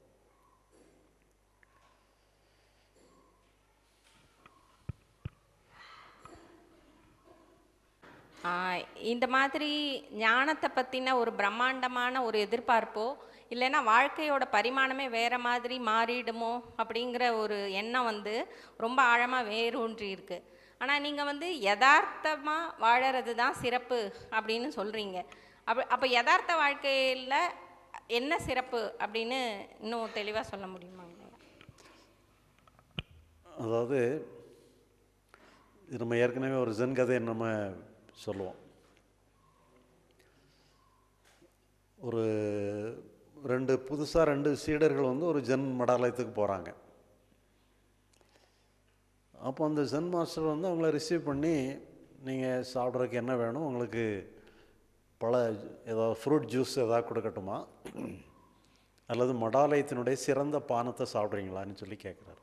Speaker 12: ஆஹ் இந்த மாதிரி ஞானத்தை பற்றின ஒரு பிரம்மாண்டமான ஒரு எதிர்பார்ப்போ இல்லைன்னா வாழ்க்கையோட பரிமாணமே வேற மாதிரி மாறிடுமோ அப்படிங்கிற ஒரு எண்ணம் வந்து ரொம்ப ஆழமாக வேரூன்றி இருக்கு ஆனால் நீங்கள் வந்து யதார்த்தமாக வாழறது தான் சிறப்பு அப்படின்னு சொல்கிறீங்க அப்போ அப்போ யதார்த்த வாழ்க்கையில் என்ன சிறப்பு அப்படின்னு இன்னும் தெளிவாக சொல்ல முடியுமாங்க
Speaker 1: அதாவது இது நம்ம ஏற்கனவே ஒரு ஜென் கதையை நம்ம சொல்லுவோம் ஒரு ரெண்டு புதுசாக ரெண்டு சீடர்கள் வந்து ஒரு ஜென் மடாலயத்துக்கு போகிறாங்க அப்போ அந்த ஜென் மாஸ்டர் வந்து அவங்கள ரிசீவ் பண்ணி நீங்கள் சாப்பிட்றதுக்கு என்ன வேணும் உங்களுக்கு பழ ஏதாவது ஃப்ரூட் ஜூஸ் ஏதாவது கொடுக்கட்டுமா அல்லது மடாலயத்தினுடைய சிறந்த பானத்தை சாப்பிட்றீங்களான்னு சொல்லி கேட்குறாரு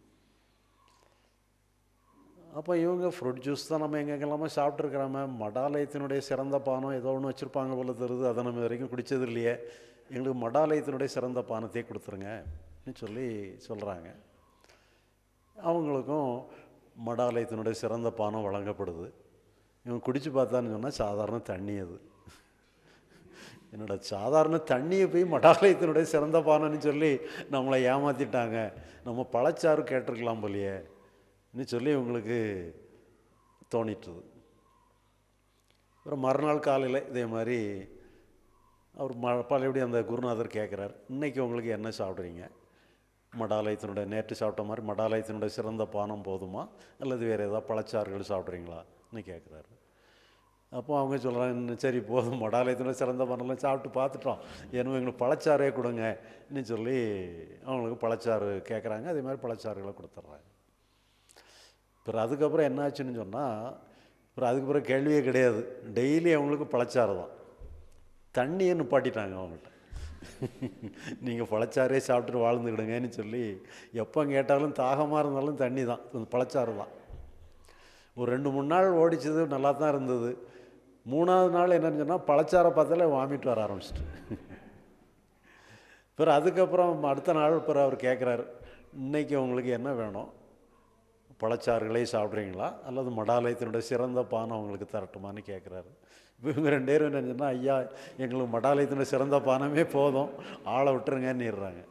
Speaker 1: அப்போ இவங்க ஃப்ரூட் ஜூஸ் தான் நம்ம எங்கெங்கெல்லாமோ சாப்பிட்ருக்குறாம மடாலயத்தினுடைய சிறந்த பானம் ஏதோ ஒன்று வச்சுருப்பாங்க போல தருது அதை நம்ம இது வரைக்கும் குடித்தது இல்லையே எங்களுக்கு மடாலயத்தினுடைய சிறந்த பானத்தையே கொடுத்துருங்கன்னு சொல்லி சொல்கிறாங்க அவங்களுக்கும் மடாலயத்தினுடைய சிறந்த பானம் வழங்கப்படுது இவங்க குடித்து பார்த்தான்னு சொன்னால் சாதாரண தண்ணி அது என்னோட சாதாரண தண்ணியை போய் மடாலயத்தினுடைய சிறந்த பானம்னு சொல்லி நம்மளை ஏமாற்றிட்டாங்க நம்ம பழச்சாறு கேட்டிருக்கலாம் போலையே ன்னு சொல்லி இவங்களுக்கு தோணிட்டுது அப்புறம் மறுநாள் காலையில் இதே மாதிரி அவர் ம பழையபடி அந்த குருநாதர் கேட்குறார் இன்றைக்கி உங்களுக்கு என்ன சாப்பிட்றீங்க மடாலயத்தினுடைய நேற்று சாப்பிட்ட மாதிரி மடாலயத்தினுடைய சிறந்த பானம் போதுமா அல்லது வேறு ஏதாவது பழச்சாறுகள் சாப்பிட்றீங்களான்னு கேட்குறாரு அப்போ அவங்க சொல்கிறாங்க சரி போதும் மடாலயத்தினுடைய சிறந்த பானம்லாம் சாப்பிட்டு பார்த்துட்டோம் எனவே எங்களுக்கு பழச்சாறே கொடுங்கன்னு சொல்லி அவங்களுக்கு பழச்சாறு கேட்குறாங்க அதே மாதிரி பழச்சாறுகளை கொடுத்துட்றாங்க அப்புறம் அதுக்கப்புறம் என்னாச்சுன்னு சொன்னால் அப்புறம் அதுக்கப்புறம் கேள்வியே கிடையாது டெய்லி அவங்களுக்கு பழச்சாறு தான் தண்ணியை நிப்பாட்டிட்டாங்க அவங்கள்ட்ட நீங்கள் பழச்சாரே சாப்பிட்டுட்டு வாழ்ந்துக்கிடுங்கன்னு சொல்லி எப்போ கேட்டாலும் தாகமாக இருந்தாலும் தண்ணி தான் இந்த பழச்சாறு தான் ஒரு ரெண்டு மூணு நாள் ஓடிச்சது நல்லா தான் இருந்தது மூணாவது நாள் என்னன்னு சொன்னால் பழச்சாரை பார்த்தாலே வாமிட் வர ஆரம்பிச்சிட்டு பிறகு அதுக்கப்புறம் அடுத்த நாள் பிறகு அவர் கேட்குறாரு இன்னைக்கு உங்களுக்கு என்ன வேணும் பழச்சாறுகளே சாப்பிட்றீங்களா அல்லது மடாலயத்தினுடைய சிறந்த பானம் உங்களுக்கு தரட்டுமான்னு கேட்குறாரு இவங்க ரெண்டு பேரும் என்ன சொன்னால் ஐயா எங்களுக்கு மடாலயத்தினுடைய சிறந்த பானமே போதும் ஆளை விட்டுருங்கன்னுறாங்க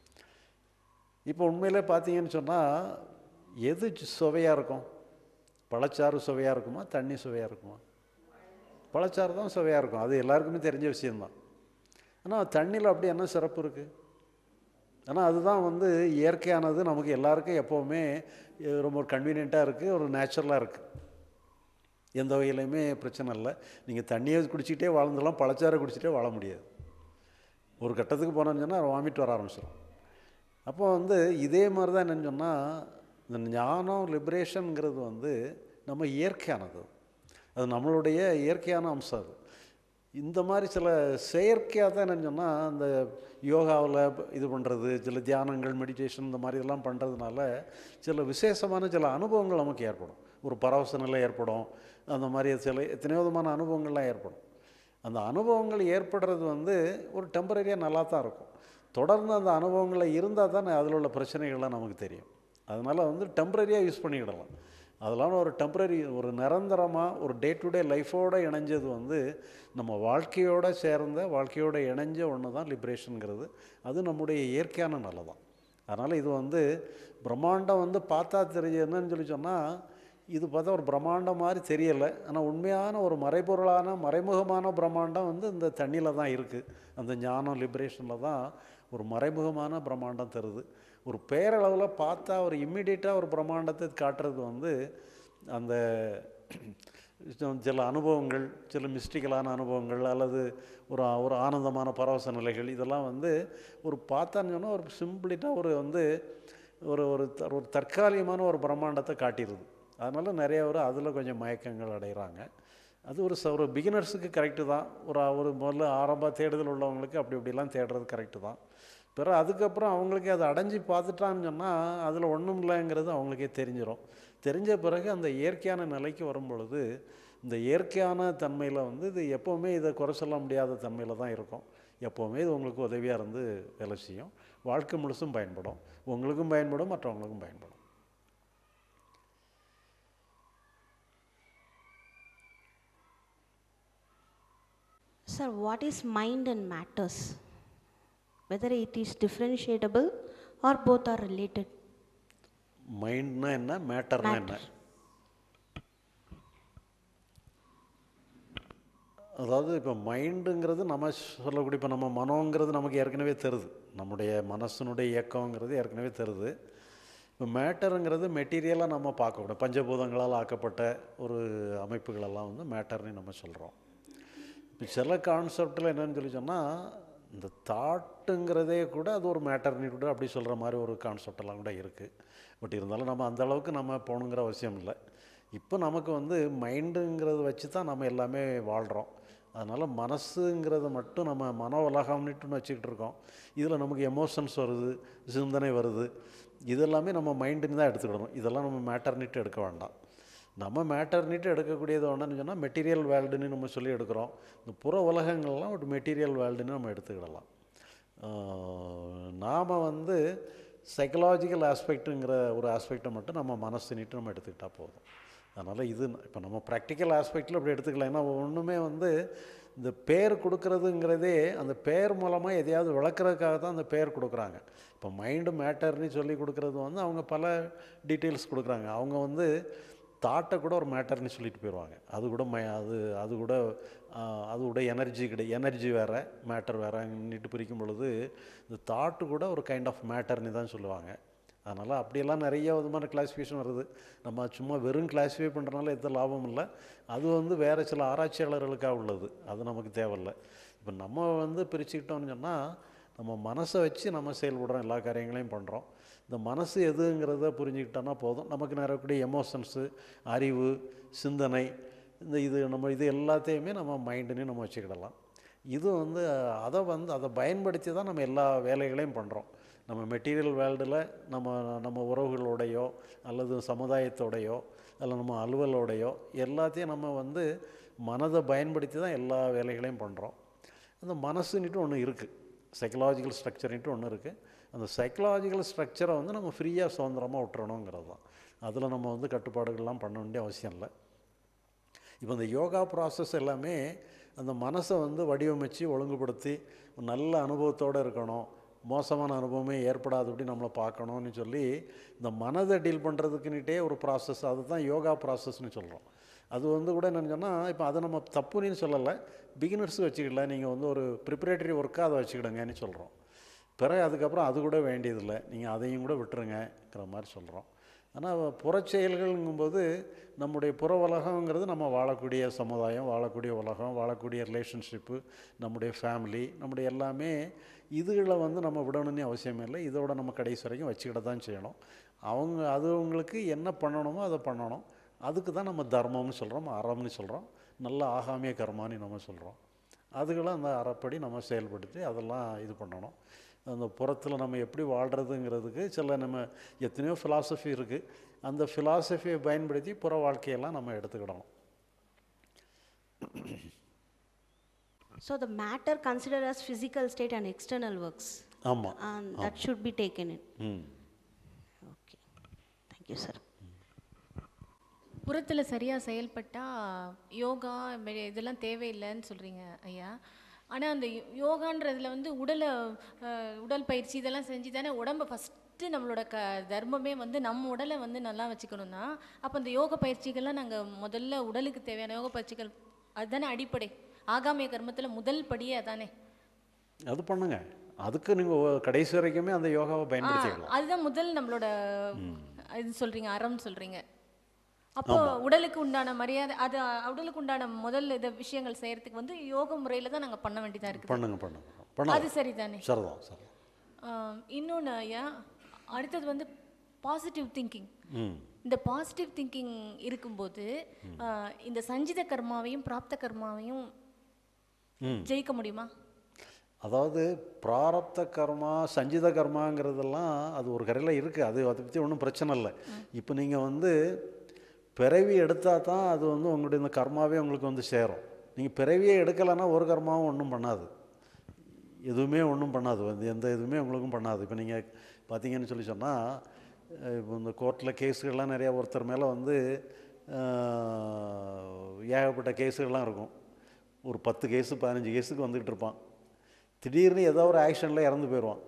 Speaker 1: இப்போ உண்மையிலே பார்த்தீங்கன்னு சொன்னால் எது சுவையாக இருக்கும் பழச்சாறு சுவையாக இருக்குமா தண்ணி சுவையாக இருக்குமா பழச்சாறு தான் சுவையாக இருக்கும் அது எல்லாருக்குமே தெரிஞ்ச விஷயந்தான் ஆனால் தண்ணியில் அப்படி என்ன சிறப்பு இருக்குது ஆனால் அதுதான் வந்து இயற்கையானது நமக்கு எல்லாருக்கும் எப்போவுமே அஹ், ரொம்ப கன்வீனியண்ட்டாக இருக்குது ஒரு நேச்சுரலாக இருக்குது எந்த வகையிலையுமே பிரச்சனை இல்லை நீங்கள் தண்ணியை குடிச்சிக்கிட்டே வாழ்ந்துடலாம் பழச்சாறை குடிச்சிட்டே வாழ முடியாது ஒரு கட்டத்துக்கு போனோன்னு சொன்னால் வாமிட் வர ஆரம்பிச்சிடும் அப்போ வந்து இதே மாதிரி தான் என்னன்னு சொன்னால் இந்த ஞானம் லிபரேஷனுங்கிறது வந்து நம்ம இயற்கையானது அது நம்மளுடைய இயற்கையான அம்சம் அது இந்த மாதிரி சில செயற்கையாக தான் என்னன்னு சொன்னால் அந்த யோகாவில் இது பண்ணுறது சில தியானங்கள் மெடிடேஷன் இந்த மாதிரி இதெல்லாம் பண்ணுறதுனால சில விசேஷமான சில அனுபவங்கள் நமக்கு ஏற்படும் ஒரு பரவச நிலை ஏற்படும் அந்த மாதிரி சில எத்தனையோ விதமான அனுபவங்கள்லாம் ஏற்படும் அந்த அனுபவங்கள் ஏற்படுறது வந்து ஒரு டெம்பரரியாக நல்லா தான் இருக்கும் தொடர்ந்து அந்த அனுபவங்களில் இருந்தால் தான் அதில் உள்ள பிரச்சனைகள்லாம் நமக்கு தெரியும் அதனால் வந்து டெம்பரரியாக யூஸ் பண்ணிக்கிடலாம் அதெல்லாம் ஒரு டெம்பரரி ஒரு நிரந்தரமாக ஒரு டே டு டே லைஃபோடு இணைஞ்சது வந்து நம்ம வாழ்க்கையோட சேர்ந்த வாழ்க்கையோட இணைஞ்ச ஒன்று தான் லிபரேஷனுங்கிறது அது நம்முடைய இயற்கையான நிலை தான் அதனால் இது வந்து பிரம்மாண்டம் வந்து பார்த்தா தெரிஞ்சு என்னன்னு சொல்லி சொன்னால் இது பார்த்தா ஒரு பிரம்மாண்டம் மாதிரி தெரியலை ஆனால் உண்மையான ஒரு மறைபொருளான மறைமுகமான பிரம்மாண்டம் வந்து இந்த தண்ணியில் தான் இருக்குது அந்த ஞானம் லிபரேஷனில் தான் ஒரு மறைமுகமான பிரம்மாண்டம் தருது ஒரு பேரளவில் பார்த்தா ஒரு இம்மிடியட்டாக ஒரு பிரம்மாண்டத்தை காட்டுறது வந்து அந்த சில அனுபவங்கள் சில மிஸ்டிக்கலான அனுபவங்கள் அல்லது ஒரு ஒரு ஆனந்தமான பரவச நிலைகள் இதெல்லாம் வந்து ஒரு பார்த்தான்னு சொன்னால் ஒரு சிம்பிளிட்டாக ஒரு வந்து ஒரு ஒரு த- ஒரு தற்காலிகமான ஒரு பிரம்மாண்டத்தை காட்டிடுது அதனால் நிறைய பேர் அதில் கொஞ்சம் மயக்கங்கள் அடைகிறாங்க அது ஒரு ச ஒரு பிகினர்ஸுக்கு கரெக்டு தான் ஒரு ஒரு முதல்ல ஆரம்ப தேடுதல் உள்ளவங்களுக்கு அப்படி இப்படிலாம் தேடுறது கரெக்டு தான் பிறகு அதுக்கப்புறம் அவங்களுக்கு அதை அடைஞ்சு பார்த்துட்டான்னு சொன்னால் அதில் ஒன்றும் இல்லைங்கிறது அவங்களுக்கே தெரிஞ்சிடும் தெரிஞ்ச பிறகு அந்த இயற்கையான நிலைக்கு வரும் பொழுது இந்த இயற்கையான தன்மையில் வந்து இது எப்போவுமே இதை குறை சொல்ல முடியாத தன்மையில் தான் இருக்கும் எப்போவுமே இது உங்களுக்கு உதவியாக இருந்து வேலை செய்யும் வாழ்க்கை முழுசும் பயன்படும் உங்களுக்கும் பயன்படும் மற்றவங்களுக்கும் பயன்படும்
Speaker 13: Sir, what is mind and matters? Whether it is differentiable or both are related?
Speaker 1: மைண்ட்னா என்ன மேட்டர்னா என்ன அதாவது இப்போ மைண்டுங்கிறது நம்ம சொல்லக்கூடிய இப்போ நம்ம மனோங்கிறது நமக்கு ஏற்கனவே தருது நம்முடைய மனசனுடைய இயக்கங்கிறது ஏற்கனவே தருது இப்போ மேட்டருங்கிறது மெட்டீரியலாக நம்ம பார்க்கக்கூடாது பஞ்சபூதங்களால் ஆக்கப்பட்ட ஒரு அமைப்புகளெல்லாம் வந்து மேட்டர்னு நம்ம சொல்கிறோம் இப்போ சில கான்செப்டில் என்னன்னு சொல்லி சொன்னால் இந்த தாட்டுங்கிறதே கூட அது ஒரு மேட்டர்னு கூட அப்படி சொல்கிற மாதிரி ஒரு கான்செப்டெல்லாம் கூட இருக்குது பட் இருந்தாலும் நம்ம அந்த அளவுக்கு நம்ம போகணுங்கிற அவசியம் இல்லை இப்போ நமக்கு வந்து மைண்டுங்கிறத வச்சு தான் நம்ம எல்லாமே வாழ்கிறோம் அதனால் மனசுங்கிறத மட்டும் நம்ம மன உலகம்னுட்டுன்னு வச்சுக்கிட்டு இருக்கோம் இதில் நமக்கு எமோஷன்ஸ் வருது சிந்தனை வருது இதெல்லாமே நம்ம மைண்டுன்னு தான் எடுத்துக்கிடணும் இதெல்லாம் நம்ம மேட்டர்னிட்டு எடுக்க வேண்டாம் நம்ம மேட்டர்னிட்டு எடுக்கக்கூடியது ஒன்றுன்னு சொன்னால் மெட்டீரியல் வேர்ல்டுன்னு நம்ம சொல்லி எடுக்கிறோம் இந்த புற உலகங்கள்லாம் ஒரு மெட்டீரியல் வேர்ல்டுன்னு நம்ம எடுத்துக்கிடலாம் நாம் வந்து சைக்கலாஜிக்கல் ஆஸ்பெக்ட்டுங்கிற ஒரு ஆஸ்பெக்டை மட்டும் நம்ம மனசுனிட்டு நம்ம எடுத்துக்கிட்டால் போதும் அதனால் இது இப்போ நம்ம ப்ராக்டிக்கல் ஆஸ்பெக்டில் அப்படி எடுத்துக்கலாம் ஏன்னா ஒன்றுமே வந்து இந்த பேர் கொடுக்கறதுங்கிறதே அந்த பேர் மூலமாக எதையாவது விளக்குறதுக்காக தான் அந்த பேர் கொடுக்குறாங்க இப்போ மைண்டு மேட்டர்னு சொல்லி கொடுக்குறது வந்து அவங்க பல டீட்டெயில்ஸ் கொடுக்குறாங்க அவங்க வந்து தாட்டை கூட ஒரு மேட்டர்னு சொல்லிட்டு போயிடுவாங்க அது கூட மை அது அது கூட ஆஹ், அது கூட எனர்ஜி கிடை எனர்ஜி வேறு மேட்டர் வேறன்னுட்டு பிரிக்கும் பொழுது இந்த தாட்டு கூட ஒரு கைண்ட் ஆஃப் மேட்டர்னு தான் சொல்லுவாங்க அதனால் அப்படியெல்லாம் நிறைய விதமான கிளாஸிஃபிகேஷன் வருது நம்ம சும்மா வெறும் கிளாஸிஃபை பண்ணுறதுனால எந்த லாபம் இல்லை அது வந்து வேறு சில ஆராய்ச்சியாளர்களுக்காக உள்ளது அது நமக்கு தேவையில்லை இப்போ நம்ம வந்து பிரிச்சுக்கிட்டோம்னு சொன்னால் நம்ம மனசை வச்சு நம்ம செயல்படுறோம் எல்லா காரியங்களையும் பண்ணுறோம் இந்த மனசு எதுங்கிறத புரிஞ்சுக்கிட்டோன்னா போதும் நமக்கு நிறையக்கூடிய எமோஷன்ஸு அறிவு சிந்தனை இந்த இது நம்ம இது எல்லாத்தையுமே நம்ம மைண்டுன்னு நம்ம வச்சுக்கிடலாம் இது வந்து அதை வந்து அதை பயன்படுத்தி தான் நம்ம எல்லா வேலைகளையும் பண்ணுறோம் நம்ம மெட்டீரியல் வேர்ல்டில் நம்ம நம்ம உறவுகளோடையோ அல்லது சமுதாயத்தோடையோ அல்ல நம்ம அலுவலோடையோ எல்லாத்தையும் நம்ம வந்து மனதை பயன்படுத்தி தான் எல்லா வேலைகளையும் பண்ணுறோம் அந்த மனசுன்னுட்டு ஒன்று இருக்குது சைக்கலாஜிக்கல் ஸ்ட்ரக்சர்ன்ட்டு ஒன்று இருக்குது அந்த சைக்கலாஜிக்கல் ஸ்ட்ரக்சரை வந்து நம்ம ஃப்ரீயாக சுதந்திரமாக விட்டுறணுங்கிறது தான் அதில் நம்ம வந்து கட்டுப்பாடுகள்லாம் பண்ண வேண்டிய அவசியம் இல்லை இப்போ இந்த யோகா ப்ராசஸ் எல்லாமே அந்த மனசை வந்து வடிவமைச்சு ஒழுங்குபடுத்தி ஒரு நல்ல அனுபவத்தோடு இருக்கணும் மோசமான அனுபவமே ஏற்படாதபடி நம்மளை பார்க்கணும்னு சொல்லி இந்த மனதை டீல் பண்ணுறதுக்குன்னுட்டே ஒரு ப்ராசஸ் அதுதான் யோகா ப்ராசஸ்னு சொல்கிறோம் அது வந்து கூட என்னன்னு சொன்னால் இப்போ அதை நம்ம தப்புன்னு சொல்லலை பிகினர்ஸ் வச்சுக்கல நீங்கள் வந்து ஒரு ப்ரிப்பரேட்டரி ஒர்க்காக அதை வச்சுக்கிடுங்கன்னு சொல்கிறோம் பிறகு அதுக்கப்புறம் அது கூட வேண்டியதில்லை நீங்கள் அதையும் கூட விட்டுருங்கங்கிற மாதிரி சொல்கிறோம் ஆனால் புறச்செயல்கள்ங்கும்போது நம்முடைய புற உலகங்கிறது நம்ம வாழக்கூடிய சமுதாயம் வாழக்கூடிய உலகம் வாழக்கூடிய ரிலேஷன்ஷிப்பு நம்முடைய ஃபேமிலி நம்முடைய எல்லாமே இதுகளை வந்து நம்ம விடணும்னு அவசியம் இல்லை இதோட நம்ம கடைசி வரைக்கும் வச்சுக்கிட தான் செய்யணும் அவங்க அது அவங்களுக்கு என்ன பண்ணணுமோ அதை பண்ணணும் அதுக்கு தான் நம்ம தர்மம்னு சொல்கிறோம் அறம்னு சொல்கிறோம் நல்ல ஆகாமிய கர்மான்னு நம்ம சொல்கிறோம் அதுகளை அந்த அறப்படி நம்ம செயல்படுத்தி அதெல்லாம் இது பண்ணணும் அந்த புறத்தில் நம்ம எப்படி வாழ்கிறதுங்கிறதுக்கு சில நம்ம எத்தனையோ ஃபிலாசபி இருக்குது அந்த ஃபிலாசபியை பயன்படுத்தி புற வாழ்க்கையெல்லாம் நம்ம எடுத்துக்கிடணும்
Speaker 13: So the matter considered as physical state and external works.
Speaker 1: ஆமாம்
Speaker 13: And that should be taken in.
Speaker 1: ம்
Speaker 13: Okay. Thank you, sir.
Speaker 4: புறத்தில் சரியாக செயல்பட்டால் யோகா மெ- இதெல்லாம் தேவையில்லைன்னு சொல்கிறீங்க ஐயா ஆனால் அந்த யோ- யோகான்றதுல வந்து உடலை அஹ், உடல் பயிற்சி இதெல்லாம் செஞ்சு தானே உடம்பை ஃபஸ்ட்டு நம்மளோட க தர்மமே வந்து நம்ம உடலை வந்து நல்லா வச்சுக்கணும்னா அப்போ அந்த யோக பயிற்சிகள்லாம் நாங்கள் முதல்ல உடலுக்கு தேவையான யோக பயிற்சிகள் அதுதானே அடிப்படை ஆகாமிய கர்மத்தில் முதல் படியே அதானே
Speaker 1: அது பண்ணுங்க அதுக்கு நீங்கள் கடைசி வரைக்குமே அந்த யோகாவை
Speaker 4: ஆ,
Speaker 1: பயன்படுத்திக்கலாம்
Speaker 4: அதுதான் முதல் நம்மளோட இது சொல்றீங்க அறம் சொல்றீங்க அப்போ உடலுக்கு உண்டான மரியாதை அது அ, உடலுக்கு உண்டான முதல் இத விஷயங்கள் செய்யறதுக்கு வந்து யோக முறையில தான் நாங்க பண்ண வேண்டியதா இருக்குது
Speaker 1: பண்ணுங்க பண்ணுங்க பண்ணலாம்
Speaker 4: அது சரிதானே
Speaker 1: சரிதான் சரி
Speaker 4: ஆம், இன்னொன்னு ஐயா அடுத்தது வந்து பாசிட்டிவ் திங்கிங்
Speaker 1: ம்
Speaker 4: இந்த பாசிட்டிவ் திங்கிங் இருக்கும்போது ஆ, இந்த சஞ்சித கர்மாவையும் பிராப்த கர்மாவையும்
Speaker 1: ம்
Speaker 4: ஜெயிக்க முடியுமா
Speaker 1: அதாவது பிராரப்த கர்மா சஞ்சித கர்மாங்கிறதெல்லாம் அது ஒரு கரையில் இருக்குது அது அதை பற்றி ஒன்றும் பிரச்சனை இல்லை இப்போ நீங்கள் வந்து பிறவி எடுத்தால் தான் அது வந்து உங்களுடைய இந்த கர்மாவே உங்களுக்கு வந்து சேரும் நீங்கள் பிறவியே எடுக்கலைன்னா ஒரு கர்மாவும் ஒன்றும் பண்ணாது எதுவுமே ஒன்றும் பண்ணாது வந்து எந்த இதுவுமே உங்களுக்கும் பண்ணாது இப்போ நீங்கள் பார்த்தீங்கன்னு சொல்லி சொன்னால் இப்போ இந்த கோர்ட்டில் கேஸுகள்லாம் நிறையா ஒருத்தர் மேலே வந்து ஆஹ், ஏகப்பட்ட கேஸுகள்லாம் இருக்கும் ஒரு பத்து கேஸு பதினஞ்சு கேஸுக்கு வந்துக்கிட்டு இருப்பான் திடீர்னு ஏதோ ஒரு ஆக்ஷனில் இறந்து போயிடுவான்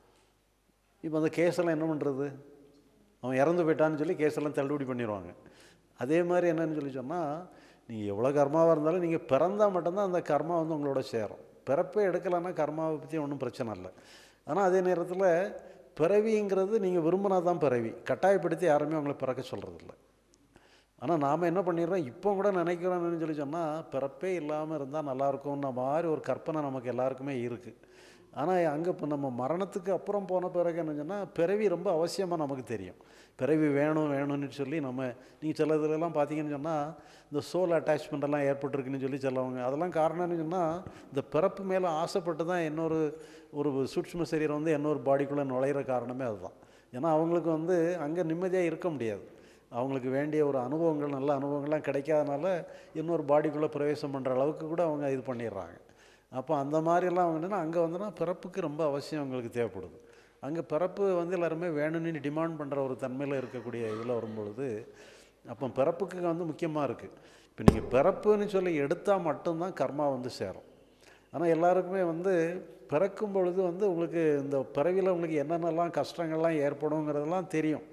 Speaker 1: இப்போ அந்த கேஸெல்லாம் என்ன பண்ணுறது அவன் இறந்து போயிட்டான்னு சொல்லி கேஸெல்லாம் தள்ளுபடி பண்ணிடுவாங்க அதே மாதிரி என்னன்னு சொல்லி சொன்னால் நீங்கள் எவ்வளோ கர்மாவாக இருந்தாலும் நீங்கள் பிறந்தால் மட்டும்தான் அந்த கர்மா வந்து உங்களோட சேரும் பிறப்பே எடுக்கலைன்னா கர்மாவை பற்றி ஒன்றும் பிரச்சனை இல்லை ஆனால் அதே நேரத்தில் பிறவிங்கிறது நீங்கள் விரும்பினா தான் பிறவி கட்டாயப்படுத்தி யாருமே உங்களை பிறக்க சொல்கிறதில்ல ஆனால் நாம் என்ன பண்ணிடுறோம் இப்போ கூட நினைக்கிறோம்னு சொல்லி சொன்னால் பிறப்பே இல்லாமல் இருந்தால் நல்லாயிருக்கும்ன மாதிரி ஒரு கற்பனை நமக்கு எல்லாருக்குமே இருக்குது ஆனால் அங்கே இப்போ நம்ம மரணத்துக்கு அப்புறம் போன பிறகு என்ன சொன்னால் பிறவி ரொம்ப அவசியமாக நமக்கு தெரியும் பிறவி வேணும் வேணும்னு சொல்லி நம்ம நீங்கள் சில இதுலலாம் பார்த்தீங்கன்னு சொன்னால் இந்த சோல் அட்டாச்மெண்ட் எல்லாம் ஏற்பட்டிருக்குன்னு சொல்லி சொல்லுவாங்க அதெல்லாம் காரணம்னு சொன்னால் இந்த பிறப்பு மேலே ஆசைப்பட்டு தான் இன்னொரு ஒரு சூட்சும சரீரம் வந்து இன்னொரு பாடிக்குள்ளே நுழையிற காரணமே அதுதான் ஏன்னா அவங்களுக்கு வந்து அங்கே நிம்மதியாக இருக்க முடியாது அவங்களுக்கு வேண்டிய ஒரு அனுபவங்கள் நல்ல அனுபவங்கள்லாம் கிடைக்காதனால இன்னொரு பாடிக்குள்ளே பிரவேசம் பண்ணுற அளவுக்கு கூட அவங்க இது பண்ணிடுறாங்க அப்போ அந்த மாதிரிலாம் அவங்க அங்கே வந்துன்னா பிறப்புக்கு ரொம்ப அவசியம் அவங்களுக்கு தேவைப்படுது அங்கே பிறப்பு வந்து எல்லாருமே வேணும்னு டிமாண்ட் பண்ணுற ஒரு தன்மையில் இருக்கக்கூடிய இதில் வரும்பொழுது அப்போ பிறப்புக்கு வந்து முக்கியமாக இருக்குது இப்போ நீங்கள் பிறப்புன்னு சொல்லி எடுத்தால் மட்டும்தான் கர்மா வந்து சேரும் ஆனால் எல்லாருக்குமே வந்து பிறக்கும் பொழுது வந்து உங்களுக்கு இந்த பிறவியில் உங்களுக்கு என்னென்னலாம் கஷ்டங்கள்லாம் ஏற்படுங்கிறதெல்லாம் தெரியும்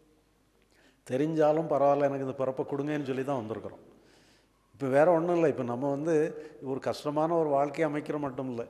Speaker 1: தெரிஞ்சாலும் பரவாயில்ல எனக்கு இந்த பிறப்பை கொடுங்கன்னு சொல்லி தான் வந்திருக்கிறோம் இப்போ வேற ஒன்றும் இல்லை இப்போ நம்ம வந்து ஒரு கஷ்டமான ஒரு வாழ்க்கையை அமைக்கிற மட்டும் இல்லை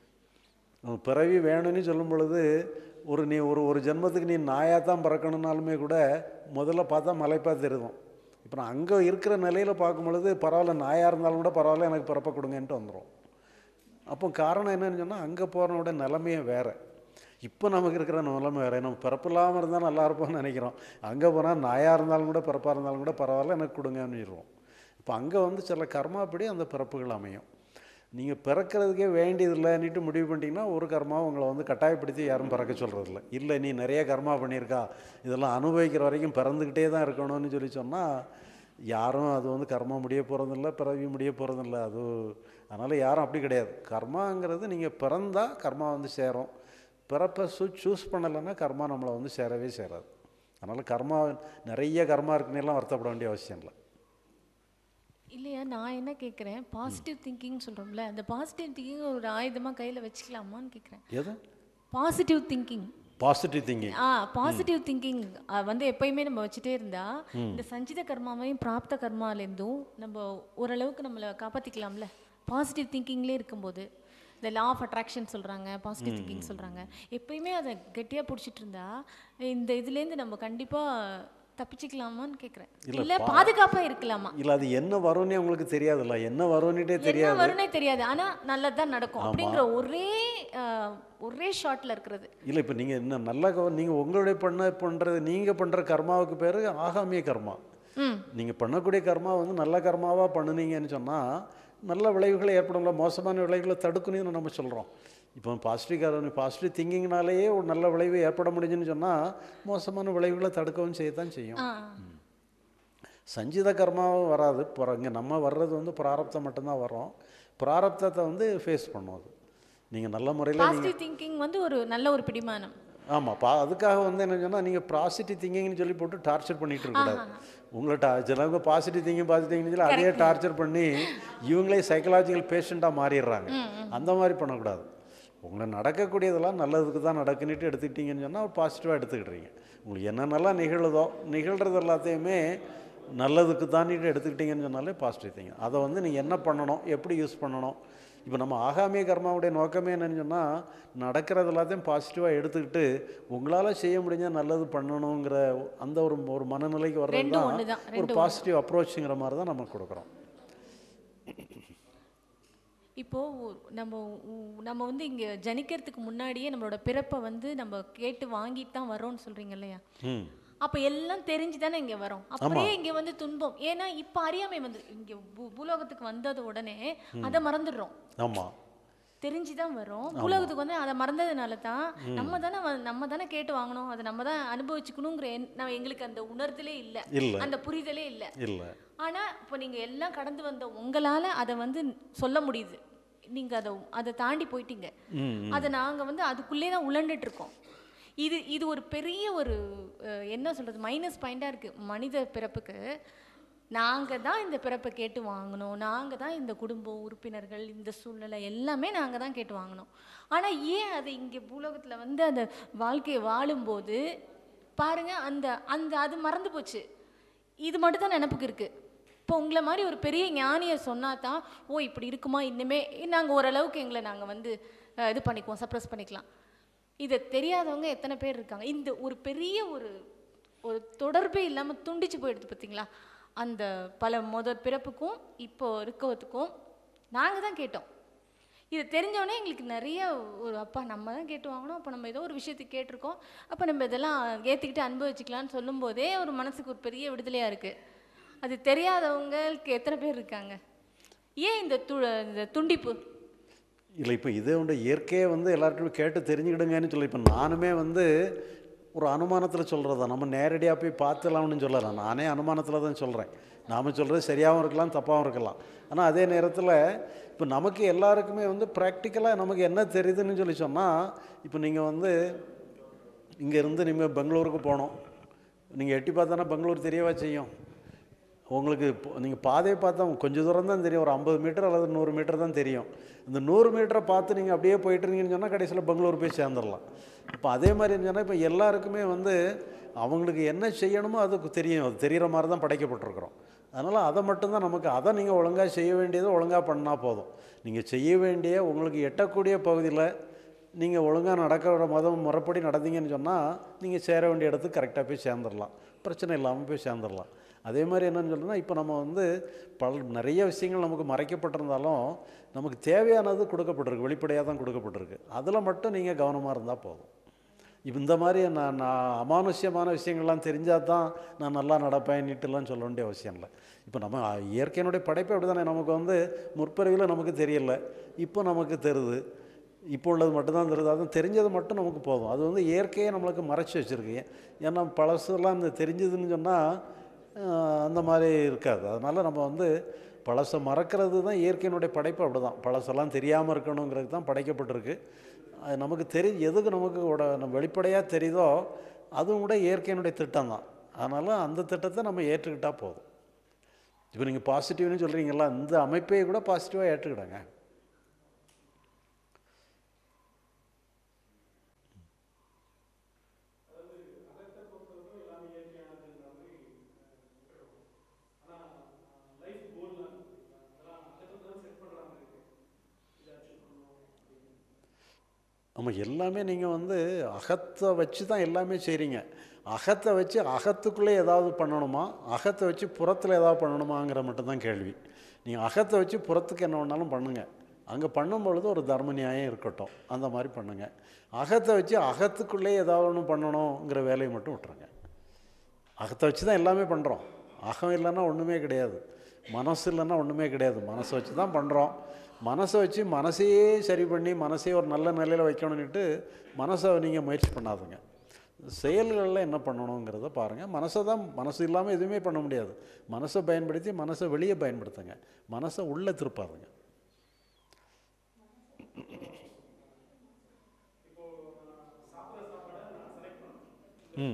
Speaker 1: நம்ம பிறவி வேணும்னு சொல்லும் பொழுது ஒரு நீ ஒரு ஒரு ஜென்மத்துக்கு நீ நாயாக தான் பிறக்கணுன்னாலுமே கூட முதல்ல பார்த்தா மலைப்பாக தெரியும் இப்போ நான் அங்கே இருக்கிற நிலையில் பார்க்கும் பொழுது பரவாயில்ல நாயாக இருந்தாலும் கூட பரவாயில்ல எனக்கு பிறப்பை கொடுங்கன்ட்டு வந்துடும் அப்போ காரணம் என்னன்னு சொன்னால் அங்கே போகிறனோட நிலைமையே வேறு இப்போ நமக்கு இருக்கிற நிலைமை வேறு நம்ம பிறப்பு இல்லாமல் இருந்தால் நல்லா இருப்போம்னு நினைக்கிறோம் அங்கே போனால் நாயாக இருந்தாலும் கூட பிறப்பாக இருந்தாலும் கூட பரவாயில்ல எனக்கு கொடுங்கன்னு சொல்லுவோம் இப்போ அங்கே வந்து சில கர்மாப்படி அந்த பிறப்புகள் அமையும் நீங்கள் பிறக்கிறதுக்கே வேண்டியதில்லைன்னுட்டு முடிவு பண்ணிட்டீங்கன்னா ஒரு கர்மாவும் உங்களை வந்து கட்டாயப்படுத்தி யாரும் பிறக்க சொல்கிறதில்ல இல்லை நீ நிறைய கர்மா பண்ணியிருக்கா இதெல்லாம் அனுபவிக்கிற வரைக்கும் பிறந்துக்கிட்டே தான் இருக்கணும்னு சொல்லி சொன்னால் யாரும் அது வந்து கர்மா முடிய போகிறதில்ல பிறவி முடிய போகிறதில்ல அது அதனால் யாரும் அப்படி கிடையாது கர்மாங்கிறது நீங்கள் பிறந்தா கர்மா வந்து சேரும் பிறப்பை சூ சூஸ் பண்ணலைன்னா கர்மா நம்மளை வந்து சேரவே சேராது அதனால் கர்மா நிறைய கர்மா இருக்குன்னெல்லாம் வருத்தப்பட வேண்டிய அவசியம் இல்லை
Speaker 4: இல்லையா நான் என்ன கேட்குறேன் பாசிட்டிவ் திங்கிங் சொல்கிறோம்ல அந்த பாசிட்டிவ் திங்கிங் ஒரு ஆயுதமாக கையில் வச்சுக்கலாமான்னு கேட்குறேன்
Speaker 1: எது
Speaker 4: பாசிட்டிவ் திங்கிங்
Speaker 1: பாசிட்டிவ் திங்கிங்
Speaker 4: ஆ பாசிட்டிவ் திங்கிங் வந்து எப்பயுமே நம்ம வச்சுட்டே இருந்தா
Speaker 1: ம்.
Speaker 4: இந்த சஞ்சித கர்மாவையும் பிராப்த கர்மாலேருந்தும் நம்ம ஓரளவுக்கு நம்மளை காப்பாற்றிக்கலாம்ல பாசிட்டிவ் திங்கிங்லேயே இருக்கும்போது இந்த லா ஆஃப் அட்ராக்ஷன் சொல்கிறாங்க பாசிட்டிவ்
Speaker 1: ம்,
Speaker 4: திங்கிங் சொல்கிறாங்க எப்பயுமே அதை கெட்டியாக பிடிச்சிட்டு இருந்தா இந்த இதுலேருந்து நம்ம கண்டிப்பாக தப்பிச்சுக்கலாமான்னு கேட்குறேன்
Speaker 1: இல்ல,
Speaker 4: இல்லை
Speaker 1: பா-
Speaker 4: பாதுகாப்பாக இருக்கலாமா
Speaker 1: இல்லை அது என்ன வரும்னே உங்களுக்கு தெரியாதுல்ல என்ன வரும்னுட்டே
Speaker 4: என்ன
Speaker 1: தெரியாது
Speaker 4: வரும்னே தெரியாது ஆனா நல்லதுதான் நடக்கும்
Speaker 1: ஆமா.
Speaker 4: அப்படிங்கிற ஒரே ஆஹ், ஒரே ஷாட்ல இருக்கிறது
Speaker 1: இல்லை இப்போ நீங்கள் என்ன நல்லா நீங்கள் உங்களுடைய பண்ண பண்ணுறது நீங்கள் பண்ணுற கர்மாவுக்கு பேர் ஆகாமிய கர்மா
Speaker 4: ம்
Speaker 1: நீங்கள் பண்ணக்கூடிய கர்மா வந்து நல்ல கர்மாவாக பண்ணுனீங்கன்னு சொன்னால் நல்ல விளைவுகளை ஏற்படும்ல மோசமான விளைவுகளை தடுக்கணும்னு நம்ம சொல்கிறோம் இப்போ பாசிட்டிவ் கர்ம பாசிட்டிவ் திங்கிங்னாலேயே ஒரு நல்ல விளைவு ஏற்பட முடிஞ்சுன்னு சொன்னால் மோசமான விளைவுகளை தடுக்கவும் செய்யத்தான் செய்யும்
Speaker 4: ஆ
Speaker 1: சஞ்சித கர்மாவும் வராது புற இங்கே நம்ம வர்றது வந்து பிராரப்தம் மட்டும்தான் வரும் பிராரப்தத்தை வந்து ஃபேஸ் பண்ணும் அது நீங்கள் நல்ல முறையில் நீங்கள்
Speaker 4: பாசிட்டிவ் திங்கிங் வந்து ஒரு நல்ல ஒரு பிடிமானம்
Speaker 1: ஆமாம் பா அதுக்காக வந்து என்ன சொன்னால் நீங்கள் பாசிட்டிவ் திங்கிங்னு சொல்லி போட்டு டார்ச்சர் பண்ணிட்டு இருக்கக்கூடாது உங்களை டா சிலவங்க பாசிட்டிவ் திங்கிங் பாசிட்டிவ் திங்கிங் சொல்லி அதையே டார்ச்சர் பண்ணி இவங்களே சைக்கலாஜிக்கல் பேஷண்ட்டாக மாறிடுறாங்க அந்த மாதிரி பண்ணக்கூடாது உங்களை நடக்கக்கூடியதெல்லாம் நல்லதுக்கு தான் நடக்குன்னுட்டு எடுத்துக்கிட்டீங்கன்னு சொன்னால் பாசிட்டிவாக எடுத்துக்கிட்டுறீங்க உங்களுக்கு என்னென்னலாம் நிகழுதோ நிகழ்கிறது எல்லாத்தையுமே நல்லதுக்கு தான்ட்டு எடுத்துக்கிட்டீங்கன்னு சொன்னாலே பாசிட்டிவ் திங்கிங் அதை வந்து நீங்கள் என்ன பண்ணணும் எப்படி யூஸ் பண்ணணும் இப்போ நம்ம ஆகாமிய கர்மாவுடைய நோக்கமே என்னன்னு சொன்னால் நடக்கிறது எல்லாத்தையும் பாசிட்டிவாக எடுத்துக்கிட்டு உங்களால் செய்ய முடிஞ்சால் நல்லது பண்ணணுங்கிற அந்த ஒரு ஒரு மனநிலைக்கு வர்றது
Speaker 4: ரெண்டும்
Speaker 1: தான்
Speaker 4: ஒண்ணுதான்,
Speaker 1: ஒரு
Speaker 4: ரெண்டும்
Speaker 1: பாசிட்டிவ் அப்ரோச்சுங்கிற மாதிரி தான் நம்ம கொடுக்குறோம்
Speaker 4: இப்போ ஒ- நம்ம உ- நம்ம வந்து இங்க ஜனிக்கிறதுக்கு முன்னாடியே நம்மளோட பிறப்பை வந்து நம்ம கேட்டு வாங்கிட்டு தான் வரோம்னு சொல்றீங்க இல்லையா
Speaker 1: ம்
Speaker 4: அப்ப எல்லாம் தெரிஞ்சு தானே இங்க வரோம் அப்படியே இங்க வந்து துன்பம் ஏன்னா இப்ப அறியாமை வந்து இங்க பூ- பூலோகத்துக்கு வந்தது உடனே அதை மறந்துடுறோம்
Speaker 1: ஆமாம்
Speaker 4: தெரிஞ்சு தான் வரும் பூலோகத்துக்கு வந்து அதை மறந்ததுனால தான் நம்ம தானே வ- நம்ம தானே கேட்டு வாங்கணும் அதை நம்ம தான் அனுபவிச்சுக்கணுங்கிற எண்- நான் எங்களுக்கு அந்த உணர்தலே இல்லை
Speaker 1: இல்ல.
Speaker 4: அந்த புரிதலே இல்லை
Speaker 1: இல்லை
Speaker 4: ஆனா இப்போ நீங்க எல்லாம் கடந்து வந்த உங்களால அதை வந்து சொல்ல முடியுது நீங்க அதை அதை தாண்டி போயிட்டீங்க
Speaker 1: ம், ம்.
Speaker 4: அதை நாங்க வந்து அதுக்குள்ளே தான் உழண்டுட்டு இருக்கோம் இது இது ஒரு பெரிய ஒரு அஹ், என்ன சொல்றது மைனஸ் பாயிண்டா இருக்கு மனித பிறப்புக்கு நாங்க தான் இந்த பிறப்பை கேட்டு வாங்கணும் நாங்க தான் இந்த குடும்ப உறுப்பினர்கள் இந்த சூழ்நிலை எல்லாமே நாங்க தான் கேட்டு வாங்கணும் ஆனா ஏன் அது இங்க பூலோகத்துல வந்து அந்த வாழ்க்கையை வாழும்போது பாருங்க அந்த அந்த அது மறந்து போச்சு இது மட்டும் தான் நினப்புக்கு இருக்கு இப்போ உங்களை மாதிரி ஒரு பெரிய ஞானியை சொன்னா தான் ஓ இப்படி இருக்குமா இன்னுமே நாங்கள் ஓரளவுக்கு எங்களை நாங்கள் வந்து அஹ், இது பண்ணிக்குவோம் சப்ரஸ் பண்ணிக்கலாம் இதை தெரியாதவங்க எத்தனை பேர் இருக்காங்க இந்த ஒரு பெரிய ஒரு ஒரு தொடர்பே இல்லாமல் துண்டிச்சு போயிடுது பார்த்தீங்களா அந்த பல முதற் பிறப்புக்கும் இப்போ இருக்கிறதுக்கும் நாங்கள் தான் கேட்டோம் இது தெரிஞ்சவொடனே எங்களுக்கு நிறைய ஒரு அப்பா நம்ம தான் கேட்டு வாங்கணும் அப்போ நம்ம ஏதோ ஒரு விஷயத்துக்கு கேட்டிருக்கோம் அப்போ நம்ம இதெல்லாம் ஏற்றுக்கிட்டு அனுபவிச்சுக்கலாம்னு சொல்லும்போதே ஒரு மனசுக்கு ஒரு பெரிய விடுதலையாக இருக்குது அது தெரியாதவங்களுக்கு எத்தனை பேர் இருக்காங்க ஏன் இந்த து இந்த துண்டிப்பு
Speaker 1: இல்லை இப்போ இதே உண்டு இயற்கையை வந்து எல்லார்ட்டும் கேட்டு தெரிஞ்சுக்கிடுங்கன்னு சொல்லி இப்போ நானுமே வந்து ஒரு அனுமானத்தில் சொல்கிறதா நம்ம நேரடியாக போய் பார்த்துலாம்னு சொல்லலாம் நானே அனுமானத்தில் தான் சொல்கிறேன் நாம் சொல்கிறது சரியாகவும் இருக்கலாம் தப்பாகவும் இருக்கலாம் ஆனால் அதே நேரத்தில் இப்போ நமக்கு எல்லாருக்குமே வந்து ப்ராக்டிக்கலாக நமக்கு என்ன தெரியுதுன்னு சொல்லி சொன்னால் இப்போ நீங்கள் வந்து இங்கேருந்து நீங்கள் பெங்களூருக்கு போகணும் நீங்கள் எட்டி பார்த்தானா பெங்களூர் தெரியவா செய்யும் உங்களுக்கு நீங்கள் பாதையை பார்த்தா கொஞ்சம் தூரம் தான் தெரியும் ஒரு ஐம்பது மீட்டர் அல்லது நூறு மீட்டர் தான் தெரியும் இந்த நூறு மீட்டரை பார்த்து நீங்கள் அப்படியே போயிட்டு இருந்தீங்கன்னு சொன்னால் கடைசியில் பெங்களூர் போய் சேர்ந்துடலாம் இப்போ அதே மாதிரி சொன்னால் இப்போ எல்லாருக்குமே வந்து அவங்களுக்கு என்ன செய்யணுமோ அதுக்கு தெரியும் அது தெரிகிற மாதிரி தான் படைக்கப்பட்டிருக்கிறோம் அதனால் அதை மட்டும்தான் நமக்கு அதை நீங்கள் ஒழுங்காக செய்ய வேண்டியதை ஒழுங்காக பண்ணால் போதும் நீங்கள் செய்ய வேண்டிய உங்களுக்கு எட்டக்கூடிய பகுதியில் நீங்கள் ஒழுங்காக நடக்கிற மதம் முறைப்படி நடந்தீங்கன்னு சொன்னால் நீங்கள் சேர வேண்டிய இடத்துக்கு கரெக்டாக போய் சேர்ந்துடலாம் பிரச்சனை இல்லாமல் போய் சேர்ந்துடலாம் அதே மாதிரி என்னன்னு சொல்லுன்னா இப்போ நம்ம வந்து பல நிறைய விஷயங்கள் நமக்கு மறைக்கப்பட்டிருந்தாலும் நமக்கு தேவையானது கொடுக்கப்பட்டிருக்கு வெளிப்படையாக தான் கொடுக்கப்பட்டிருக்கு அதில் மட்டும் நீங்கள் கவனமாக இருந்தால் போதும் இப்போ இந்த மாதிரி நான் நான் அமானுஷ்யமான விஷயங்கள்லாம் தெரிஞ்சால் தான் நான் நல்லா நடப்பேன்னுட்டுலாம் சொல்ல வேண்டிய அவசியம் இல்லை இப்போ நம்ம இயற்கையினுடைய படைப்பு அப்படி தானே நமக்கு வந்து முற்பிறவியில் நமக்கு தெரியல இப்போ நமக்கு தெரியுது இப்போ உள்ளது மட்டும்தான் தெரியுது அதுவும் தெரிஞ்சது மட்டும் நமக்கு போதும் அது வந்து இயற்கையே நம்மளுக்கு மறைச்சி வச்சுருக்கு ஏன்னா பழசெல்லாம் இந்த தெரிஞ்சதுன்னு சொன்னால் அந்த மாதிரி இருக்காது அதனால் நம்ம வந்து பழசை மறக்கிறது தான் இயற்கையினுடைய படைப்பு அப்படி தான் பழசெல்லாம் தெரியாமல் இருக்கணுங்கிறது தான் படைக்கப்பட்டிருக்கு அது நமக்கு தெரி எதுக்கு நமக்கு உட நம்ம வெளிப்படையாக தெரியுதோ அதுவும் கூட இயற்கையினுடைய திட்டம் தான் அதனால் அந்த திட்டத்தை நம்ம ஏற்றுக்கிட்டால் போதும் இப்போ நீங்கள் பாசிட்டிவ்னு சொல்கிறீங்களா இந்த அமைப்பையை கூட பாசிட்டிவாக ஏற்றுக்கிடுங்க ஆமாம் எல்லாமே நீங்கள் வந்து அகத்தை வச்சு தான் எல்லாமே செய்கிறீங்க அகத்தை வச்சு அகத்துக்குள்ளே ஏதாவது பண்ணணுமா அகத்தை வச்சு புறத்தில் ஏதாவது பண்ணணுமாங்கிற மட்டும்தான் கேள்வி நீங்கள் அகத்தை வச்சு புறத்துக்கு என்ன வேணாலும் பண்ணுங்கள் அங்கே பண்ணும் பொழுது ஒரு தர்ம நியாயம் இருக்கட்டும் அந்த மாதிரி பண்ணுங்கள் அகத்தை வச்சு அகத்துக்குள்ளே ஏதாவது ஒன்று பண்ணணுங்கிற வேலையை மட்டும் விட்டுருங்க அகத்தை வச்சு தான் எல்லாமே பண்ணுறோம் அகம் இல்லைன்னா ஒன்றுமே கிடையாது மனசு இல்லைன்னா ஒன்றுமே கிடையாது மனசை வச்சு தான் பண்ணுறோம் மனசை வச்சு மனசையே சரி பண்ணி மனசையே ஒரு நல்ல நிலையில் வைக்கணும்னுட்டு மனசை நீங்கள் முயற்சி பண்ணாதுங்க செயல்களில் என்ன பண்ணணுங்கிறத பாருங்கள் மனசை தான் மனசு இல்லாமல் எதுவுமே பண்ண முடியாது மனசை பயன்படுத்தி மனசை வெளியே பயன்படுத்துங்க மனசை உள்ளே திருப்பாதுங்க ம்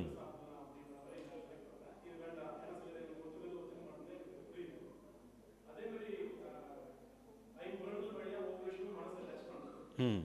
Speaker 1: ம்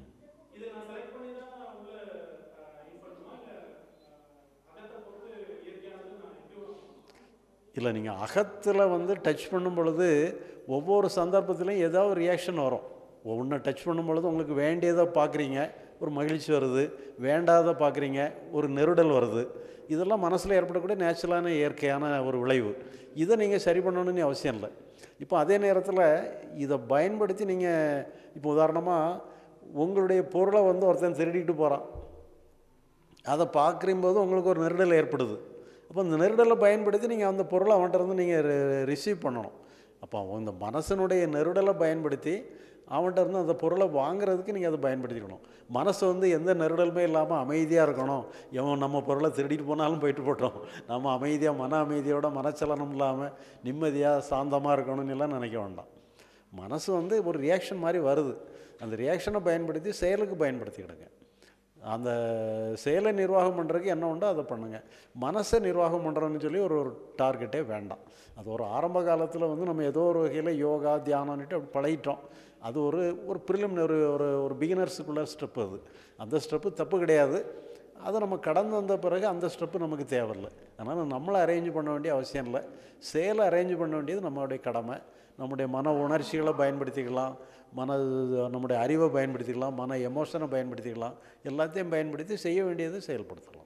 Speaker 1: இல்லை நீங்கள் அகத்தில் வந்து டச் பண்ணும் பொழுது ஒவ்வொரு சந்தர்ப்பத்திலையும் ஏதோ ஒரு ரியாக்ஷன் வரும் ஒவ்வொன்றை டச் பண்ணும் பொழுது உங்களுக்கு வேண்டியதை பார்க்குறீங்க ஒரு மகிழ்ச்சி வருது வேண்டாத பார்க்குறீங்க ஒரு நெருடல் வருது இதெல்லாம் மனசில் ஏற்படக்கூடிய நேச்சுரலான இயற்கையான ஒரு விளைவு இதை நீங்கள் சரி பண்ணணும்னு அவசியம் இல்லை இப்போ அதே நேரத்தில் இதை பயன்படுத்தி நீங்கள் இப்போ உதாரணமாக உங்களுடைய பொருளை வந்து ஒருத்தன் திருடிட்டு போகிறான் அதை பார்க்கும்போது உங்களுக்கு ஒரு நெருடல் ஏற்படுது அப்போ அந்த நெருடலை பயன்படுத்தி நீங்கள் அந்த பொருளை அவன்கிட்ட இருந்து நீங்கள் ரிசீவ் பண்ணணும் அப்போ இந்த மனசனுடைய நெருடலை பயன்படுத்தி அவன்கிட்ட இருந்து அந்த பொருளை வாங்குறதுக்கு நீங்கள் அதை பயன்படுத்திக்கணும் மனசு வந்து எந்த நெருடலுமே இல்லாமல் அமைதியாக இருக்கணும் எவன் நம்ம பொருளை திருடிட்டு போனாலும் போயிட்டு போட்டோம் நம்ம அமைதியாக மன அமைதியோட மனச்சலனம் இல்லாமல் நிம்மதியாக சாந்தமாக இருக்கணும்னு எல்லாம் நினைக்க வேண்டாம் மனசு வந்து ஒரு ரியாக்ஷன் மாதிரி வருது அந்த ரியாக்ஷனை பயன்படுத்தி செயலுக்கு பயன்படுத்திக்கிடுங்க அந்த செயலை நிர்வாகம் பண்ணுறதுக்கு என்ன உண்டோ அதை பண்ணுங்கள் மனசை நிர்வாகம் பண்ணுறோன்னு சொல்லி ஒரு ஒரு டார்கெட்டே வேண்டாம் அது ஒரு ஆரம்ப காலத்தில் வந்து நம்ம ஏதோ ஒரு வகையில் யோகா தியானம்னுட்டு அப்படி பழகிட்டோம் அது ஒரு ஒரு ப்ரிலிம் ஒரு ஒரு ஒரு பிகினர்ஸுக்குள்ள ஸ்டெப் அது அந்த ஸ்டெப்பு தப்பு கிடையாது அதை நம்ம கடந்து வந்த பிறகு அந்த ஸ்டெப்பு நமக்கு தேவையில்லை அதனால் நம்மளை அரேஞ்ச் பண்ண வேண்டிய அவசியம் இல்லை செயலை அரேஞ்ச் பண்ண வேண்டியது நம்மளுடைய கடமை நம்முடைய மன உணர்ச்சிகளை பயன்படுத்திக்கலாம் மன நம்முடைய அறிவை பயன்படுத்திக்கலாம் மன எமோஷனை பயன்படுத்திக்கலாம் எல்லாத்தையும் பயன்படுத்தி செய்ய வேண்டியதை செயல்படுத்தலாம்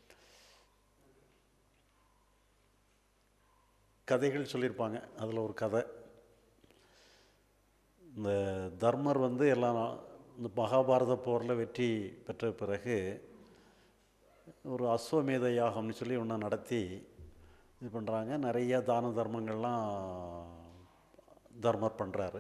Speaker 1: கதைகள் சொல்லியிருப்பாங்க அதில் ஒரு கதை இந்த தர்மர் வந்து எல்லாம் இந்த மகாபாரத போரில் வெற்றி பெற்ற பிறகு ஒரு அஸ்வமேத யாகம்னு சொல்லி ஒன்று நடத்தி இது பண்ணுறாங்க நிறைய தான தர்மங்கள்லாம் தர்மர் பண்ணுறாரு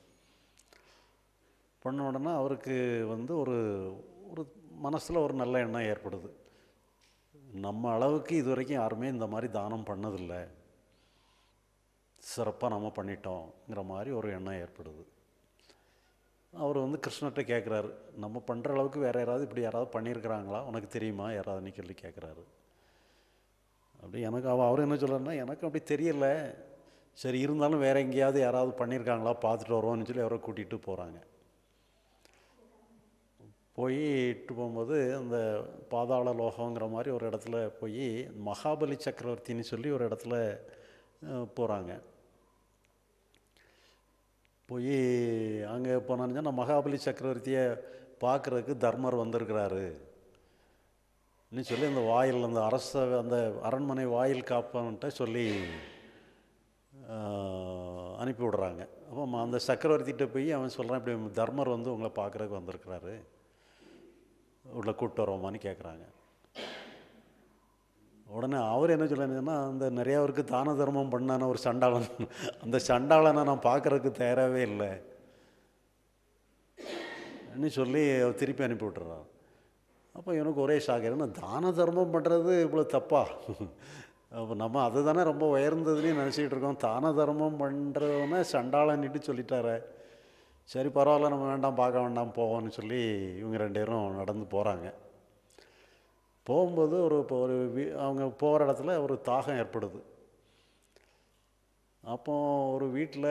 Speaker 1: பண்ண உடனே அவருக்கு வந்து ஒரு ஒரு மனசில் ஒரு நல்ல எண்ணம் ஏற்படுது நம்ம அளவுக்கு இது வரைக்கும் யாருமே இந்த மாதிரி தானம் பண்ணதில்லை சிறப்பாக நம்ம பண்ணிட்டோங்கிற மாதிரி ஒரு எண்ணம் ஏற்படுது அவர் வந்து கிருஷ்ணர்கிட்ட கேட்குறாரு நம்ம பண்ணுற அளவுக்கு வேறு யாராவது இப்படி யாராவது பண்ணியிருக்கிறாங்களா உனக்கு தெரியுமா யாராவதுன்னு சொல்லி கேட்குறாரு அப்படி எனக்கு அவ அவர் என்ன சொல்கிறாருன்னா எனக்கு அப்படி தெரியல சரி இருந்தாலும் வேறு எங்கேயாவது யாராவது பண்ணியிருக்காங்களா பார்த்துட்டு வருவோம்னு சொல்லி அவரை கூட்டிகிட்டு போகிறாங்க போய் இட்டு போகும்போது அந்த பாதாள லோகங்கிற மாதிரி ஒரு இடத்துல போய் மகாபலி சக்கரவர்த்தின்னு சொல்லி ஒரு இடத்துல போகிறாங்க போய் அங்கே போனான்னு சொன்னால் மகாபலி சக்கரவர்த்தியை பார்க்குறதுக்கு தர்மர் வந்திருக்கிறாரு இன்னும் சொல்லி அந்த வாயில் அந்த அரச அந்த அரண்மனை வாயில் காப்பன்ட்ட சொல்லி அனுப்பி விடுறாங்க அப்போ அந்த சக்கரவர்த்திகிட்ட போய் அவன் சொல்கிறான் இப்படி தர்மர் வந்து உங்களை பார்க்குறதுக்கு வந்திருக்கிறாரு உள்ள கூப்பிட்டு வரோமான்னு கேட்குறாங்க உடனே அவர் என்ன சொல்லுன்னா அந்த நிறையாவருக்கு தான தர்மம் பண்ணான ஒரு சண்டாளன் அந்த சண்டாளனை நான் பார்க்கறதுக்கு தயாராகவே இல்லை ன்னு சொல்லி அவர் திருப்பி அனுப்பி விட்டுறான் அப்போ எனக்கு ஒரே ஷாக் என்ன தான தர்மம் பண்ணுறது இவ்வளோ தப்பா அப்போ நம்ம அதை தானே ரொம்ப உயர்ந்ததுன்னு நினச்சிக்கிட்டு இருக்கோம் தான தர்மம் பண்ணுறவன சண்டாளன்னுட்டு சொல்லிட்டாரே சரி பரவாயில்ல நம்ம வேண்டாம் பார்க்க வேண்டாம் போவோம்னு சொல்லி இவங்க ரெண்டு பேரும் நடந்து போகிறாங்க போகும்போது ஒரு இப்போ ஒரு வீ அவங்க போகிற இடத்துல ஒரு தாகம் ஏற்படுது அப்போ ஒரு வீட்டில்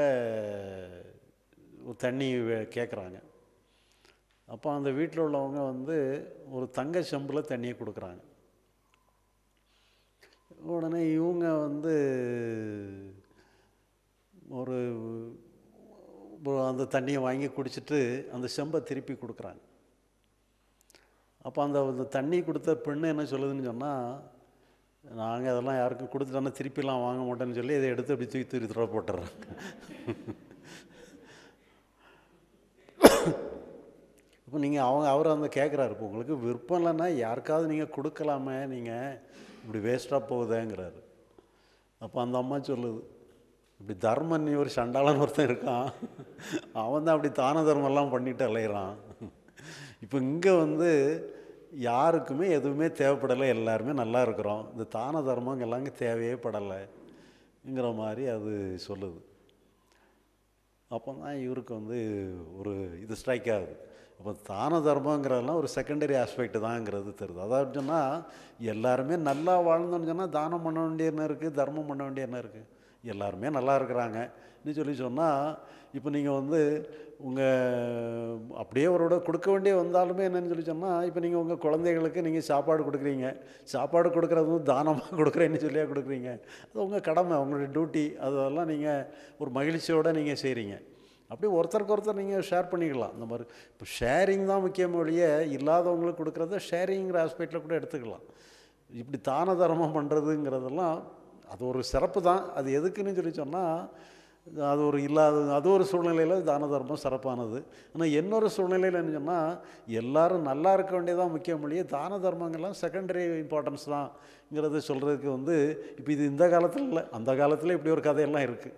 Speaker 1: தண்ணி கேட்குறாங்க அப்போ அந்த வீட்டில் உள்ளவங்க வந்து ஒரு தங்க செம்பில் தண்ணியை கொடுக்குறாங்க உடனே இவங்க வந்து ஒரு ஒரு அந்த தண்ணியை வாங்கி குடிச்சிட்டு அந்த செம்பை திருப்பி கொடுக்குறாங்க அப்போ அந்த அந்த தண்ணி கொடுத்த பெண்ணு என்ன சொல்லுதுன்னு சொன்னால் நாங்கள் அதெல்லாம் யாருக்கும் கொடுத்துட்டோன்னா திருப்பிலாம் வாங்க மாட்டோன்னு சொல்லி இதை எடுத்து அப்படி தூக்கி தூக்கி தூர போட்டுறோம் இப்போ நீங்கள் அவங்க அவர் அந்த கேட்குறாரு இப்போ உங்களுக்கு விருப்பம் இல்லைன்னா யாருக்காவது நீங்கள் கொடுக்கலாமே நீங்கள் இப்படி வேஸ்ட்டாக போகுதேங்கிறாரு அப்போ அந்த அம்மா சொல்லுது இப்படி தர்மன் ஒரு சண்டாளன் ஒருத்தன் இருக்கான் அவன் தான் அப்படி தான தர்மம்லாம் பண்ணிட்டு அலையிறான் இப்போ இங்கே வந்து யாருக்குமே எதுவுமே தேவைப்படலை எல்லாருமே நல்லா இருக்கிறோம் இந்த தான தர்மம் எல்லாங்க தேவையே படலைங்கிற மாதிரி அது சொல்லுது அப்போ தான் இவருக்கு வந்து ஒரு இது ஸ்ட்ரைக் ஆகுது அப்போ தான தர்மங்கிறதெல்லாம் ஒரு செகண்டரி ஆஸ்பெக்ட் தாங்கிறது தெரியுது அதாவது சொன்னால் எல்லாருமே நல்லா வாழ்ந்தோன்னு சொன்னால் தானம் பண்ண வேண்டிய என்ன இருக்குது தர்மம் பண்ண வேண்டிய என்ன இருக்குது எல்லாருமே நல்லா இருக்கிறாங்கன்னு சொல்லி சொன்னால் இப்போ நீங்கள் வந்து உங்கள் அப்படியே அவரோட கொடுக்க வேண்டிய வந்தாலுமே என்னன்னு சொல்லி சொன்னால் இப்போ நீங்கள் உங்கள் குழந்தைகளுக்கு நீங்கள் சாப்பாடு கொடுக்குறீங்க சாப்பாடு கொடுக்குறது வந்து தானமாக கொடுக்குறேன்னு சொல்லியா கொடுக்குறீங்க அது உங்கள் கடமை உங்களுடைய டியூட்டி அதெல்லாம் நீங்கள் ஒரு மகிழ்ச்சியோடு நீங்கள் செய்கிறீங்க அப்படி ஒருத்தருக்கு ஒருத்தர் நீங்கள் ஷேர் பண்ணிக்கலாம் இந்த மாதிரி இப்போ ஷேரிங் தான் முக்கியம் ஒழிய இல்லாதவங்களுக்கு கொடுக்குறத ஷேரிங்கிற ஆஸ்பெக்டில் கூட எடுத்துக்கலாம் இப்படி தான தர்மம் பண்ணுறதுங்கிறதெல்லாம் அது ஒரு சிறப்பு தான் அது எதுக்குன்னு சொல்லி சொன்னால் அது ஒரு இல்லாத அது ஒரு சூழ்நிலையில் தான தர்மம் சிறப்பானது ஆனால் இன்னொரு சூழ்நிலையில் என்ன சொன்னால் எல்லாரும் நல்லா இருக்க வேண்டியதான் முக்கியம் மொழியே தான தர்மங்கள்லாம் செகண்டரி இம்பார்ட்டன்ஸ் தான்ங்கிறத சொல்கிறதுக்கு வந்து இப்போ இது இந்த காலத்தில் இல்லை அந்த காலத்தில் இப்படி ஒரு கதையெல்லாம் இருக்குது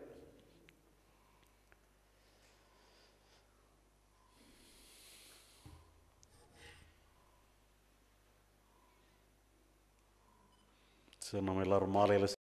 Speaker 1: சரி நம்ம எல்லோரும் மாலையில்